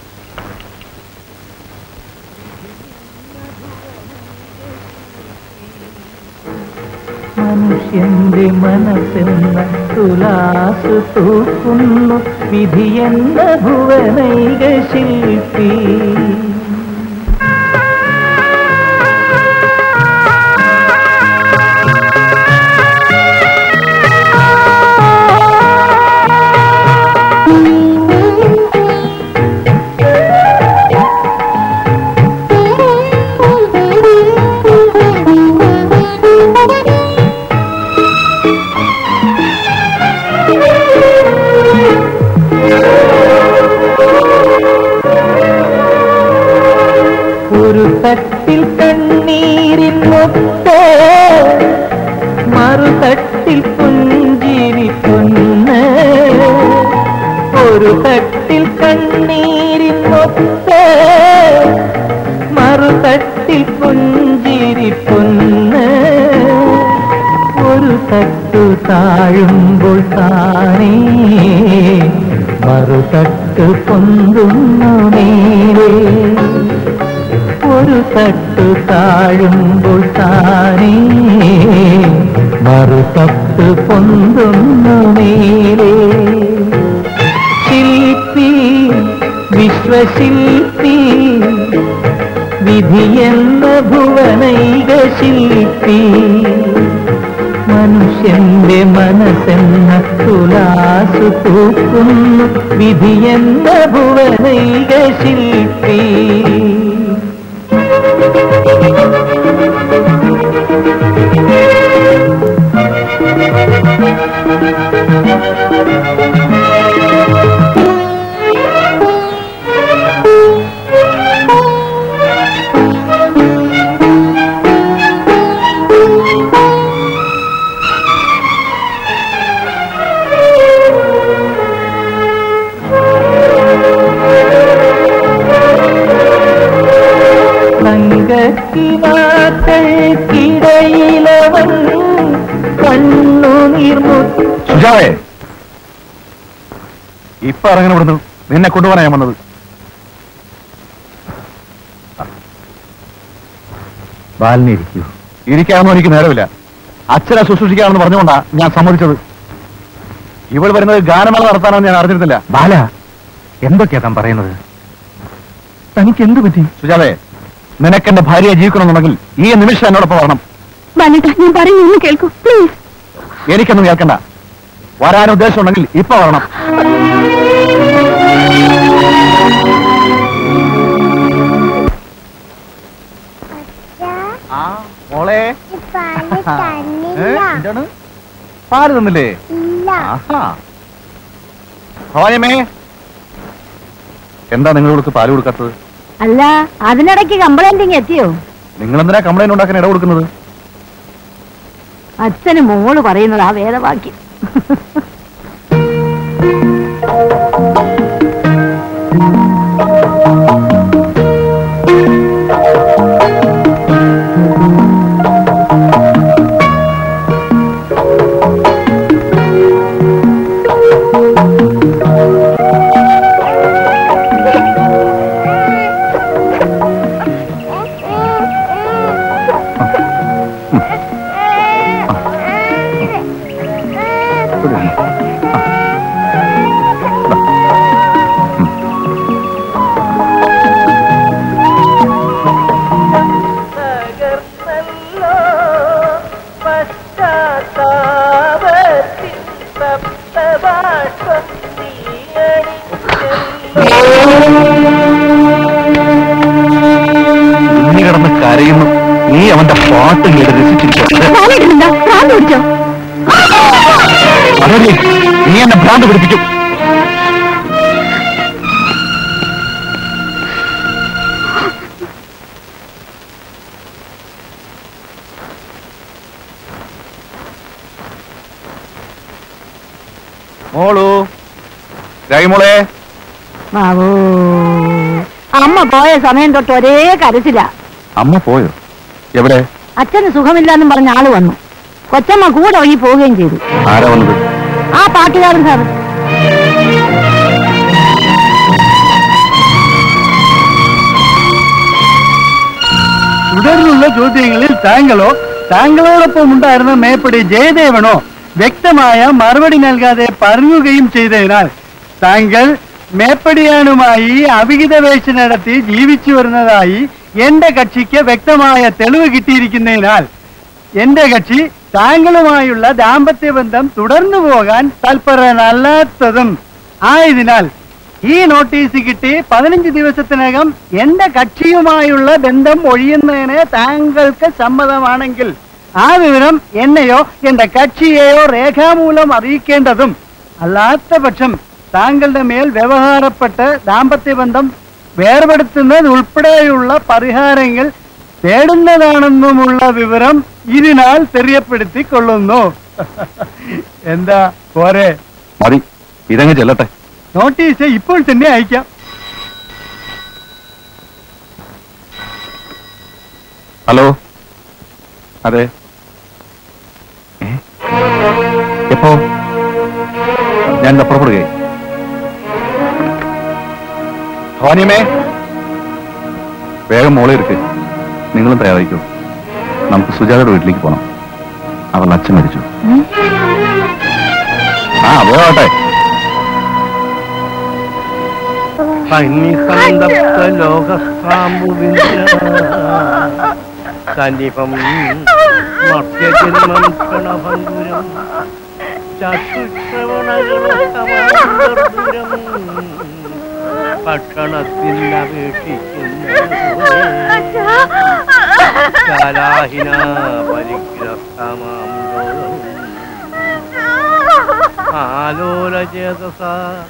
മനുഷ്യന്റെ മനസ്സെന്ന തുലാസ് തൂക്കുന്നു വിധിയെന്ന ഭുവനൈക ശില്പി ഒരു തട്ടിൽ കണ്ണീരിൻ മൊത്ത മറുതട്ടിൽ പുഞ്ചിരി പൊന്ന് ഒരു തട്ടിൽ കണ്ണീരിൻ മൊത്ത മറുതട്ടിൽ പുഞ്ചിരി പൊന്ന് ഒരു തട്ടു താഴുമ്പോൾ താനേ മറുതട്ട് പൊന്തുന്നു നേരേ ഒരു തട്ടു താഴുമ്പോൾ താനേ മറുതട്ട് പൊന്തുന്നു മേലേ ശില്പി വിശ്വശില്പി വിധിയെന്ന ഭുവനൈക ശില്പി മനുഷ്യന്റെ മനസ്സെന്ന തുലാസു തൂക്കുന്നു വിധിയെന്ന ഭുവനൈക ശില്പി തങ്കക്കിനാക്കൾക്കിടയിലവൻ കണ്ണുനീർ മുത്തു സുജാവേ ഇപ്പൊ ഇറങ്ങി വിടുന്നു നിന്നെ കൊണ്ടുപോകാൻ ഞാൻ വന്നത് ബാലിനെ ഇരിക്കൂ ഇരിക്കാമെന്നും എനിക്ക് നേരമില്ല അച്ഛനെ ശുശ്രൂഷിക്കാമെന്ന് പറഞ്ഞുകൊണ്ടാ ഞാൻ സമ്മതിച്ചത് ഇവൾ വരുന്നത് ഗാനമേള നടത്താനെന്ന് ഞാൻ അറിഞ്ഞിരുന്നില്ല ബാല എന്തൊക്കെയാ താൻ പറയുന്നത് തനിക്ക് എന്ത് പറ്റി സുജാതേ നിനക്കെന്റെ ഭാര്യയെ ജീവിക്കണമെന്നുണ്ടെങ്കിൽ ഈ നിമിഷം എന്നോടൊപ്പം വരണം ബാലേട്ട ഞാൻ പറയുന്നു ഒന്ന് കേൾക്കൂ പ്ലീസ് എനിക്കൊന്നും കേൾക്കണ്ട വരാൻ ഉദ്ദേശമുണ്ടെങ്കിൽ ഇപ്പൊ വരണം ആ മോളെ ഏ, എന്താണ് പാല് തന്നില്ലേ ആഹാ ഭവാനിയമ്മേ എന്താ നിങ്ങൾ കൊടുത്ത് പാല് കൊടുക്കാത്തത് അല്ല അതിനിടയ്ക്ക് കംപ്ലൈന്റിങ് എത്തിയോ നിങ്ങൾ എന്തിനാ കംപ്ലൈന്റ് ഉണ്ടാക്കാൻ ഇട കൊടുക്കുന്നത് അച്ഛന് മോള് പറയുന്നത് ആ വേദവാക്യം നീ കിടന്ന് കരയുന്നു നീ അവന്റെ പാട്ട് കേട്ട് രസിച്ചിരിക്കുക ബാലേട്ടനെന്താ ഭ്രാന്ത് പിടിച്ചോ അതല്ലേ നീ എന്നെ ഭ്രാന്ത് പിടിപ്പിക്കും മോളു രൈമോളെ ബാബൂ അമ്മ പോയ സമയം തൊട്ട് ഒരേ കരച്ചില്ല അമ്മ പോയോ എവിടെ അച്ഛന് സുഖമില്ലാന്നും പറഞ്ഞ ആള് വന്നു കൊച്ചമ്മ കൂടെ ഒഴി പോവുകയും ചെയ്തു ആരാ വന്നത് ആ പാട്ടുകാരൻ സാർ തുടർന്നുള്ള ചോദ്യങ്ങളിൽ താങ്കളോ താങ്കളോടൊപ്പം ഉണ്ടായിരുന്ന മേപ്പടി ജയദേവനോ വ്യക്തമായ മറുപടി നൽകാതെ പറയുകയും ചെയ്തതിനാൽ താങ്കൾ മേപ്പടിയാനുമായി അവിഹിത വേഷ നടത്തി ജീവിച്ചു വരുന്നതായി എന്റെ കക്ഷിക്ക് വ്യക്തമായ തെളിവ് കിട്ടിയിരിക്കുന്നതിനാൽ എന്റെ കക്ഷി താങ്കളുമായുള്ള ദാമ്പത്യ ബന്ധം തുടർന്നു പോകാൻ തൽപരനല്ലാത്തതും ആയതിനാൽ ഈ നോട്ടീസ് കിട്ടി പതിനഞ്ച് ദിവസത്തിനകം എന്റെ കക്ഷിയുമായുള്ള ബന്ധം ഒഴിയുന്നതിന് താങ്കൾക്ക് സമ്മതമാണെങ്കിൽ ആ വിവരം എന്നെയോ എന്റെ കക്ഷിയെയോ രേഖാമൂലം അറിയിക്കേണ്ടതും അല്ലാത്ത പക്ഷം താങ്കളുടെ മേൽ വ്യവഹാരപ്പെട്ട് ദാമ്പത്യ ബന്ധം വേർപെടുത്തുന്നത് ഉൾപ്പെടെയുള്ള പരിഹാരങ്ങൾ തേടുന്നതാണെന്നുമുള്ള വിവരം ഇതിനാൽ തെரியപ്പെടുത്തിക്കൊള്ളുന്നു എന്താ പോരെ മതി ഇതങ്ങ് ചെല്ലട്ടെ നോട്ടീസ് ഇപ്പോൾ തന്നെ അയക്കാം ഹലോ അതെ ഏ? എപ്പോ ഞാൻ ഇതാ പുറപ്പെടുകയായി ഭവാനിയമ്മേ വേഗം മോളെ ഇരിക്ക് നിങ്ങളും തയ്യാറായിക്കോ നമുക്ക് സുജാതയുടെ വീട്ടിലേക്ക് പോണം അവളുടെ അച്ഛൻ മരിച്ചു ആ വേഗമാട്ടെ സന്നിപം മർത്യജന്മം പ്രണഭംഗുരം ചതുശ്രവണകളം ഭക്ഷണത്തിന് അപേക്ഷിക്കുന്നു കാലാഹിന പരിഗ്രഹമാം ആലോലചേതസ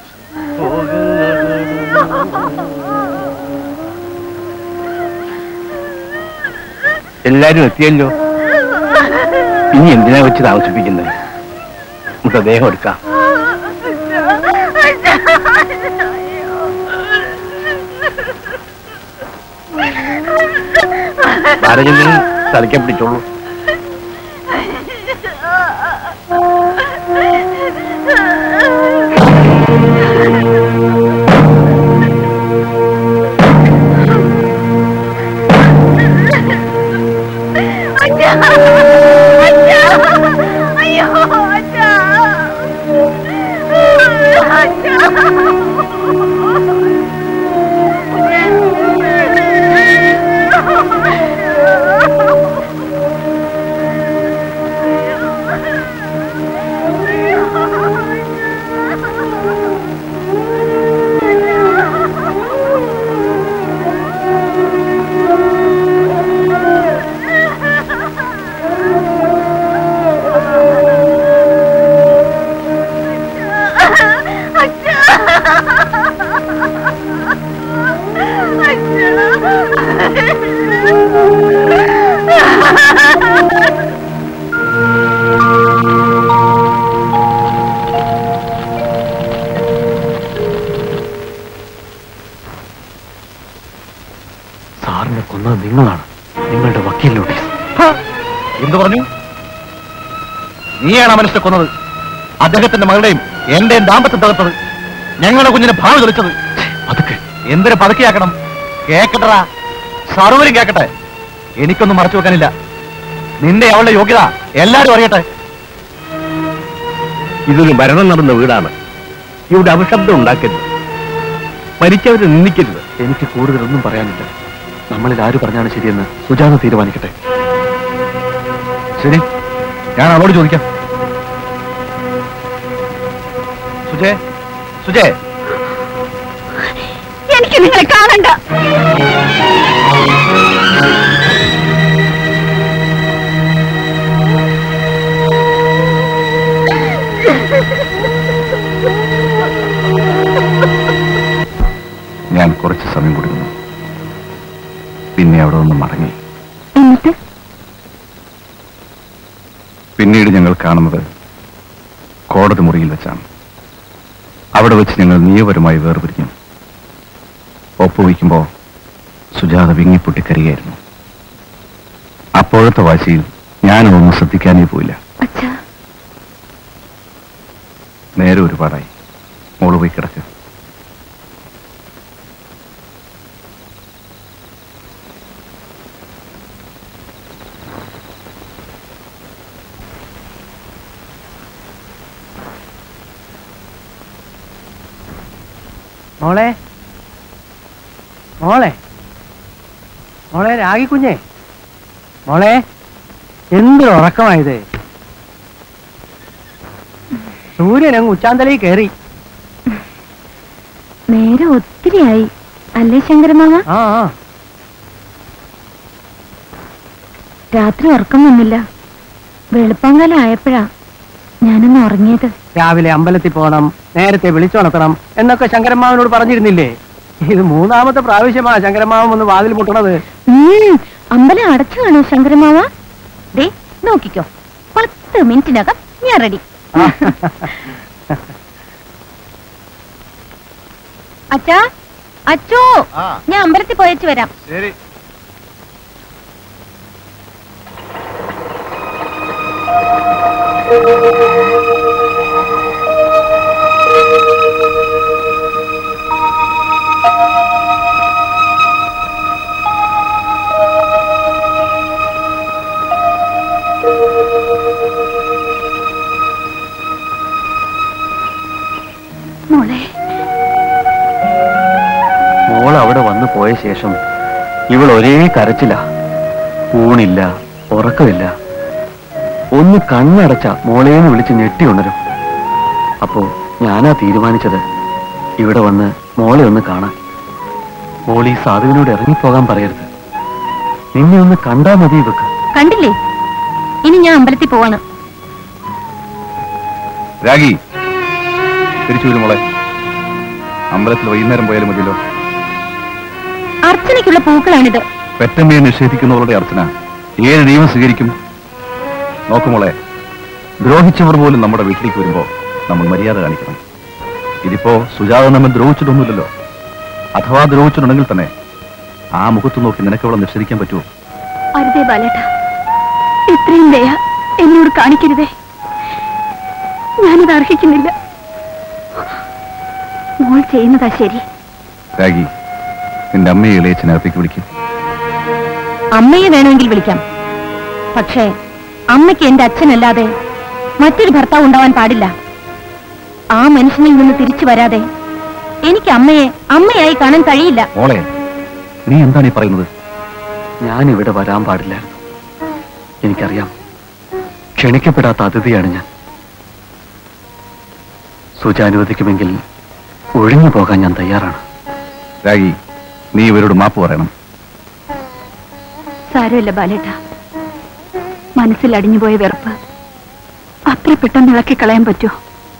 എല്ലാരും എത്തിയല്ലോ ഇനി എന്തിനാ വെച്ച് താമസിപ്പിക്കുന്നത് മൃതദേഹം എടുക്കാം ബാലചന്ദ്രൻ തലയ്ക്കാൻ പിടിച്ചോളൂ അയ്യോ സാറിനെ കൊന്നത് നിങ്ങളാണ് നിങ്ങളുടെ വക്കീൽ നോട്ടീസ് എന്തു പറഞ്ഞു നീയാണ് ആ മനുഷ്യനെ കൊന്നത് അദ്ദേഹത്തിന്റെ മകളുടെയും എന്റെയും ദാമ്പത്യം തകർത്തത് ഞങ്ങളുടെ കുഞ്ഞിനെ ഭാവി തെളിച്ചത് അതൊക്കെ എന്തിനു പതുക്കിയാക്കണം കേക്കട്ടടാ സർവരും കേക്കട്ടെ എനിക്കൊന്നും മറച്ചു വെക്കാനില്ല നിന്റെ അവളുടെ യോഗ്യത എല്ലാരും അറിയട്ടെ ഇതൊരു മരണം നടന്ന വീടാണ് ഇവിടെ അപശബ്ദം ഉണ്ടാക്കരുത് മരിച്ചവരെ നിന്ദിക്കരുത് എനിക്ക് കൂടുതലൊന്നും പറയാനില്ല നമ്മളിൽ ആര് പറഞ്ഞാണ് ശരിയെന്ന് സുജാത തീരുമാനിക്കട്ടെ ശരി ഞാൻ അവളോട് ചോദിക്കാം സുജേ സുജേ എനിക്ക് നിങ്ങളെ കാണണ്ട ഞാൻ കുറച്ച് സമയം കൂടി നിന്നു പിന്നെ അവിടെ നിന്ന് മടങ്ങി എന്നിട്ട് പിന്നീട് ഞങ്ങൾ കാണുന്നത് കോടതി മുറിയിൽ വെച്ചാണ് അവിടെ വെച്ച് ഞങ്ങൾ നിയമപരമായി വേർപിരിഞ്ഞു ഒപ്പുവയ്ക്കുമ്പോൾ സുജാത വിങ്ങിപ്പൊട്ടിക്കരികയായിരുന്നു അപ്പോഴത്തെ വാശിയിൽ ഞാനതൊന്നും ശ്രദ്ധിക്കാനേ പോയില്ല അച്ഛാ നേരെ ഒരുപാടായി മോള് പോയി കിടക്ക് മോളെ മോളെ മോളെ രാഗി കുഞ്ഞേ മോളെ എന്തൊരു ഉറക്കമായത് സൂര്യൻ അങ്ങ് ഉച്ചാന്തലയിൽ കയറി നേരെ ഒത്തിരിയായി അല്ലേ ശങ്കരമാവ ആ ആ രാത്രി ഉറക്കം വന്നില്ല വെളുപ്പാങ്കാലം ആയപ്പോഴാ ഞാനൊന്ന് ഉറങ്ങിയത് രാവിലെ അമ്പലത്തിൽ പോകണം നേരത്തെ വിളിച്ചുണർത്തണം എന്നൊക്കെ ശങ്കരമാവനോട് പറഞ്ഞിരുന്നില്ലേ ഇത് മൂന്നാമത്തെ പ്രാവശ്യമാ ശങ്കരമാവൻ ഒന്ന് വാതിൽ മുട്ടണത് ഉം, അമ്പലം അടച്ചു കാണോ ശങ്കരമാവ ദേ നോക്കിക്കോ പത്ത് മിനിറ്റിനകം ഞാൻ റെഡി അച്ഛാ അച്ചോ ആ. ഞാൻ അമ്പലത്തിൽ പോയച്ചു വരാം ശരി മോളെ മോൾ അവിടെ വന്നു പോയ ശേഷം ഇവൾ ഒരേ കരച്ചില ഊണില്ല ഉറക്കമില്ല ഒന്ന് കണ്ണടച്ച മോളേന്ന് വിളിച്ച് ഞെട്ടി ഉണരും അപ്പോ ഞാനാ തീരുമാനിച്ചത് ഇവിടെ വന്ന് മോളെ ഒന്ന് കാണാൻ മോൾ ഈ സാധുവിനോട് ഇറങ്ങിപ്പോകാൻ പറയരുത് നിന്നെ ഒന്ന് കണ്ടാ മതി ഇവക്ക് കണ്ടില്ലേ ഇനി ഞാൻ അമ്പലത്തിൽ പോവാണ് രാഗി തിരിച്ചു വരും മോളെ അമ്പലത്തിൽ വൈകുന്നേരം പോയാലും മതിയല്ലോ അർച്ചനയ്ക്കുള്ള പൂക്കളാണിത് പെറ്റമ്മയെ നിഷേധിക്കുന്നവരുടെ അർച്ചന ഏത് ദൈവം സ്വീകരിക്കും നോക്കുമോളെ ദ്രോഹിച്ചവർ പോലും നമ്മുടെ വീട്ടിലേക്ക് വരുമ്പോ നമ്മൾ മര്യാദ കാണിക്കണം ഇതിപ്പോ സുജാത നമ്മെ ദ്രോഹിച്ചിട്ടൊന്നുമില്ലല്ലോ അഥവാ ദ്രോഹിച്ചിട്ടുണ്ടെങ്കിൽ തന്നെ ആ മുഖത്ത് നോക്കി നിനക്ക് അവളെ നിഷേധിക്കാൻ പറ്റുമോ അരുതേ ബാലേട്ട ഇത്രയും ദയ എന്നോട് കാണിക്കരുതേ ഞാനത് അർഹിക്കുന്നില്ല മോൾ ചെയ്യുന്നതാ ശരി രാഗി നിന്റെ അമ്മയെ ഇളയച്ചനകത്തേക്ക് വിളിക്കും അമ്മയെ വേണമെങ്കിൽ വിളിക്കാം പക്ഷേ അമ്മയ്ക്ക് എന്റെ അച്ഛനല്ലാതെ മറ്റൊരു ഭർത്താവ് ഉണ്ടാവാൻ പാടില്ല ആ മനുഷ്യനിൽ നിന്ന് തിരിച്ചു വരാതെ എനിക്ക് അമ്മയെ അമ്മയായി കാണാൻ കഴിയില്ല മോളെ നീ എന്താണ് ഈ പറയുന്നത് ഞാൻ ഇവിടെ വരാൻ പാടില്ലായിരുന്നു എനിക്കറിയാം ക്ഷണിക്കപ്പെടാത്ത അതിഥിയാണ് ഞാൻ സുജ അനുവദിക്കുമെങ്കിൽ ഒഴിഞ്ഞു പോകാൻ ഞാൻ തയ്യാറാണ് രാഗി നീ ഇവരോട് മാപ്പ് പറയണം സാരമില്ല ബാലേട്ട മനസ്സിൽ അടിഞ്ഞുപോയ വെറുപ്പ് അത്ര പെട്ടെന്ന് ഇളക്കി കളയാൻ പറ്റുമോ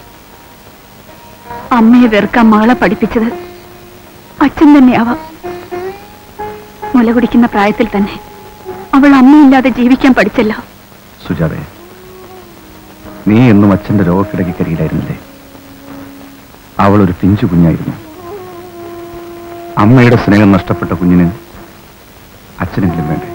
അമ്മയെ വെറുക്കാൻ മകളെ പഠിപ്പിച്ചത് അച്ഛൻ തന്നെയാവാം മുല കുടിക്കുന്ന പ്രായത്തിൽ തന്നെ അവൾ അമ്മയില്ലാതെ ജീവിക്കാൻ പഠിച്ചല്ലോ സുജാതെ നീ എന്നും അച്ഛന്റെ രോഗക്കിടയ്ക്ക് കരിയിലായിരുന്നില്ലേ അവൾ ഒരു പിഞ്ചു കുഞ്ഞായിരുന്നു അമ്മയുടെ സ്നേഹം നഷ്ടപ്പെട്ട കുഞ്ഞിന് അച്ഛനെങ്കിലും വേണ്ടേ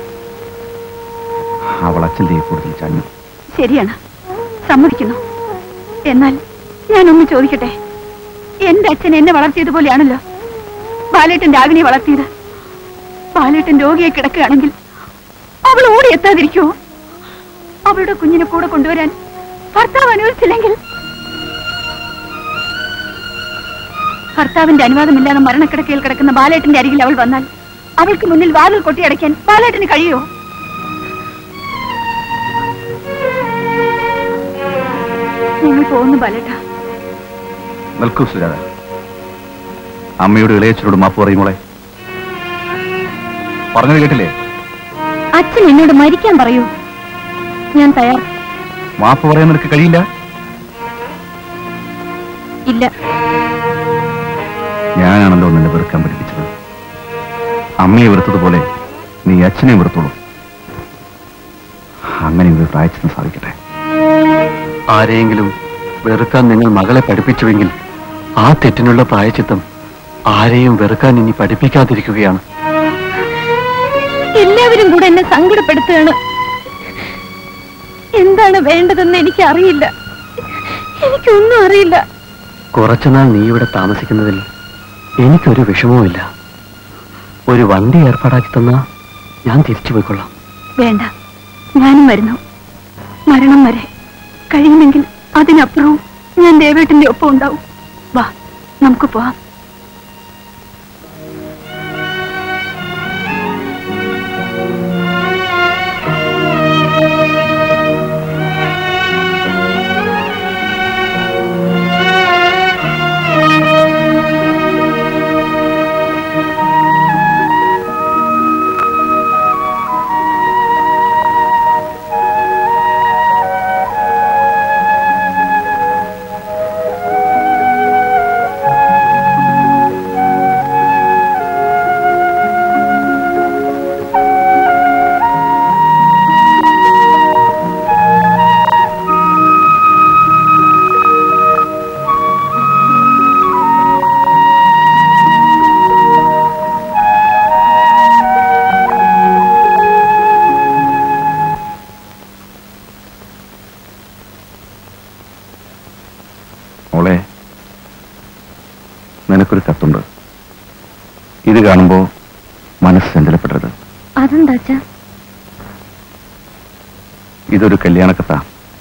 അവൾ അച്ഛൻ്റെ കൂടുതൽ ചാഞ്ഞു ശരിയാണ് സമ്മതിക്കുന്നു എന്നാൽ ഞാനൊന്ന് ചോദിക്കട്ടെ എന്റെ അച്ഛൻ എന്നെ വളർത്തിയതുപോലെയാണല്ലോ ബാലേട്ടൻ രാഗിനെ വളർത്തിയത് ബാലേട്ടൻ രോഗിയെ കിടക്കുകയാണെങ്കിൽ അവൾ ഓടി എത്താതിരിക്കുമോ അവളുടെ കുഞ്ഞിനെ കൂടെ കൊണ്ടുവരാൻ ഭർത്താവ് അനുവദിച്ചില്ലെങ്കിൽ ഭർത്താവിന്റെ അനുവാദമില്ലാതെ മരണക്കിടക്കയിൽ കിടക്കുന്ന ബാലേട്ടന്റെ അരികിൽ അവൾ വന്നാൽ അവൾക്ക് മുന്നിൽ വാതിൽ കൊട്ടിയടയ്ക്കാൻ ബാലേട്ടന് കഴിയുമോ ഞങ്ങൾ പോകുന്നു ബാലേട്ട നിൽക്കൂ സുജാത അമ്മയുടെ ഇളയച്ചനോട് മാപ്പ് പറയുമോളെ പറഞ്ഞത് കേട്ടില്ലേ അച്ഛൻ എന്നോട് മരിക്കാൻ പറയൂ ഞാൻ തയ്യാർ മാപ്പ് പറയാൻ നിനക്ക് കഴിയില്ല ഇല്ല ഞാനാണല്ലോ നിന്നെ വെറുക്കാൻ പഠിപ്പിച്ചത് അമ്മയെ വെറുത്തതുപോലെ നീ അച്ഛനെ വെറുത്തോളൂ അങ്ങനെ ഒരു പ്രായച്ചിന് സാധിക്കട്ടെ ആരെയെങ്കിലും വെറുക്കാൻ നിങ്ങൾ മകളെ പഠിപ്പിച്ചുവെങ്കിൽ ആ തെറ്റിനുള്ള പ്രായച്ചിത്തം ആരെയും വെറുക്കാൻ ഇനി പഠിപ്പിക്കാതിരിക്കുകയാണ് എല്ലാവരും കൂടെ എന്നെ സങ്കടപ്പെടുത്തുകയാണ് എന്താണ് വേണ്ടതെന്ന് എനിക്ക് അറിയില്ല എനിക്കൊന്നും അറിയില്ല കുറച്ചുനാൾ നീ ഇവിടെ താമസിക്കുന്നതിൽ എനിക്കൊരു വിഷമവുമില്ല ഒരു വണ്ടി ഏർപ്പാടാക്കി തന്നാ ഞാൻ തിരിച്ചു പോയിക്കൊള്ളാം വേണ്ട ഞാനും വരുന്നു മരണം വരെ കഴിയുമെങ്കിൽ അതിനപ്പുറവും ഞാൻ ദേവേട്ടന്റെ ഒപ്പം ഉണ്ടാവും വാ നമുക്ക് പോവാം മോളെ നിനക്കൊരു കത്തുണ്ട് ഇത് കാണുമ്പോ മനസ്സ് ചഞ്ചലപ്പെടരുത് അതെന്താ അച്ഛാ ഇതൊരു കല്യാണക്കത്താ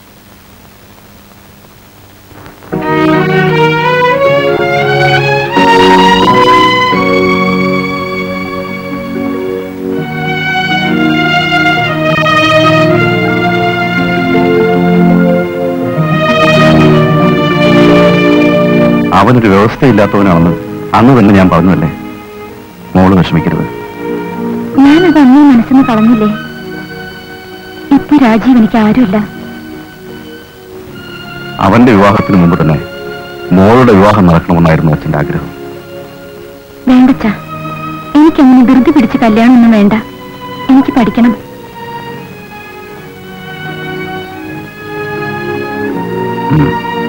അവനൊരു വ്യവസ്ഥയില്ലാത്തവനാണെന്ന് അന്ന് തന്നെ ഞാൻ പറഞ്ഞതല്ലേ മോള് വിഷമിക്കരുത് ഞാനത് അന്നേ മനസ്സിന് കളഞ്ഞില്ലേ ഇപ്പൊ രാജീവ് എനിക്ക് ആരുമില്ല അവന്റെ വിവാഹത്തിന് മുമ്പ് തന്നെ മോളുടെ വിവാഹം നടക്കണമെന്നായിരുന്നു അച്ഛന്റെ ആഗ്രഹം വേണ്ടച്ചാ എനിക്കങ്ങനെ ധൃതി പിടിച്ച് കല്യാണമൊന്നും വേണ്ട എനിക്ക് പഠിക്കണം ഉം.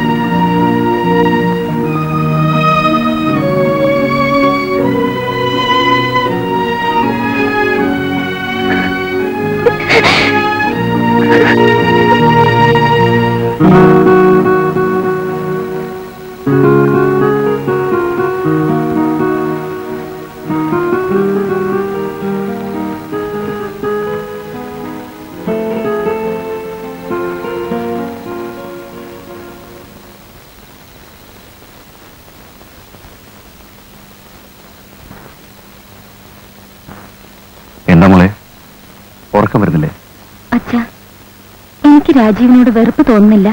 എന്താ മോളെ ഉറക്കം വരുന്നില്ലേ അച്ഛാ എനിക്ക് രാജീവിനോട് വെറുപ്പ് തോന്നുന്നില്ല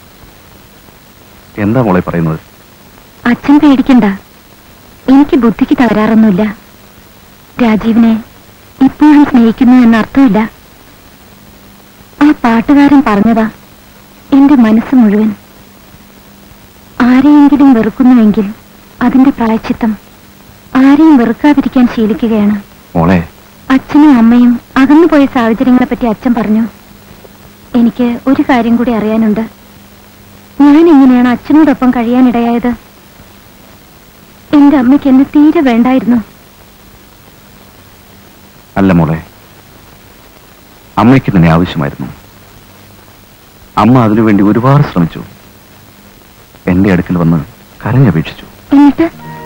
എന്താ മോളെ പറയുന്നത് അച്ഛൻ പേടിക്കണ്ട എനിക്ക് ബുദ്ധിക്ക് തകരാറൊന്നുമില്ല രാജീവിനെ ഇപ്പോഴും സ്നേഹിക്കുന്നു എന്നർത്ഥമില്ല ആ പാട്ടുകാരൻ പറഞ്ഞതാ എന്റെ മനസ്സ് മുഴുവൻ ആരെയെങ്കിലും വെറുക്കുന്നുവെങ്കിൽ അതിന്റെ പ്രായച്ചിത്തം ആരെയും വെറുക്കാതിരിക്കാൻ ശീലിക്കുകയാണ് മോളെ അച്ഛനും അമ്മയും അകന്നുപോയ സാഹചര്യങ്ങളെ പറ്റി അച്ഛൻ പറഞ്ഞു എനിക്ക് ഒരു കാര്യം കൂടി അറിയാനുണ്ട് ഞാൻ എങ്ങനെയാണ് അച്ഛനോടൊപ്പം കഴിയാനിടയായത് എന്റെ അമ്മയ്ക്ക് എന്നെ തീരെ വേണ്ടായിരുന്നു അല്ല മോളെ അമ്മയ്ക്ക് നിന്നെ ആവശ്യമായിരുന്നു അമ്മ അതിനുവേണ്ടി ഒരുപാട് ശ്രമിച്ചു എന്റെ അടുക്കൽ വന്ന് കരഞ്ഞപേക്ഷിച്ചു എന്നിട്ട്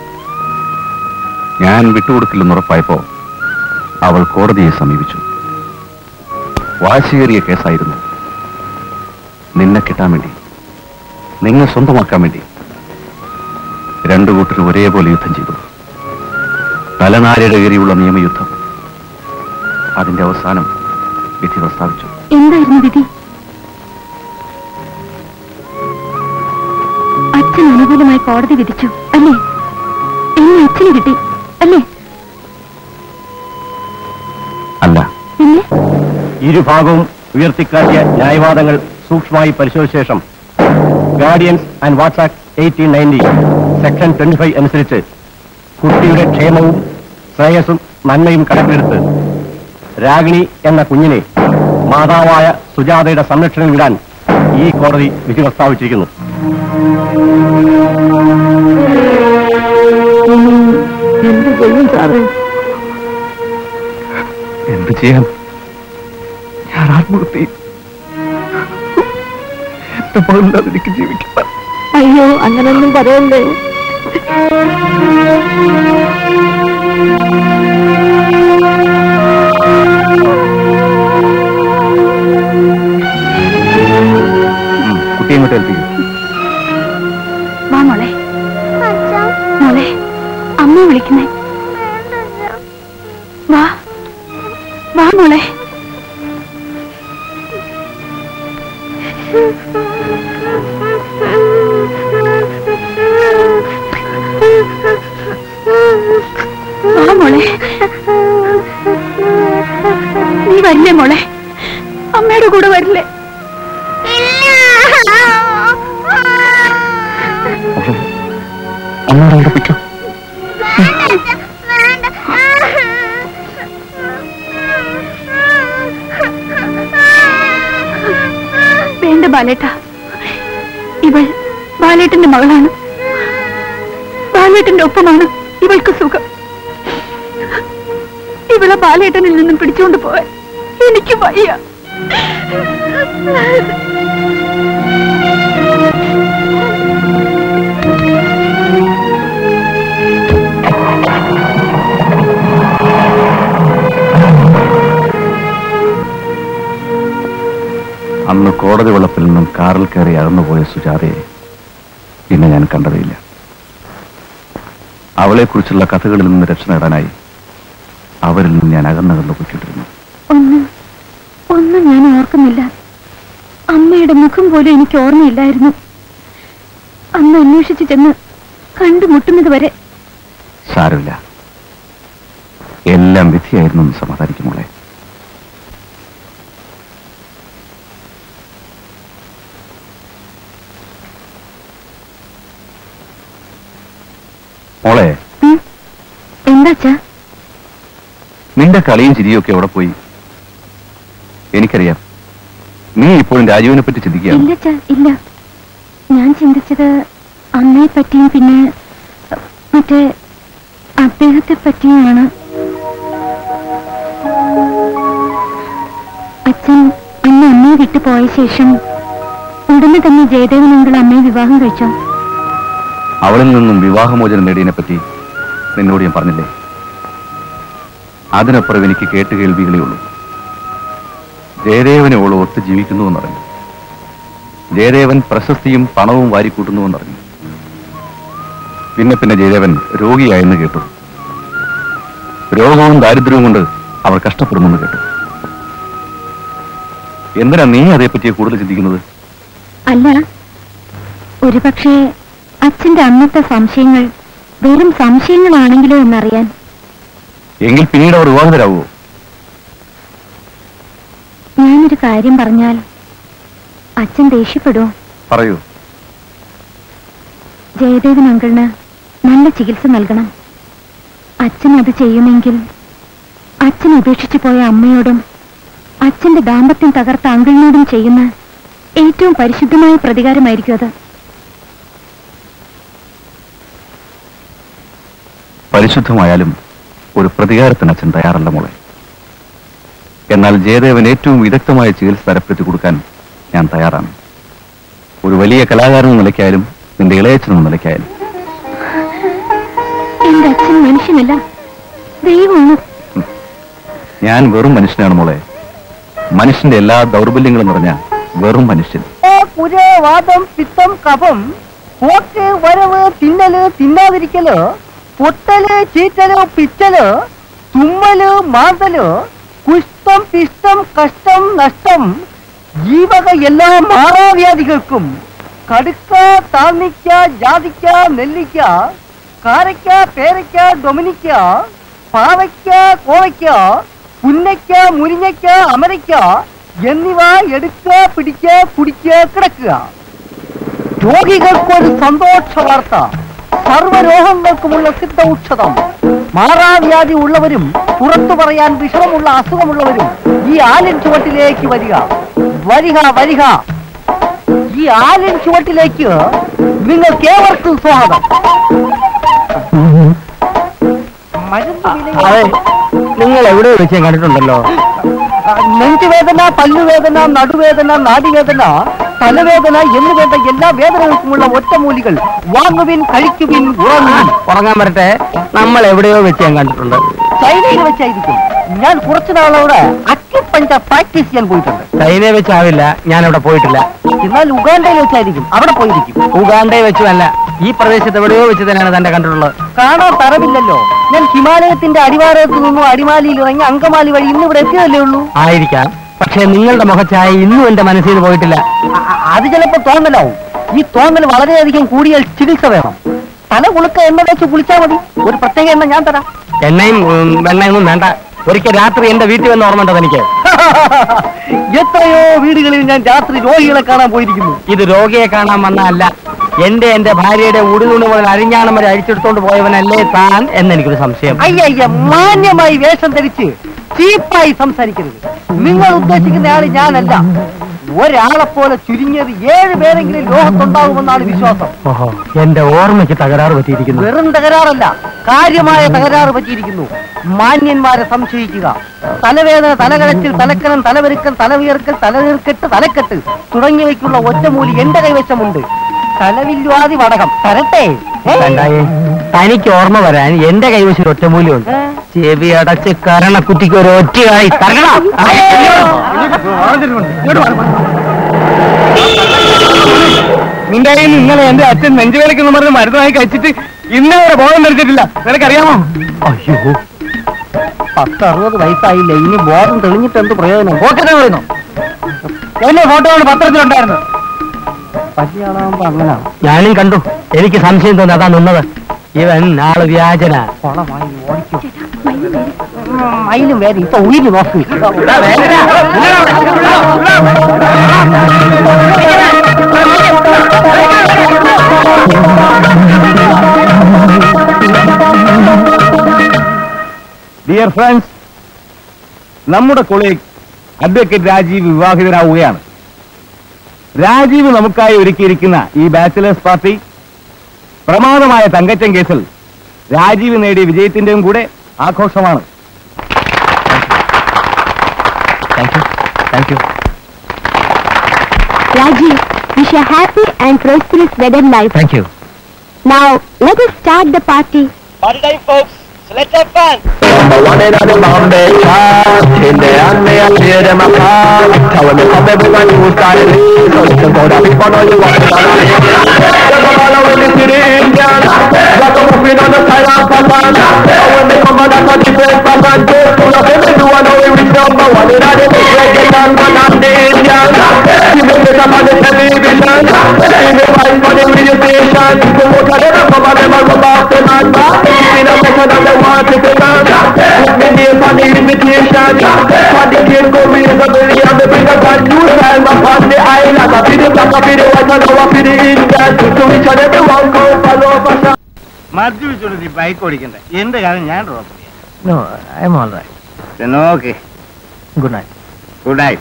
ഞാൻ വിട്ടുകൊടുക്കില്ലെന്ന് ഉറപ്പായപ്പോ അവൾ കോടതിയെ സമീപിച്ചു വാശിയേറിയ കേസായിരുന്നു നിന്നെ കിട്ടാൻ വേണ്ടി നിന്നെ സ്വന്തമാക്കാൻ വേണ്ടി രണ്ടു കൂട്ടരും ഒരേപോലെ യുദ്ധം ചെയ്തു തലനാരിയുടെ ഏറിയുള്ള നിയമയുദ്ധം അതിന്റെ അവസാനം വിധി പ്രസ്താവിച്ചു എന്തായിരുന്നു വിധി അച്ഛൻ അനുകൂലമായി കോടതി വിധിച്ചു അല്ലേ എന്നെ അച്ഛന് കിട്ടി അല്ലേ അല്ല പിന്നെ ഇരുഭാഗവും ഉയർത്തിക്കാട്ടിയ ന്യായവാദങ്ങൾ സൂക്ഷ്മമായി പരിശോധിച്ച ശേഷം guardians and wards act eighteen ninety section twenty five അനുസരിച്ച് കുട്ടിയുടെ ക്ഷേമവും ശ്രേയസ്സും നന്മയും കണക്കിലെടുത്ത് രാഗിണി എന്ന കുഞ്ഞിനെ മാതാവായ സുജാതയുടെ സംരക്ഷണയിൽ വിടാൻ ഈ കോടതി വിധി പ്രസ്താവിച്ചിരിക്കുന്നു എന്ത് ചെയ്യും സാറേ എന്ത് ചെയ്യാൻ ഞാൻ ആത്മഹത്യ ചെയ്യും. എന്റെ മകളില്ലാതെ എനിക്ക് ജീവിക്കാം അയ്യോ അങ്ങനൊന്നും പറയല്ലേ കുട്ടിയെ ഇങ്ങോട്ട് ഏൽപ്പിക്കും വാ മോളെ മോളെ അമ്മ വിളിക്കുന്നേ വാ വാ മോളെ വാ മോളെ നീ വരില്ലേ മോളെ അമ്മയുടെ കൂടെ വരില്ലേ അമ്മയോട് ഉറപ്പിക്കാം വേണ്ട ബാലേട്ട ഇവൾ ബാലേട്ടന്റെ മകളാണ് ബാലേട്ടന്റെ ഒപ്പമാണ് ഇവൾക്ക് സുഖം ഇവളെ ബാലേട്ടനിൽ നിന്നും പിടിച്ചുകൊണ്ട് പോവാൻ എനിക്ക് വയ്യ അന്ന് കോടതി വെള്ളത്തിൽ നിന്നും കാറിൽ കയറി അകന്നുപോയ സുജാതയെ പിന്നെ ഞാൻ കണ്ടതേയില്ല അവളെക്കുറിച്ചുള്ള കഥകളിൽ നിന്ന് രക്ഷ നേടാനായി അവരിൽ നിന്ന് ഞാൻ അകന്നകന്ന് പൊയ്ക്കൊണ്ടിരുന്നു ഒന്നും ഒന്നും ഞാൻ ഓർക്കുന്നില്ല അമ്മയുടെ മുഖം പോലും എനിക്ക് ഓർമ്മയില്ലായിരുന്നു അന്ന് അന്വേഷിച്ചു ചെന്ന് കണ്ടുമുട്ടുന്നത് വരെ സാരമില്ല എല്ലാം വിധിയായിരുന്നു എന്ന് സമാധാനിക്കും മോളെ മോളെ ഉം? എന്താച്ചാ നിന്റെ കളിയും ചിരിയും ഒക്കെ എവിടെ പോയി എനിക്കറിയാം നീ ഇപ്പോഴും രാജീവിനെ പറ്റി ചിന്തിക്കുകയാണ് ഇല്ല ചാ ഇല്ല ഞാൻ ചിന്തിച്ചത് അമ്മയെ പറ്റിയും പിന്നെ അഹ്, മറ്റേ അദ്ദേഹത്തെ പറ്റിയുമാണ് അച്ഛൻ അന്ന് അമ്മയെ വിട്ടു പോയ ശേഷം ഉടനെ തന്നെ ജയദേവൻ അങ്കിൾ അമ്മയെ വിവാഹം കഴിച്ചോ അവളിൽ നിന്നും വിവാഹമോചനം നേടിയതിനെ പറ്റി നിന്നോട് ഞാൻ പറഞ്ഞില്ലേ അതിനപ്പുറം എനിക്ക് കേട്ട് കേൾവികളേ ഉള്ളൂ ജയദേവനെ ഓള് ഒത്ത് ജീവിക്കുന്നു എന്നറിഞ്ഞു ജയദേവൻ പ്രശസ്തിയും പണവും വാരിക്കൂട്ടുന്നു എന്നറിഞ്ഞു പിന്നെ പിന്നെ ജയദേവൻ രോഗിയായെന്ന് കേട്ടു രോഗവും ദാരിദ്ര്യവും കൊണ്ട് അവർ കഷ്ടപ്പെടുമെന്ന് കേട്ടു എന്തിനാ നീ അതേപ്പറ്റി കൂടുതൽ ചിന്തിക്കുന്നത് അല്ല ഒരുപക്ഷെ അച്ഛന്റെ അന്നത്തെ സംശയങ്ങൾ വെറും സംശയങ്ങളാണെങ്കിലോ എന്നറിയാൻ എങ്കിൽ പിന്നീട് അവർ വിവാഹിതരാകുമോ ഞാനൊരു കാര്യം പറഞ്ഞാൽ അച്ഛൻ ദേഷ്യപ്പെടുമോ പറയൂ ജയദേവൻ അങ്കിളിന് നല്ല ചികിത്സ നൽകണം അച്ഛൻ അത് ചെയ്യുമെങ്കിൽ അച്ഛൻ ഉപേക്ഷിച്ചു പോയ അമ്മയോടും അച്ഛന്റെ ദാമ്പത്യം തകർത്ത അങ്കിളിനോടും ചെയ്യുന്ന ഏറ്റവും പരിശുദ്ധമായ പ്രതികാരമായിരിക്കും അത് പരിശുദ്ധമായാലും ഒരു പ്രതികാരത്തിന് അച്ഛൻ തയ്യാറല്ല മോളെ എന്നാൽ ജയദേവൻ ഏറ്റവും വിദഗ്ധമായ ചികിത്സ തരപ്പെടുത്തി കൊടുക്കാൻ ഞാൻ തയ്യാറാണ് ഒരു വലിയ കലാകാരൻ എന്ന നിലയ്ക്കായാലും നിന്റെ ഇളയച്ചൻ എന്ന നിലയ്ക്കായാലും എന്റെ അച്ഛൻ മനുഷ്യനല്ല ദൈവമാണ് ഞാൻ വെറും മനുഷ്യനാണ് മോളെ മനുഷ്യന്റെ എല്ലാ ദൗർബല്യങ്ങളും നിറഞ്ഞ വെറും മനുഷ്യൻ കുര വാദം പിത്തം കഫം പോക്ക് വരവ് തിന്നല് തിന്നാതിരിക്കല് പൊട്ടല് ചീറ്റല് പിച്ചല് തുമ്മല് മാന്തല് കുഷ്ഠം പിഷ്ടം കഷ്ടം നഷ്ടം ഈ വക എല്ലാ മാറാവ്യാധികൾക്കും കടുക്ക താന്നിക്ക ജാതിക്ക നെല്ലിക്ക കാരയ്ക്ക പേരയ്ക്ക ഡൊമിനിക്ക പാവയ്ക്ക കോവയ്ക്ക പുന്നയ്ക്ക മുരിങ്ങയ്ക്ക അമരയ്ക്ക എന്നിവ എടുക്ക പിടിക്ക കുടിക്ക കിടക്കുക രോഗികൾക്കൊരു സന്തോഷ വാർത്ത സർവരോഗങ്ങൾക്കുമുള്ള സിദ്ധ ഔഷധം മാറാവ്യാധി ഉള്ളവരും പുറത്തു പറയാൻ വിഷമമുള്ള അസുഖമുള്ളവരും ഈ ആലിൻ ചുവട്ടിലേക്ക് വരിക വരിക വരിക ഈ ആലിൻ ചുവട്ടിലേക്ക് നിങ്ങൾക്ക് ഏവർക്കും സ്വാഗതം മരുന്ന് വിലയോ നിങ്ങൾ എവിടെ വെച്ച് കണ്ടിട്ടുണ്ടല്ലോ നെഞ്ചുവേദന പല്ലുവേദന നടുവേദന നാടിവേദന തലവേദന എന്ന് വേണ്ട എല്ലാ വേദനകൾക്കുമുള്ള ഒറ്റമൂലികൾ വാങ്ങുവിൻ കഴിക്കുവിൻ ഉറങ്ങുവിൻ ഉറങ്ങാൻ വരട്ടെ നമ്മൾ എവിടെയോ വെച്ച് ഞാൻ കണ്ടിട്ടുണ്ട് ചൈനയിൽ വെച്ചായിരിക്കും ഞാൻ കുറച്ചു നാളവിടെ അക്യുപഞ്ച പ്രാക്ടീസ് ചെയ്യാൻ പോയിട്ടുണ്ട് ചൈനയെ വെച്ചാവില്ല ഞാൻ അവിടെ പോയിട്ടില്ല എന്നാൽ ഉഗാണ്ടയിൽ വെച്ചായിരിക്കും അവിടെ പോയിരിക്കും ഉഗാണ്ടയെ വെച്ചുമല്ല ഈ പ്രദേശത്ത് എവിടെയോ വെച്ച് തന്നെയാണ് തന്നെ കണ്ടിട്ടുള്ളത് കാണാൻ തറവില്ലല്ലോ ഞാൻ ഹിമാലയത്തിന്റെ അടിവാരത്ത് നിന്നും അടിമാലിയിൽ ഇറങ്ങി അങ്കമാലി വഴി ഇന്ന് ഇവിടെ എത്തിയതല്ലേ ഉള്ളൂ ആയിരിക്കാം പക്ഷേ നിങ്ങളുടെ മുഖച്ചായ ഇന്നും എന്റെ മനസ്സിൽ നിന്ന് പോയിട്ടില്ല അ- അ- അത് ചിലപ്പോ തോന്നലാവും ഈ തോന്നൽ വളരെയധികം കൂടിയാൽ ചികിത്സ വേണം തല കുളുക്ക എണ്ണ വെച്ച് കുളിച്ചാൽ മതി ഒരു പ്രത്യേക എണ്ണ ഞാൻ തരാം എണ്ണയും ഉം, വെണ്ണയൊന്നും വേണ്ട ഒരിക്കൽ രാത്രി എന്റെ വീട്ടിൽ വന്ന് ഓർമ്മ ഉണ്ടോ എനിക്ക് എത്രയോ വീടുകളിൽ ഞാൻ രാത്രി രോഗികളെ കാണാൻ പോയിരിക്കുന്നു ഇത് രോഗിയെ കാണാൻ വന്നതല്ല എന്റെ എന്റെ ഭാര്യയുടെ ഉടുതുണി മുതൽ അരിഞ്ഞാണം വരെ അഴിച്ചെടുത്തോണ്ട് പോയവനല്ലേ താൻ എന്നെനിക്കൊരു സംശയം അയ്യയ്യ മാന്യമായി വേഷം ധരിച്ച് ചീപ്പായി സംസാരിക്കരുത് നിങ്ങൾ ഉദ്ദേശിക്കുന്ന ആള് ഞാനല്ല ഒരാളെ പോലെ ചുരുങ്ങിയത് ഏഴ് പേരെങ്കിലും ലോകത്തുണ്ടാകുമെന്നാണ് വിശ്വാസം ഓഹോ എന്റെ ഓർമ്മയ്ക്ക് തകരാറ് പറ്റിയിരിക്കുന്നു വെറും തകരാറല്ല കാര്യമായ തകരാറ് പറ്റിയിരിക്കുന്നു മാന്യന്മാരെ സംശയിക്കുക തലവേദന തലകഴച്ചിൽ തലക്കനം തലവെരുക്കൽ തലവിയർക്കൽ തലനീർക്കെട്ട് തലക്കെട്ട് തുടങ്ങിയവയ്ക്കുള്ള ഒറ്റമൂലി എന്റെ കൈവശമുണ്ട് തലവില്വാതി വടകം തരട്ടെ ഏ? കണ്ടായേ തനിക്ക് ഓർമ്മ വരാൻ എന്റെ കൈവശം ഒരു ഒറ്റമൂല്യമുണ്ട് ഏ? ചെവി അടച്ച് കരണക്കുറ്റിക്ക് ഒരു ഒറ്റയായി തരണം നിന്റെ കയ്യിൽ നിന്ന് ഇന്നലെ എന്റെ അച്ഛൻ നെഞ്ചുവേലക്കെന്ന് പറഞ്ഞ് മരുന്നായി കഴിച്ചിട്ട് ഇന്നേ വരെ ബോധം ധരിച്ചിട്ടില്ല നിനക്കറിയാമോ അയ്യോ പത്ത് അറുപത് വയസ്സായില്ല ഇനി ബോധം തെളിഞ്ഞിട്ട് എന്ത് പ്രയോജനം പോക്കറ്റ് പറയുന്നു എന്നെ ഫോട്ടോയാണ് പത്രത്തിലുണ്ടായിരുന്നു പല്ലിയാളാകുമ്പോ അങ്ങനെ ഞാനും കണ്ടു എനിക്ക് സംശയം തോന്നി അതാ നിന്നത് ഇവൻ ആള് വ്യാജന കൊളമായി ഓടിക്കും മയിലും വേറെ ഇപ്പൊ ഉയിര് നോക്കി ഡിയർ ഫ്രണ്ട്സ് നമ്മുടെ കൊളീഗ് അഡ്വക്കേറ്റ് രാജീവ് വിവാഹിതരാവുകയാണ് രാജീവ് നമുക്കായി ഒരുക്കിയിരിക്കുന്ന ഈ ബാച്ചിലേഴ്സ് പാർട്ടി പ്രമാദമായ തങ്കച്ചൻ കേസിൽ രാജീവ് നേടിയ വിജയത്തിന്റെയും കൂടെ ആഘോഷമാണ് thank you thank you Rajiv, wish a happy and prosperous wedded life. Thank you Now, let us start the party. മദ്യപിച്ചോണ്ട് നീ ബൈക്ക് ഓടിക്കണ്ട എന്റെ കാര്യം ഞാൻ ഡ്രോപ്പ് ചെയ്യാം no I am all right okay good night good night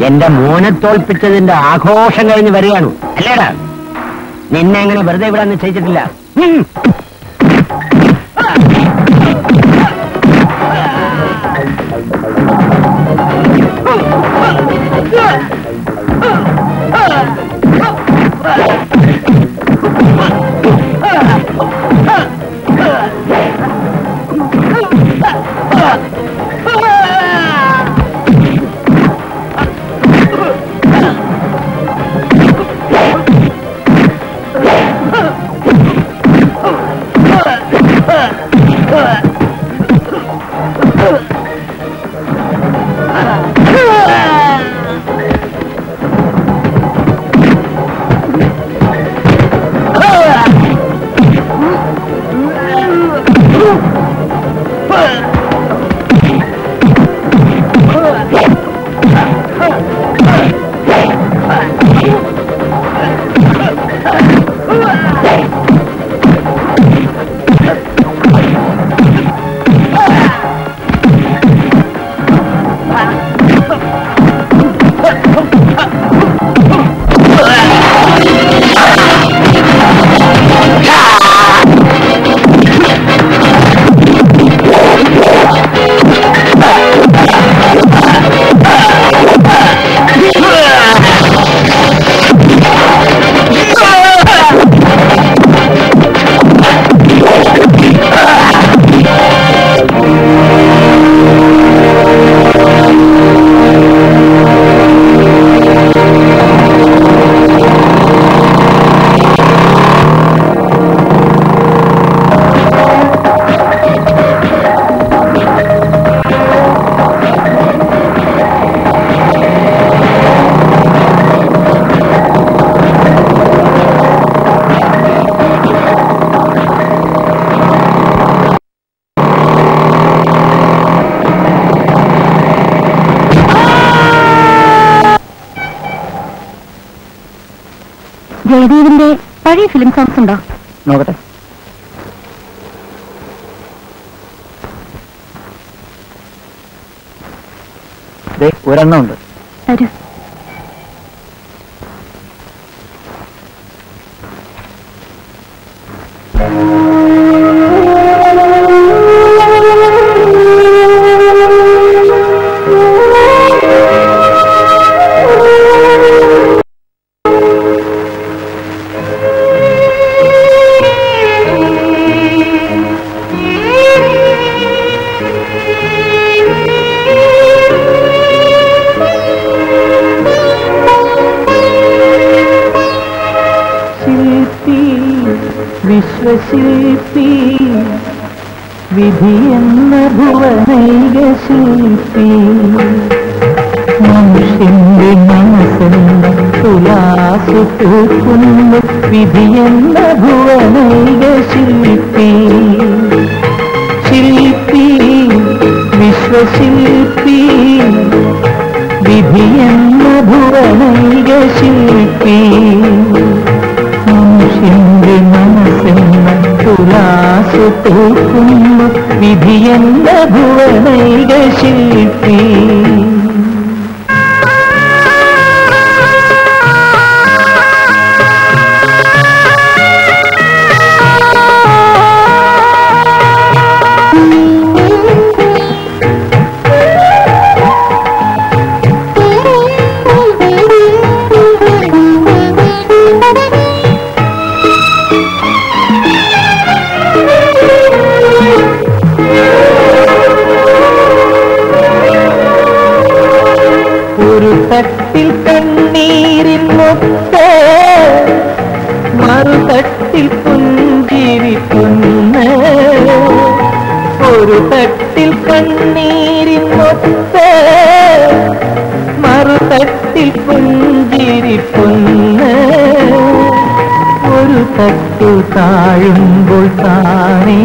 എന്റെ മോനെ തോൽപ്പിച്ചതിന്റെ ആഘോഷം കഴിഞ്ഞ് വരികയാണ് അല്ലേടാ നിന്നെ എങ്ങനെ വെറുതെ ഇവിടെ നിശ്ചയിച്ചിട്ടില്ല ഉം. ജയദേവിന്റെ പഴയ ഫിലിം സോങ്സ് ഉണ്ടോ നോക്കട്ടെ ദേ, ഒരെണ്ണം ഉണ്ട് തരൂ ശില്പി വിശ്വശില്പി വിധി എന്ന ഭുവനൈക ശില്പി മനുഷ്യന്റെ മനസ്സെന്ന തുലാസു തൂക്കുന്നു വിധി എന്ന ഭുവനൈക ശില്പി ശില്പി വിശ്വശില്പി വിധി എന്ന ഭുവനൈക ശില്പി മനുഷ്യന്റെ മനസ്സെന്ന തുലാസു തൂക്കുന്നു വിധിയെന്ന ഭുവനൈക ശില്പി ഒരു തട്ടിൽ കണ്ണീരിൻ മുത്ത് മറുതട്ടിൽ പുഞ്ചിരിക്കുന്ന ഒരു തട്ടിൽ കണ്ണീരിൻ മുത്ത് മറുതട്ടിൽ പുഞ്ചിരിക്കുന്ന ഒരു തട്ടു താഴുമ്പോൾ താനേ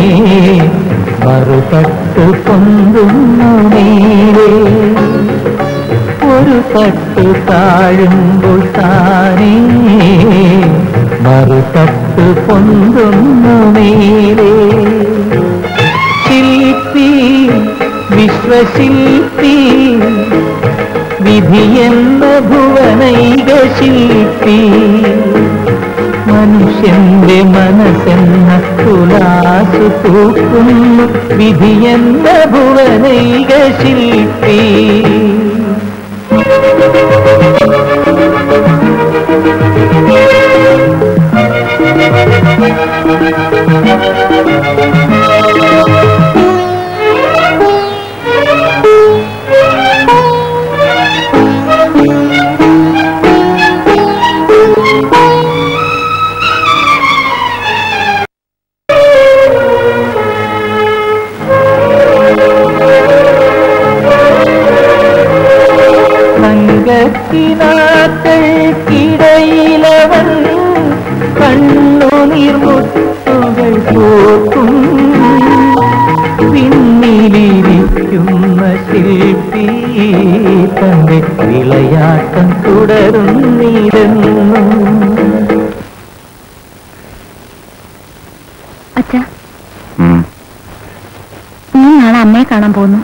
മറുതട്ടു പൊന്തുന്നു നീരേ ഒരു തട്ട് താഴുമ്പോൾ താനേ മറുതട്ട് പൊന്തുന്നു മേലേ ശില്പി വിശ്വശില്പി വിധിയെന്ന ശില്പി മനുഷ്യന്റെ മനസ്സെന്ന തുലാസു തൂക്കുന്നു വിധിയെന്ന ഭുവനൈക ശില്പി തങ്കത്തിനാക്കൾക്കിടയിലവൻ കണ്ണുനീർമുത്തുകൾ പോക്കും പിന്നിലിരിക്കുന്ന ശില്പി തന്റെ വിളയാട്ടം തുടരുന്നിരുന്നു അച്ഛ ഞാൻ നാളെ അമ്മയെ കാണാൻ പോകുന്നു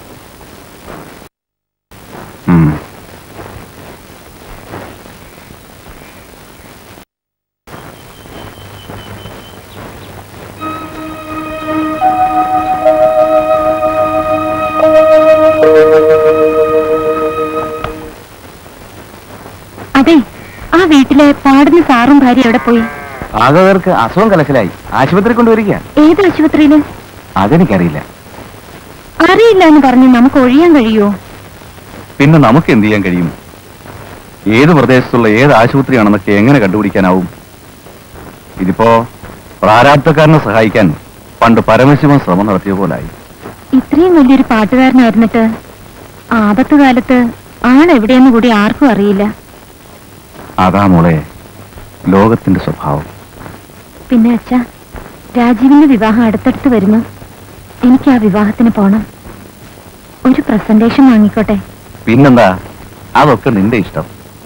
അതെ ആ വീട്ടിലെ പാടുന്ന സാറും ഭാര്യ എവിടെ പോയി ആകവർക്ക് അസുഖം കലക്കലായി ആശുപത്രി കൊണ്ടുവരിക ഏത് ആശുപത്രിയില് അതെനിക്കറിയില്ല അറിയില്ല എന്ന് പറഞ്ഞ് നമുക്ക് ഒഴിയാൻ കഴിയുമോ പിന്നെ നമുക്ക് എന്ത് ചെയ്യാൻ കഴിയും ഏത് പ്രദേശത്തുള്ള ഏത് ആശുപത്രിയാണെന്നൊക്കെ എങ്ങനെ കണ്ടുപിടിക്കാനാവും ഇതിപ്പോ പ്രാരാബ്ധക്കാരനെ സഹായിക്കാൻ പണ്ട് പരമശിവൻ ശ്രമം നടത്തിയ പോലായി ഇത്രയും വലിയൊരു പാട്ടുകാരനായിരുന്നിട്ട് ആപത്ത് കാലത്ത് ആളെവിടെയെന്ന് കൂടി ആർക്കും അറിയില്ല അതാ മോളെ ലോകത്തിന്റെ സ്വഭാവം പിന്നെ അച്ഛ രാജീവിന്റെ വിവാഹം അടുത്തടുത്ത് വരുന്നു എനിക്ക് ആ വിവാഹത്തിന് പോണം ഒരു പ്രസന്റേഷൻ വാങ്ങിക്കോട്ടെ പിന്നെന്താ അതൊക്കെ നിന്റെ ഇഷ്ടം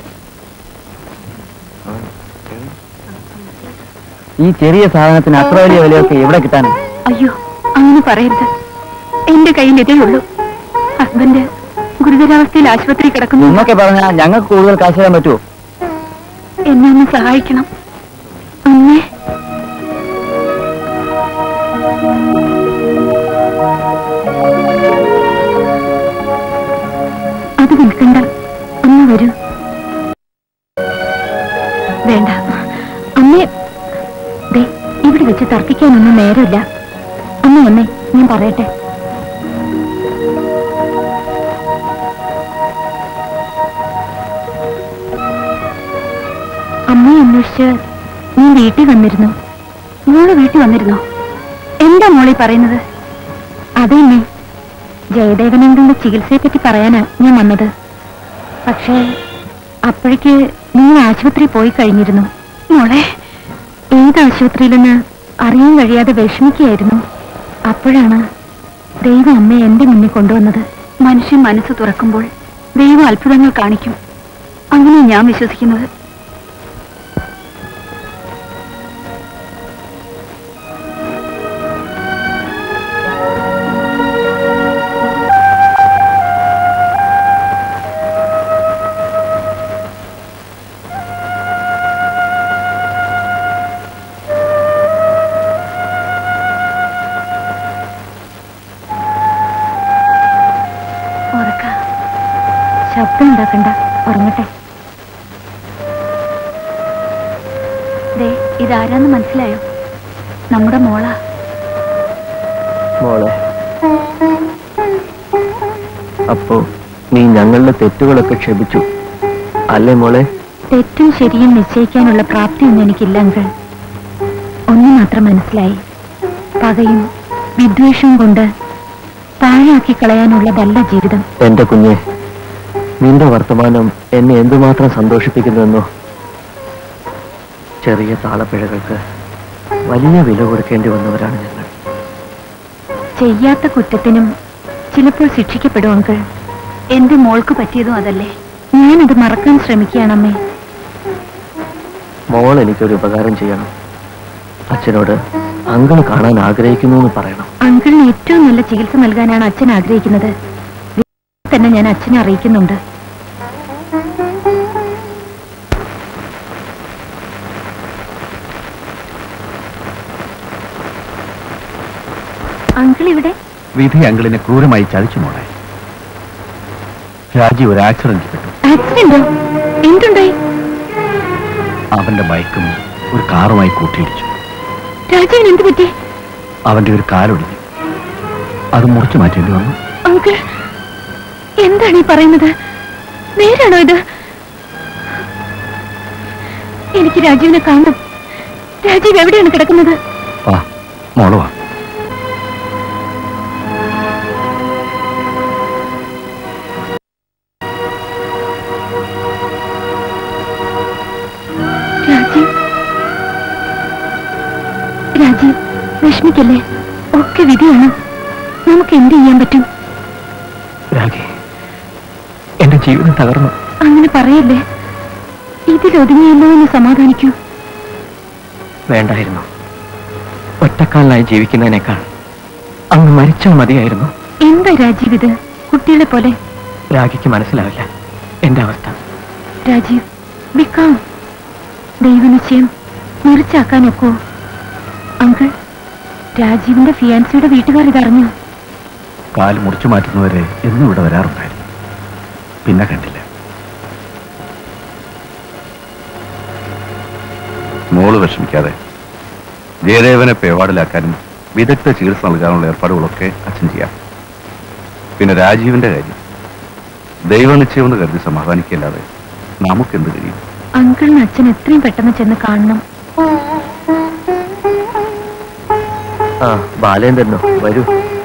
ഈ ചെറിയ സാധനത്തിന് അത്ര വലിയ വിലയൊക്കെ എവിടെ കിട്ടാൻ അയ്യോ അങ്ങനെ പറയരുത് എന്റെ കയ്യിൽ ഇതേ ഉള്ളൂ ഹസ്ബൻഡ് ഗുരുതരാവസ്ഥയിൽ ആശുപത്രി കിടക്കുന്നു എന്നൊക്കെ പറഞ്ഞാൽ ഞങ്ങൾക്ക് കൂടുതൽ കാശ് തരാൻ പറ്റുമോ എന്നെ ഒന്ന് സഹായിക്കണം അമ്മേ അത് വിൽക്കണ്ട അമ്മ വരൂ വേണ്ട അമ്മേ ദേ ഇവിടെ വെച്ച് തർക്കിക്കാനൊന്നും നേരമില്ല അമ്മ വന്നേ ഞാൻ പറയട്ടെ അമ്മയെ അന്വേഷിച്ച് നീ വീട്ടിൽ വന്നിരുന്നു മോള് വീട്ടിൽ വന്നിരുന്നോ എന്താ മോളി പറയുന്നത് അതെന്നെ ജയദേവനന്ദന്റെ ചികിത്സയെ പറ്റി പറയാനാ ഞാൻ വന്നത് പക്ഷേ അപ്പോഴേക്ക് നീ ആശുപത്രി പോയി കഴിഞ്ഞിരുന്നു മോളെ ഏത് ആശുപത്രിയിലെന്ന് അറിയാൻ കഴിയാതെ വിഷമിക്കുകയായിരുന്നു അപ്പോഴാണ് ദൈവം അമ്മയെ എന്റെ മുന്നിൽ കൊണ്ടുവന്നത് മനുഷ്യൻ മനസ്സ് തുറക്കുമ്പോൾ ദൈവം അത്ഭുതങ്ങൾ കാണിക്കും അങ്ങനെ ഞാൻ വിശ്വസിക്കുന്നത് ഉറക്ക ശബ്ദം ഉണ്ടാക്കണ്ട ഉറങ്ങട്ടെ ദേ ഇതാരാന്ന് മനസ്സിലായോ നമ്മുടെ മോള മോളെ അപ്പോ നീ ഞങ്ങളുടെ തെറ്റുകളൊക്കെ ക്ഷമിച്ചു അല്ലേ മോളെ തെറ്റും ശരിയും നിശ്ചയിക്കാനുള്ള പ്രാപ്തിയൊന്നും എനിക്കില്ല അങ്കിൾ ഒന്ന് മാത്രം മനസ്സിലായി പകയും വിദ്വേഷവും കൊണ്ട് പാഴാക്കി കളയാനുള്ളതല്ല ജീവിതം എന്റെ കുഞ്ഞെ നിന്റെ വർത്തമാനം എന്നെ എന്തുമാത്രം സന്തോഷിപ്പിക്കുന്നുവെന്നോ ചെറിയ താളപ്പിഴകൾക്ക് വലിയ വില കൊടുക്കേണ്ടി വന്നവരാണ് ഞങ്ങൾ ചെയ്യാത്ത കുറ്റത്തിനും ചിലപ്പോൾ ശിക്ഷിക്കപ്പെടും അങ്കിൾ എന്റെ മോൾക്ക് പറ്റിയതും അതല്ലേ ഞാനത് മറക്കാൻ ശ്രമിക്കുകയാണമ്മേ മോൾ എനിക്കൊരു ഉപകാരം ചെയ്യണം അച്ഛനോട് അങ്കിൾ കാണാൻ ആഗ്രഹിക്കുന്നു എന്ന് പറയണം അങ്കിളിന് ഏറ്റവും നല്ല ചികിത്സ നൽകാനാണ് അച്ഛൻ ആഗ്രഹിക്കുന്നത് തന്നെ ഞാൻ അച്ഛനെ അറിയിക്കുന്നുണ്ട് അങ്കിൾ ഇവിടെ വിധി അങ്കിളിനെ ക്രൂരമായി ചതിച്ചു മോളെ രാജി ഒരു ആക്സിഡന്റ് പെട്ടു ആക്സിഡന്റോ എന്തുണ്ടായി അവന്റെ ബൈക്കും ഒരു കാറുമായി കൂട്ടിയിടിച്ചു രാജീവിന് എന്ത് പറ്റി അവന്റെ ഒരു കാലൊടിഞ്ഞു അത് മുറിച്ചു മാറ്റേണ്ടി വന്നു അങ്കിൾ എന്താണ് ഈ പറയുന്നത് നേരാണോ ഇത് എനിക്ക് രാജീവിനെ കാണണം രാജീവ് എവിടെയാണ് കിടക്കുന്നത് വാ മോള് വാ രാജീവ് രാജീവ് വിഷമിക്കല്ലേ ഒക്കെ വിധിയാണ് നമുക്ക് എന്ത് ചെയ്യാൻ പറ്റും രാഗി എന്റെ ജീവിതം തകർന്നു അങ്ങനെ പറയല്ലേ ഇതിലൊതുങ്ങിയല്ലോ എന്ന് സമാധാനിക്കൂ വേണ്ടായിരുന്നു ഒറ്റക്കാലിനായി ജീവിക്കുന്നതിനേക്കാൾ അങ്ങ് മരിച്ചാൽ മതിയായിരുന്നു എന്താ രാജീവ് ഇത് കുട്ടികളെ പോലെ രാഗിക്ക് മനസ്സിലാവില്ല എന്റെ അവസ്ഥ രാജീവ് ബിക്കാം ദൈവനിശ്ചയം മുറിച്ചാക്കാനൊക്കോ അങ്കിൾ രാജീവിന്റെ ഫിയാൻസിയുടെ വീട്ടുകാർ ഇതറിഞ്ഞു കാല് മുറിച്ചു മാറ്റുന്നവരെ എന്നും ഇവിടെ വരാറുണ്ടായിരുന്നു പിന്നെ കണ്ടില്ല മോള് വിഷമിക്കാതെ ജയദേവനെ പേവാടിലാക്കാനും വിദഗ്ധ ചികിത്സ നൽകാനുള്ള ഏർപ്പാടുകളൊക്കെ അച്ഛൻ ചെയ്യാം പിന്നെ രാജീവിന്റെ കാര്യം ദൈവനിശ്ചയമെന്ന് കരുതി സമാധാനിക്കല്ലാതെ നമുക്കെന്ത് കഴിയും അങ്കിളിന് അച്ഛൻ എത്രയും പെട്ടെന്ന് ചെന്ന് കാണണം ആ ബാലേന്ദ്രനോ വരൂ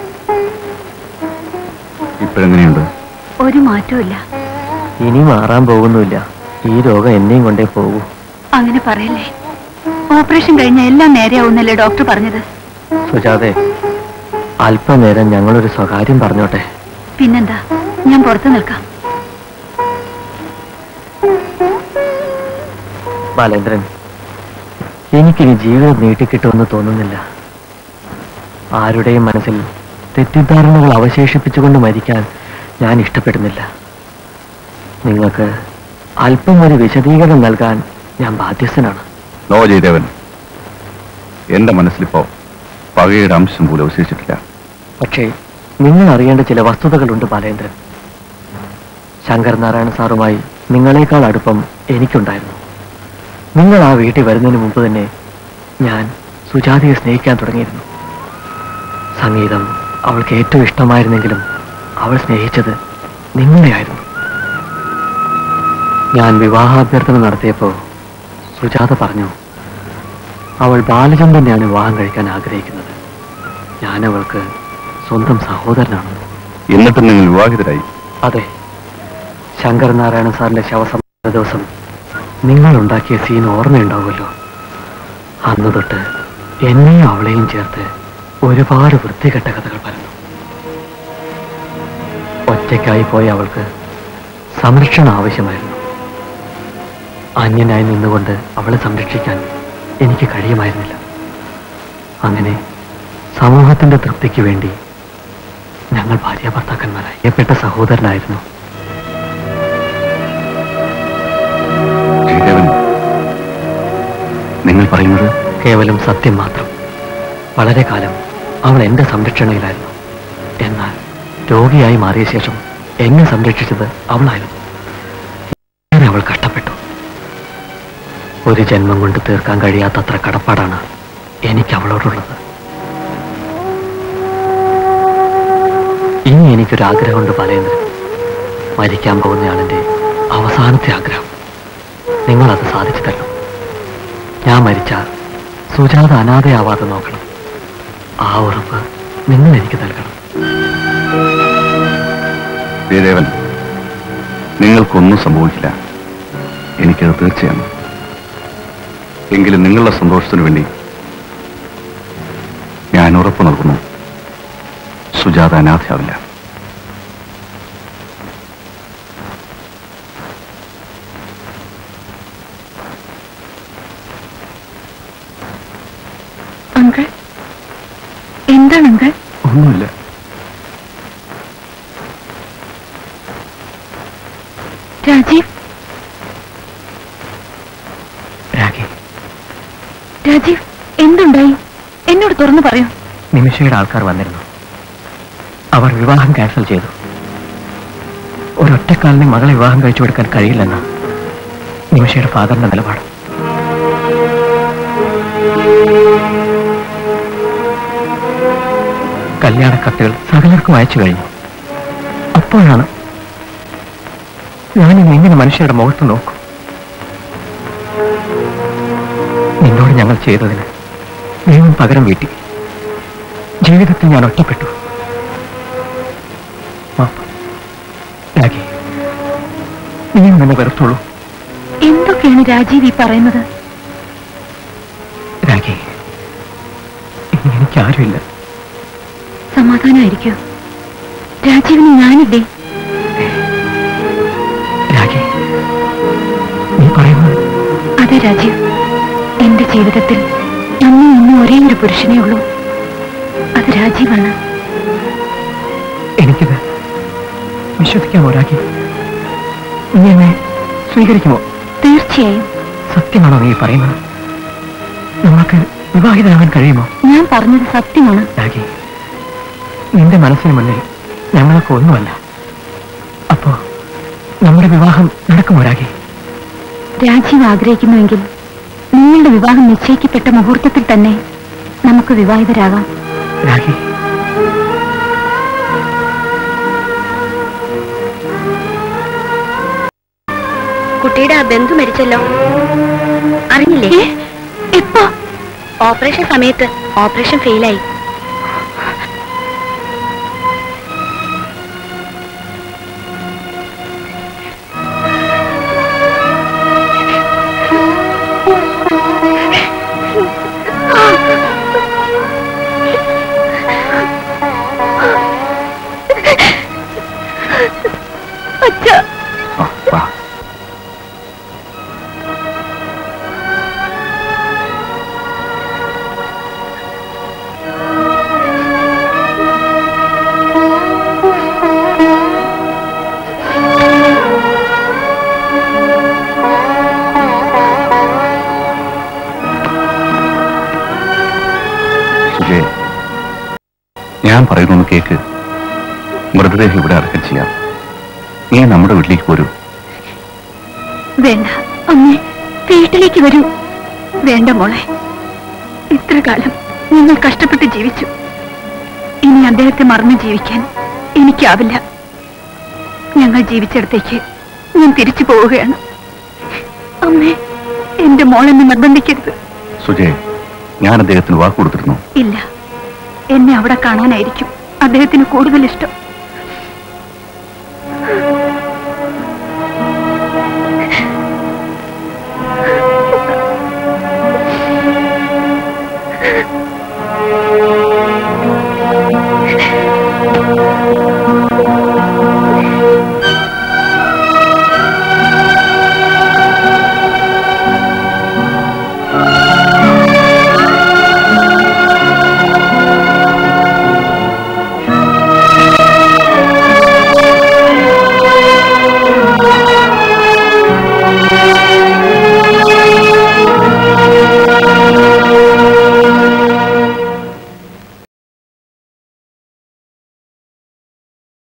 ഇപ്പോഴെങ്ങനെയുണ്ട് ഒരു മാറ്റവും ഇനി മാറാൻ പോകുന്നില്ല ഈ രോഗം എന്നെയും കൊണ്ടേ പോകൂ അങ്ങനെ പറയല്ലേ ഓപ്പറേഷൻ കഴിഞ്ഞ എല്ലാം നേരെയാവുന്നല്ലേ ഡോക്ടർ പറഞ്ഞത് സുജാതെ അല്പനേരം ഞങ്ങളൊരു സ്വകാര്യം പറഞ്ഞോട്ടെ പിന്നെന്താ ഞാൻ പുറത്തു നിൽക്കാം ബാലേന്ദ്രൻ എനിക്കിനി ജീവിതം നീട്ടിക്കിട്ടുമെന്ന് തോന്നുന്നില്ല ആരുടെയും മനസ്സിൽ തെറ്റിദ്ധാരണകൾ അവശേഷിപ്പിച്ചുകൊണ്ട് മരിക്കാൻ ഞാൻ ഇഷ്ടപ്പെടുന്നില്ല നിങ്ങൾക്ക് അല്പം ഒരു വിശദീകരണം നൽകാൻ ഞാൻ ബാധ്യസ്ഥനാണ് നോ ജയദേവൻ എന്റെ മനസ്സിലിപ്പോ പകയുടെ അംശം പോലും അവശേഷിച്ചിട്ടില്ല പക്ഷേ നിങ്ങൾ അറിയേണ്ട ചില വസ്തുതകളുണ്ട് ബാലേന്ദ്രൻ ശങ്കർ നാരായണ സാറുമായി നിങ്ങളെക്കാൾ അടുപ്പം എനിക്കുണ്ടായിരുന്നു നിങ്ങൾ ആ വീട്ടിൽ വരുന്നതിന് മുമ്പ് തന്നെ ഞാൻ സുജാതയെ സ്നേഹിക്കാൻ തുടങ്ങിയിരുന്നു സംഗീതം അവൾക്ക് ഏറ്റവും ഇഷ്ടമായിരുന്നെങ്കിലും അവൾ സ്നേഹിച്ചത് നിങ്ങളെയായിരുന്നു ഞാൻ വിവാഹാഭ്യർത്ഥന നടത്തിയപ്പോൾ സുജാത പറഞ്ഞു അവൾ ബാലചന്ദ്രനെയാണ് വിവാഹം കഴിക്കാൻ ആഗ്രഹിക്കുന്നത് ഞാൻ അവൾക്ക് സ്വന്തം സഹോദരനാണ് എന്നിട്ടും നിങ്ങൾ വിവാഹിതരായി അതെ ശങ്കർ നാരായണ സാറിന്റെ ശവസംസ്കാര ദിവസം നിങ്ങൾ ഉണ്ടാക്കിയ സീൻ ഓർമ്മയുണ്ടാവുമല്ലോ അന്ന് തൊട്ട് എന്നെയും അവളെയും ചേർത്ത് ഒരുപാട് വൃത്തികെട്ട കഥകൾ പറഞ്ഞു ഒറ്റയ്ക്കായി പോയ അവൾക്ക് സംരക്ഷണം ആവശ്യമായിരുന്നു അന്യനായി നിന്നുകൊണ്ട് അവളെ സംരക്ഷിക്കാൻ എനിക്ക് കഴിയുമായിരുന്നില്ല അങ്ങനെ സമൂഹത്തിന്റെ തൃപ്തിക്ക് വേണ്ടി ഞങ്ങൾ ഭാര്യ ഭർത്താക്കന്മാരായി പ്രിയപ്പെട്ട സഹോദരനായിരുന്നു ജയദേവൻ നിങ്ങൾ പറയുന്നത് കേവലം സത്യം മാത്രം വളരെ കാലം അവൾ എന്റെ സംരക്ഷണയിലായിരുന്നു എന്നാൽ രോഗിയായി മാറിയ ശേഷം എന്നെ സംരക്ഷിച്ചത് അവളായിരുന്നു ഞാൻ അവൾ കഷ്ടപ്പെട്ടു ഒരു ജന്മം കൊണ്ട് തീർക്കാൻ കഴിയാത്തത്ര കടപ്പാടാണ് എനിക്ക് അവളോടുള്ളത് ഇനി എനിക്കൊരു ആഗ്രഹമുണ്ട് ബാലേന്ദ്രൻ മരിക്കാൻ പോകുന്നയാളിന്റെ അവസാനത്തെ ആഗ്രഹം നിങ്ങളത് സാധിച്ചു തരണം ഞാൻ മരിച്ചാൽ സുജാത അനാഥയാവാതെ നോക്കണം ആ ഉറപ്പ് നിങ്ങൾ എനിക്ക് നൽകണം ജയദേവൻ നിങ്ങൾക്കൊന്നും സംഭവിക്കില്ല എനിക്കത് തീർച്ചയാണ് എങ്കിലും നിങ്ങളുടെ സന്തോഷത്തിനു വേണ്ടി ഞാൻ ഉറപ്പ് നൽകുന്നു സുജാത അനാഥയാവില്ല അങ്കിൾ എന്താണ് അങ്കിൾ ഒന്നുമില്ല രാജീവ് രാഗി രാജീവ് എന്തുണ്ടായി എന്നോട് തുറന്നു പറയൂ നിമിഷയുടെ ആൾക്കാർ വന്നിരുന്നു അവർ വിവാഹം ക്യാൻസൽ ചെയ്തു ഒരൊറ്റക്കാലിന് മകളെ വിവാഹം കഴിച്ചു കൊടുക്കാൻ കഴിയില്ലെന്ന് നിമിഷയുടെ ഫാദറിന്റെ നിലപാട് കല്യാണ കത്തുകൾ സകലർക്കും അയച്ചു കഴിഞ്ഞു അപ്പോഴാണ് ഞാനിന്ന് എങ്ങനെ മനുഷ്യരുടെ മുഖത്ത് നോക്കും നിന്നോട് ഞങ്ങൾ ചെയ്തതിന് ദൈവം പകരം വീട്ടി ജീവിതത്തിൽ ഞാൻ ഒറ്റപ്പെട്ടു മാപ്പ്. രാഗി നീയും എന്നെ വെറുത്തുള്ളൂ എന്തൊക്കെയാണ് രാജീവ് ഈ പറയുന്നത് രാഗി ഇനി എനിക്കാരുമില്ല സമാധാനമായിരിക്കോ രാജീവിന് ഞാനില്ലേ രാഗി നീ പറയുന്നത് അതെ രാജീവ് എന്റെ ജീവിതത്തിൽ അന്നും ഇന്നും ഒരേ ഒരു പുരുഷനേ ഉള്ളൂ അത് രാജീവാണ് എനിക്കിത് വിശ്വസിക്കാമോ രാഗി നീ എന്നെ സ്വീകരിക്കുമോ തീർച്ചയായും സത്യമാണോ നീ പറയുന്നത് നമ്മൾക്ക് വിവാഹിതരാകാൻ കഴിയുമോ ഞാൻ പറഞ്ഞത് സത്യമാണ് രാഗി നിന്റെ മനസ്സിന് മുന്നിൽ ഞങ്ങൾക്ക് ഒന്നുമല്ല അപ്പോ നമ്മുടെ വിവാഹം നടക്കുമോ രാഗി രാജീവ് ആഗ്രഹിക്കുന്നുവെങ്കിൽ നിങ്ങളുടെ വിവാഹം നിശ്ചയിക്കപ്പെട്ട മുഹൂർത്തത്തിൽ തന്നെ നമുക്ക് വിവാഹിതരാകാം രാഗി കുട്ടിയുടെ ആ ബന്ധു മരിച്ചല്ലോ അറിഞ്ഞില്ലേ എപ്പോ ഓപ്പറേഷൻ സമയത്ത് ഓപ്പറേഷൻ ഫെയിലായി ആ, വാ. സുജയ് ഞാൻ പറയുന്നൊന്ന് കേക്ക് മൃതദേഹം ഇവിടെ അടക്കം ചെയ്യാം നീ നമ്മുടെ വീട്ടിലേക്ക് പോരൂ വേണ്ട അമ്മേ വീട്ടിലേക്ക് വരൂ വേണ്ട മോളെ ഇത്ര കാലം ഞങ്ങൾ കഷ്ടപ്പെട്ട് ജീവിച്ചു ഇനി അദ്ദേഹത്തെ മറന്നു ജീവിക്കാൻ എനിക്കാവില്ല ഞങ്ങൾ ജീവിച്ചിടത്തേക്ക് ഞാൻ തിരിച്ചു പോവുകയാണ് അമ്മേ എന്റെ മോളെന്നെ നിർബന്ധിക്കരുത് സുജയ് ഞാൻ അദ്ദേഹത്തിന് വാക്ക് കൊടുത്തിരുന്നു ഇല്ല എന്നെ അവിടെ കാണാനായിരിക്കും അദ്ദേഹത്തിന് കൂടുതൽ ഇഷ്ടം